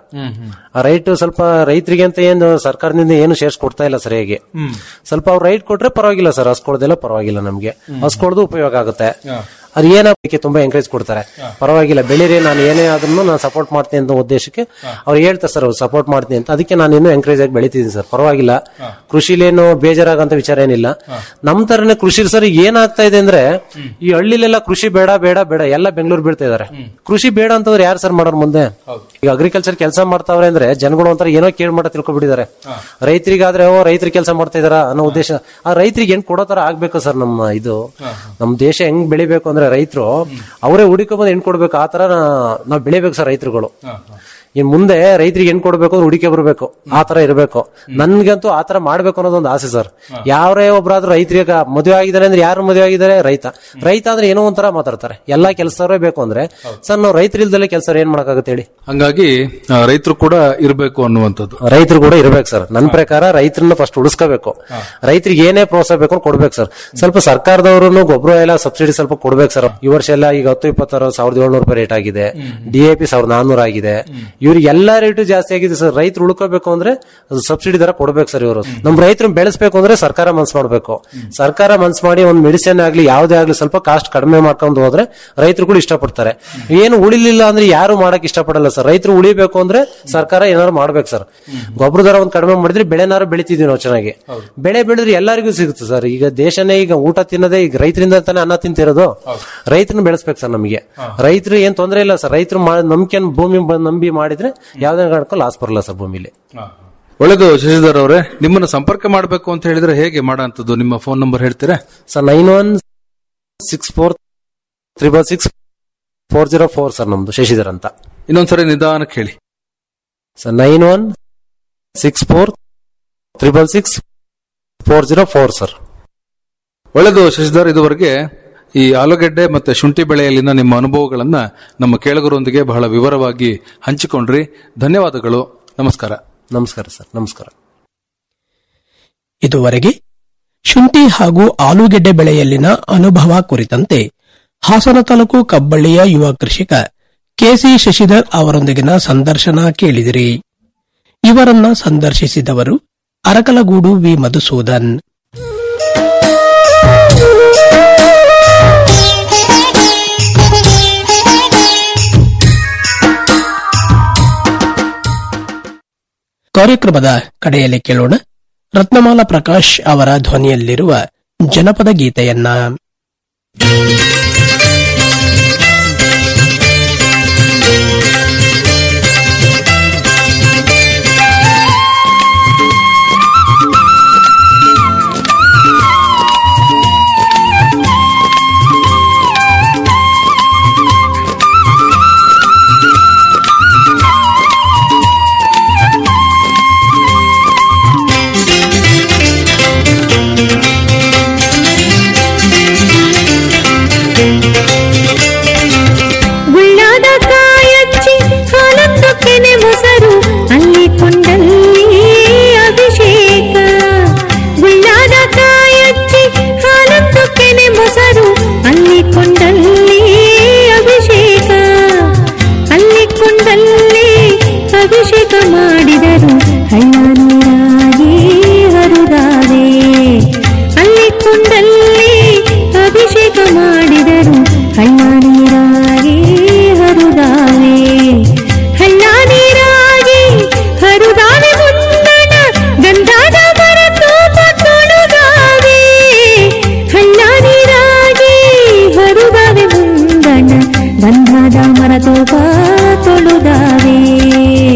ಆ ರೈಟ್ ಸ್ವಲ್ಪ ರೈತರಿಗೆ ಅಂತ ಏನು ಸರ್ಕಾರದಿಂದ ಏನು ಶೇರ್ಸ್ ಕೊಡ್ತಾ ಇಲ್ಲ ಸರಿಯಾಗಿ ಸ್ವಲ್ಪ ಅವ್ರು ರೈಟ್ ಕೊಟ್ರೆ ಪರವಾಗಿಲ್ಲ ಸರ್ ಹಸ್ಕೊಳ್ದೆಲ್ಲ ಪರವಾಗಿಲ್ಲ ನಮ್ಗೆ ಹಸ್ಕೊಳ್ದು ಉಪಯೋಗ ಆಗುತ್ತೆ ಅದು ಏನಕ್ಕೆ ತುಂಬಾ ಎಂಕರೇಜ್ ಕೊಡ್ತಾರೆ ಪರವಾಗಿಲ್ಲ ಬೆಳೀರಿ ನಾನು ಏನೇ ಆದ್ರೂ ನಾನು ಸಪೋರ್ಟ್ ಮಾಡ್ತೀನಿ ಅಂತ ಉದ್ದೇಶಕ್ಕೆ ಅವ್ರು ಹೇಳ್ತಾರೆ ಸರ್ ಸಪೋರ್ಟ್ ಮಾಡ್ತೀನಿ ಅಂತ ಅದಕ್ಕೆ ನಾನು ಇನ್ನೂ ಎಂಕರೇಜ್ ಆಗಿ ಬೆಳಿತಿದ್ದೀನಿ ಸರ್ ಪರವಾಗಿಲ್ಲ ಕೃಷಿಲೇನು ಬೇಜಾರಾಗಂತ ವಿಚಾರ ಏನಿಲ್ಲ ನಮ್ ತರನೇ ಕೃಷಿ ಸರ್ ಏನಾಗ್ತಾ ಇದೆ ಅಂದ್ರೆ ಈ ಹಳ್ಳಿಲೆಲ್ಲ ಕೃಷಿ ಬೇಡ ಬೇಡ ಬೇಡ ಎಲ್ಲ ಬೆಂಗಳೂರು ಬೀಳ್ತಾ ಇದಾರೆ ಕೃಷಿ ಬೇಡ ಅಂತಂದ್ರೆ ಯಾರು ಸರ್ ಮಾಡೋರು ಮುಂದೆ ಈಗ ಅಗ್ರಿಕಲ್ಚರ್ ಕೆಲಸ ಮಾಡ್ತಾವ್ರೆ ಅಂದ್ರೆ ಜನಗಳು ಒಂಥರ ಏನೋ ಕೇಳ್ ಮಾಡ ತಿಳ್ಕೊಬಿಟ್ಟಿದ್ದಾರೆ ರೈತರಿಗಾದ್ರೆ ಓ ರೈತರು ಕೆಲಸ ಮಾಡ್ತಾ ಇದಾರ ಅನ್ನೋ ಉದ್ದೇಶ ಆ ರೈತರಿಗೆ ಹೆಂಗ್ ಕೊಡೋ ತರ ಆಗ್ಬೇಕು ಸರ್ ನಮ್ಮ ಇದು ನಮ್ ದೇಶ ಹೆಂಗ್ ಬೆಳಿಬೇಕು ಅಂದ್ರೆ ರೈತರು ಅವರೇ ಹುಡುಕೊಂಬಂದು ಹೆಣ್ ಕೊಡ್ಬೇಕು ಆ ತರ ನಾವ್ ಬೆಳಿಬೇಕು ಸರ್ ರೈತರುಗಳು ಇನ್ ಮುಂದೆ ರೈತರಿಗೆ ಹೆಣ್ ಕೊಡ್ಬೇಕು ಅಂದ್ರೆ ಹುಡುಕೆ ಬರ್ಬೇಕು ಆ ತರ ಇರಬೇಕು ನನ್ಗಂತೂ ಆ ತರ ಮಾಡ್ಬೇಕು ಅನ್ನೋದೊಂದು ಆಸೆ ಸರ್ ಯಾರೇ ಒಬ್ರಾದ್ರೂ ರೈತರಿಗೆ ಮದುವೆ ಆಗಿದ್ದಾರೆ ಅಂದ್ರೆ ಯಾರು ಮದುವೆ ಆಗಿದ್ದಾರೆ ರೈತ ರೈತ ಅಂದ್ರೆ ಏನೋ ಒಂಥರ ಮಾತಾಡ್ತಾರೆ ಎಲ್ಲಾ ಕೆಲಸವೇ ಬೇಕು ಅಂದ್ರೆ ಸರ್ ನಾವು ರೈತರಿಲ್ದಲ್ಲೇ ಕೆಲಸ ಏನ್ ಮಾಡಕ್ಕಾಗತ್ತೆ ಹೇಳಿ ಹಂಗಾಗಿ ರೈತರು ಕೂಡ ಇರಬೇಕು ಅನ್ನುವಂಥದ್ದು ರೈತರು ಕೂಡ ಇರ್ಬೇಕು ಸರ್ ನನ್ನ ಪ್ರಕಾರ ರೈತರನ್ನ ಫಸ್ಟ್ ಉಳಿಸ್ಕೋಬೇಕು ರೈತರಿಗೆ ಏನೇ ಪ್ರೋತ್ಸಾಹ ಬೇಕು ಕೊಡ್ಬೇಕು ಸರ್ ಸ್ವಲ್ಪ ಸರ್ಕಾರದವರು ಗೊಬ್ಬರ ಎಲ್ಲ ಸಬ್ಸಿಡಿ ಸ್ವಲ್ಪ ಕೊಡ್ಬೇಕು ಸರ್ ಈ ವರ್ಷ ಎಲ್ಲ ಈಗ ಹತ್ತು ಇಪ್ಪತ್ತಾರು ಸಾವಿರದ ಏಳ್ನೂರು ರೂಪಾಯಿ ರೇಟ್ ಆಗಿದೆ ಡಿಎಪಿ ಸಾವಿರದ ನಾನ್ನೂರು ಆಗಿದೆ ಇವ್ರಿಗೆ ಎಲ್ಲಾ ರೇಟು ಜಾಸ್ತಿ ಆಗಿದೆ ಸರ್ ರೈತರು ಉಳ್ಕೋಬೇಕು ಅಂದ್ರೆ ಅದು ಸಬ್ಸಿಡಿ ದರ ಕೊಡ್ಬೇಕು ಸರ್ ಇವರು ನಮ್ ರೈತರು ಬೆಳೆಸಬೇಕು ಅಂದ್ರೆ ಸರ್ಕಾರ ಮನ್ಸ್ ಮಾಡ್ಬೇಕು ಸರ್ಕಾರ ಮನ್ಸ್ ಮಾಡಿ ಒಂದ್ ಮೆಡಿಸಿನ್ ಆಗ್ಲಿ ಯಾವ್ದೇ ಆಗ್ಲಿ ಸ್ವಲ್ಪ ಕಾಸ್ಟ್ ಕಡಿಮೆ ಮಾಡ್ಕೊಂಡು ಹೋದ್ರೆ ರೈತರು ಕೂಡ ಇಷ್ಟಪಡ್ತಾರೆ ಏನು ಉಳಿಲಿಲ್ಲ ಅಂದ್ರೆ ಯಾರು ಮಾಡಕ್ ಇಷ್ಟಪಡಲ್ಲ ಸರ್ ರೈತರು ಉಳಿಬೇಕು ಅಂದ್ರೆ ಸರ್ಕಾರ ಏನಾದ್ರು ಮಾಡ್ಬೇಕು ಸರ್ ಗೊಬ್ಬರ ದರ ಒಂದ್ ಕಡಿಮೆ ಮಾಡಿದ್ರೆ ಬೆಳೆನಾರು ಬೆಳಿತಿದ್ವಿ ನಾವು ಚೆನ್ನಾಗಿ ಬೆಳೆ ಬೆಳೆದ್ರೆ ಎಲ್ಲರಿಗೂ ಸಿಗುತ್ತೆ ಸರ್ ಈಗ ದೇಶನೇ ಈಗ ಊಟ ತಿನ್ನದೇ ಈಗ ರೈತರಿಂದ ತಾನೇ ಅನ್ನ ತಿಂತಿರೋದು ರೈತರನ್ನ ಬೆಳೆಸ್ಬೇಕು ಸರ್ ನಮಗೆ ರೈತರು ಏನ್ ತೊಂದರೆ ಇಲ್ಲ ಸರ್ ರೈತರು ನಂಬಿಕೆ ಭೂಮಿ ಬ- ನಂಬಿ ಮಾಡಿದ್ರೆ ಯಾವ್ದೇ ಕಾರಣಕ್ಕೂ ಲಾಸ್ ಬರಲ್ಲ ಸರ್ ಭೂಮಿಲಿ ಒಳ್ಳೆದು ಶಶಿಧರ್ ಅವರೇ ನಿಮ್ಮನ್ನ ಸಂಪರ್ಕ ಮಾಡಬೇಕು ಅಂತ ಹೇಳಿದ್ರೆ ಹೇಗೆ ಮಾಡೋಂಥದ್ದು ನಿಮ್ಮ ಫೋನ್ ನಂಬರ್ ಹೇಳ್ತೀರಾ sir nine one six four triple six four zero four sir ನಮ್ದು ಶಶಿಧರ್ ಅಂತ ಇನ್ನೊಂದ್ಸರಿ ನಿಧಾನಕ್ಕೆ ಹೇಳಿ sir nine one six four triple six four zero four sir ಒಳ್ಳೆದು ಶಶಿಧರ್ ಇದುವರೆಗೆ ಈ ಆಲೂಗೆಡ್ಡೆ ಮತ್ತೆ ಶುಂಠಿ ಬೆಳೆಯಲ್ಲಿನ ನಿಮ್ಮ ಅನುಭವಗಳನ್ನ ನಮ್ಮ ಕೇಳುಗರೊಂದಿಗೆ ಬಹಳ ವಿವರವಾಗಿ ಹಂಚಿಕೊಂಡ್ರಿ ಧನ್ಯವಾದಗಳು ನಮಸ್ಕಾರ ನಮಸ್ಕಾರ ಸರ್ ನಮಸ್ಕಾರ ಇದುವರೆಗೆ ಶುಂಠಿ ಹಾಗೂ ಆಲೂಗೆಡ್ಡೆ ಬೆಳೆಯಲ್ಲಿನ ಅನುಭವ ಕುರಿತಂತೆ ಹಾಸನ ತಾಲೂಕು ಕಬ್ಬಳ್ಳಿಯ ಯುವ ಕೃಷಿಕ ಕೆಸಿ ಶಶಿಧರ್ ಅವರೊಂದಿಗಿನ ಸಂದರ್ಶನ ಕೇಳಿದಿರಿ ಇವರನ್ನ ಸಂದರ್ಶಿಸಿದವರು ಅರಕಲಗೂಡು ವಿ ಮಧುಸೂದನ್ ಕಾರ್ಯಕ್ರಮದ ಕಡೆಯಲ್ಲಿ ಕೇಳೋಣ ರತ್ನಮಾಲಾ ಪ್ರಕಾಶ್ ಅವರ ಧ್ವನಿಯಲ್ಲಿರುವ ಜನಪದ ಗೀತೆಯನ್ನ ಗುಳ್ಳಾದ ಕಾಯಚ್ಚಿ ಹಾಲೊಂದು ಕೆನೆ ಮೊಸರು ಅಲ್ಲಿ ಕೊಂಡಲ್ಲಿ ಅಭಿಷೇಕ ಗುಳ್ಳಾದ ಕಾಯಚ್ಚಿ ಹಾಲೊಂದು ಕೆನೆ ಮೊಸರು ಅಲ್ಲಿ ಕೊಂಡಲ್ಲಿ ಅಭಿಷೇಕ ಅಲ್ಲಿ ಕೊಂಡಲ್ಲಿ ಅಭಿಷೇಕ ಮಾಡಿದರು ಹಳ್ಳ ನೀರಾಗಿ ಹರುದಾವೆ ಅಲ್ಲಿ ಕೊಂಡಲ್ಲಿ ಅಭಿಷೇಕ ಮಾಡಿದರು ಹಳ್ಳ ನೀರಾಗಿ ಹರುದಾವೆ ಹಳ್ಳ ನೀರಾಗಿ ಹರುದಾವೆ ಮುಂದಣ ಗಂಧಾದ ಮರ ತೋಪ ತೊಳುದಾವೆ ಹಳ್ಳ ನೀರಾಗಿ ಹರುದಾವೆ ಮುಂದಣ ಗಂಧಾದ ಮರ ತೋಪ ತೊಳುದಾವೆ